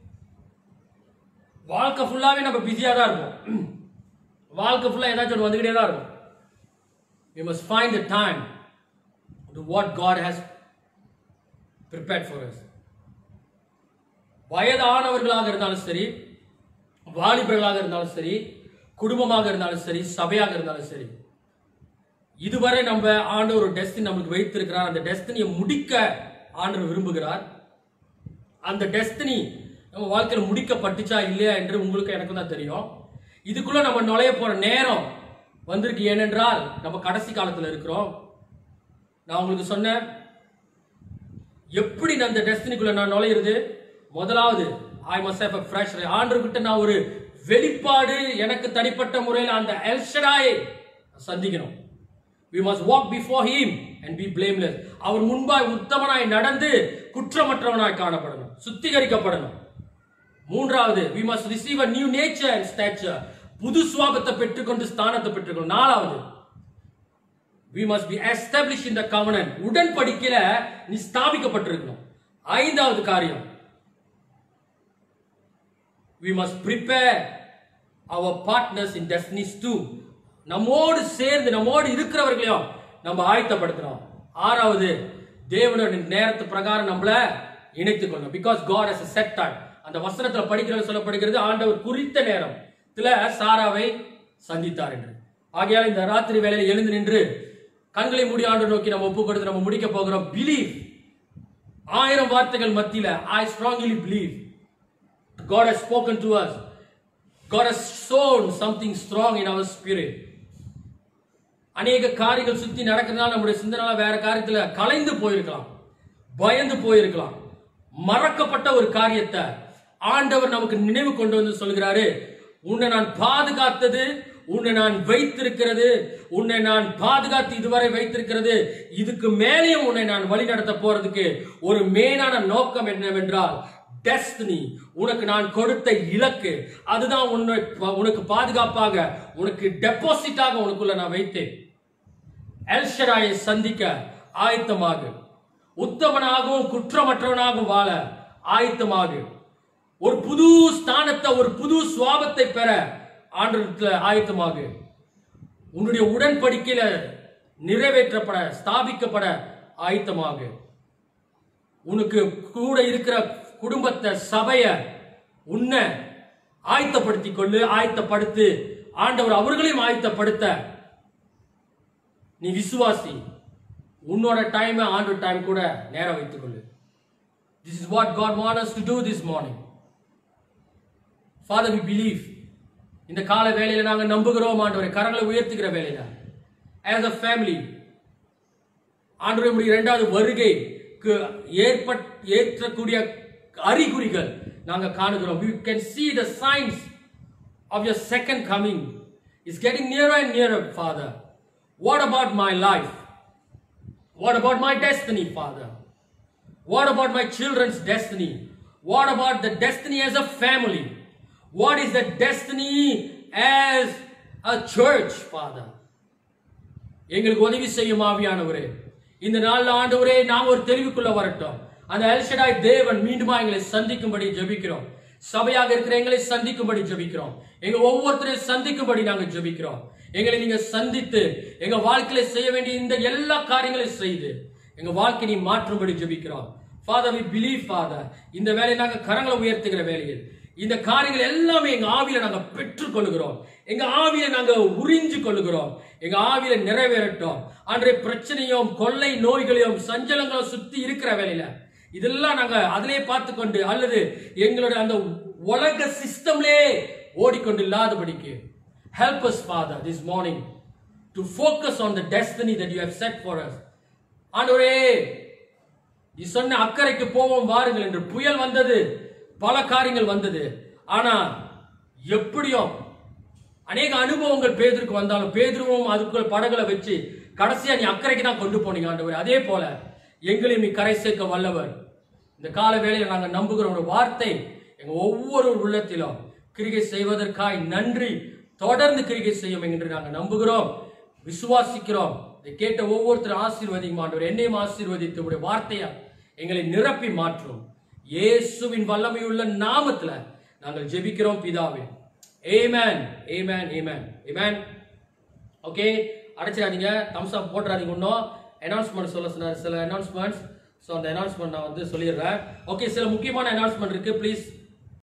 வாழ்க்கை ஃபுல்லாவே நம்ம பிஸியா தான் இருப்போம் வாழ்க்கை ஃபுல்லா ஏதாச்சும் ஒன்று வந்துகிட்டே தான் இருக்கும் we must find the time to what God has prepared for us வயதானவர்களாக இருந்தாலும் சரி வாலிபர்களாக இருந்தாலும் சரி குடும்பமாக இருந்தாலும் சரி சபையாக இருந்தாலும் சரி இதுவரை நம்ம ஆண்டவர் ஒரு டெஸ்டினி நம்மளுக்கு வைத்திருக்கிறார் அந்த டெஸ்டினியை முடிக்க ஆண்டவர் விரும்புகிறார் அந்த டெஸ்டினி நம்ம வாழ்க்கையில் முடிக்கப்பட்டுச்சா இல்லையா என்று உங்களுக்கு எனக்கும் தான் தெரியும் இதுக்குள்ள நம்ம நுழைய போற நேரம் வந்திருக்கு ஏனென்றால் நம்ம கடைசி காலத்துல இருக்கிறோம் நான் உங்களுக்கு சொன்னேன் எப்படி நான் அந்த டெஸ்டினிக்குள்ள நான் நுழையிறது முதலாவது I must have a fresh ஆண்டவர்கிட்ட நான் ஒரு வெளிப்பாடு எனக்கு தனிப்பட்ட முறையில் அந்த எல்ஷடாயை சந்திக்கணும் we must walk before him and be blameless அவர் முன்பாய் உத்தமனாய் நடந்து குற்றமற்றவனாய் காணப்படணும் சுத்திகரிக்கப்படணும் மூன்றாவது we must receive a new nature and stature புது சுவாபத்தை பெற்றுக்கொண்டு ஸ்தானத்தை பெற்றுக்கணும் நாலாவது we must be established in the covenant உடன்படிக்கையில நீ ஸ்தாபிக்கப்பட்டிருக்கணும் ஐந்தாவது காரியம் we must prepare our partners in destinies too நம்மோடு சேர்ந்து நம்மோடு இருக்கிறவர்களையும் நம்ம ஆயத்தப்படுத்தணும் ஆறாவது தேவனோட நேரத்து பிரகாரம் நம்மள இணைத்துக் கொள்ளணும் because God has a set time அந்த வசனத்துல படிக்கிறது சொல்லப்படுகிறது ஆண்டவர் குறித்த நேரம் சாராவை சந்தித்தார் என்று ஆகையால் இந்த ராத்திரி வேளையில எழுந்து நின்று கண்களை மூடி ஆண்டு நோக்கி நம்ம ஒப்பு கொடுத்து நம்ம முடிக்க போகிறோம் பிலீவ் ஆயிரம் வார்த்தைகள் மத்தியில I strongly believe God has spoken to us. God has sown something strong in our spirit. அநேக காரியங்கள் சுத்தி நடக்கிறதுனால நம்முடைய சிந்தனால வேற காரியத்துல கலைந்து போயிருக்கலாம் பயந்து போயிருக்கலாம் மறக்கப்பட்ட ஒரு காரியத்தை ஆண்டவர் நமக்கு நினைவு கொண்டு வந்து சொல்கிறாரு உன்னை நான் பாதுகாத்தது உன்னை நான் வைத்திருக்கிறது உன்னை நான் பாதுகாத்து இதுவரை வைத்திருக்கிறது இதுக்கு மேலேயும் உன்னை நான் வழிநடத்த போறதுக்கு ஒரு மேலான நோக்கம் என்னவென்றால் டெஸ்டினி உனக்கு நான் கொடுத்த இலக்கு அதுதான் உன்னை உனக்கு பாதுகாப்பாக உனக்கு டெபாசிட்டாக உனக்குள்ள நான் வைத்தேன் எல்ஷராயை சந்திக்க ஆயத்தமாக உத்தமனாகவும் குற்றமற்றவனாகவும் வாழ ஆயத்தமாக ஒரு புது ஸ்தானத்தை ஒரு புது சுவாபத்தை பெற ஆண்டத்துல ஆயத்தமாக உன்னுடைய உடன்படிக்கையில நிறைவேற்றப்பட ஸ்தாபிக்கப்பட ஆயத்தமாக உனக்கு கூட இருக்கிற குடும்பத்தை சபைய உன்னை ஆயத்தப்படுத்திக் கொள்ளு ஆயத்தப்படுத்து ஆண்டவர் அவர்களையும் ஆயத்தப்படுத்த நீ விசுவாசி உன்னோட டைம் ஆண்டு டைம் கூட நேரம் வைத்துக் கொள்ளு this is what God want us to do this morning father we believe இந்த கால வேளையில நாங்க நம்புகிறோம் ஆண்டவரை கரங்களை உயர்த்துகிற வேலையில as a family ஆண்டவருடைய இரண்டாவது வருகைக்கு ஏற்பட் ஏற்றக்கூடிய அறிகுறிகள் நாங்க காணுகிறோம் we can see the signs of your second coming is getting nearer and nearer father what about my life what about my destiny father what about my children's destiny what about the destiny as a family what is the destiny as a church father எங்களுக்கு உதவி செய்யும் ஆவியானவரே இந்த நாள்ல ஆண்டவரே நாம் ஒரு தெளிவுக்குள்ள வரட்டும் அந்த எல்ஷடாய் தேவன் மீண்டுமா எங்களை சந்திக்கும்படி ஜெபிக்கிறோம் சபையாக இருக்கிற எங்களை சந்திக்கும்படி ஜெபிக்கிறோம் எங்க ஒவ்வொருத்தரையும் சந்திக்கும்படி நாங்க ஜெபிக்கிறோம் எங்களை நீங்க சந்தித்து எங்க வாழ்க்கையில செய்ய வேண்டிய இந்த எல்லா காரியங்களையும் செய்து எங்க வாழ்க்கை நீ மாற்றும்படி ஜெபிக்கிறோம் ஃபாதர் வி பிலீவ் ஃபாதர் இந்த வேலையை நாங்க கரங்களை உயர்த்துகிற வேலையில் இந்த காரியங்கள் எல்லாமே எங்க ஆவியில நாங்க பெற்றுக் கொள்கிறோம் எங்க ஆவியில நாங்க உறிஞ்சு கொள்கிறோம் எங்க ஆவியில நிறைவேறட்டும் அன்றைய பிரச்சனையும் கொள்ளை நோய்களையும் சஞ்சலங்களும் சுத்தி இருக்கிற வேலையில இதெல்லாம் நாங்க அதிலே பார்த்து கொண்டு அல்லது எங்களுடைய அந்த உலக சிஸ்டம்லே ஓடிக்கொண்டு இல்லாதபடிக்கு help us father this morning to focus on the destiny that you have set for us ஆண்டவரே நீ சொன்ன அக்கறைக்கு போவோம் வாருங்கள் என்று புயல் வந்தது பல காரியங்கள் வந்தது ஆனா எப்படியும் அநேக அனுபவங்கள் பேதருக்கு வந்தாலும் பேதுருவும் அதுக்குள்ள படகுல வச்சு கடைசியா நீ அக்கறைக்கு தான் கொண்டு போனீங்க ஆண்டவர் அதே போல எங்களையும் நீ கரை சேர்க்க வல்லவர் இந்த கால வேளையில நாங்க நம்புகிற ஒரு வார்த்தை எங்க ஒவ்வொரு உள்ளத்திலும் கிரிகை செய்வதற்காய் நன்றி தொடர்ந்து கிரிகை செய்யும் என்று நாங்க நம்புகிறோம் விசுவாசிக்கிறோம் இதை கேட்ட ஒவ்வொருத்தரும் ஆசீர்வதிக்கும் ஆண்டவர் என்னையும் ஆசீர்வதித்து உடைய வார்த்தையா எங்களை நிரப்பி மாற்றும் இயேசுவின் வல்லமையுள்ள நாமத்துல நாங்கள் ஜெபிக்கிறோம் பிதாவே ஏமேன் ஏமேன் ஏமேன் ஏமேன் ஓகே அடைச்சிடாதீங்க தம்ஸ் அப் போட்டுறாதீங்க இன்னும் அனௌன்ஸ்மெண்ட் சொல்ல சொன்னார் சில அனௌன்ஸ்மெண்ட்ஸ் ஸோ அந்த அனௌன்ஸ்மெண்ட் நான் வந்து சொல்லிடுறேன் ஓகே சில முக்கியமான அனௌன்ஸ்மெண்ட் இருக்கு ப்ளீஸ்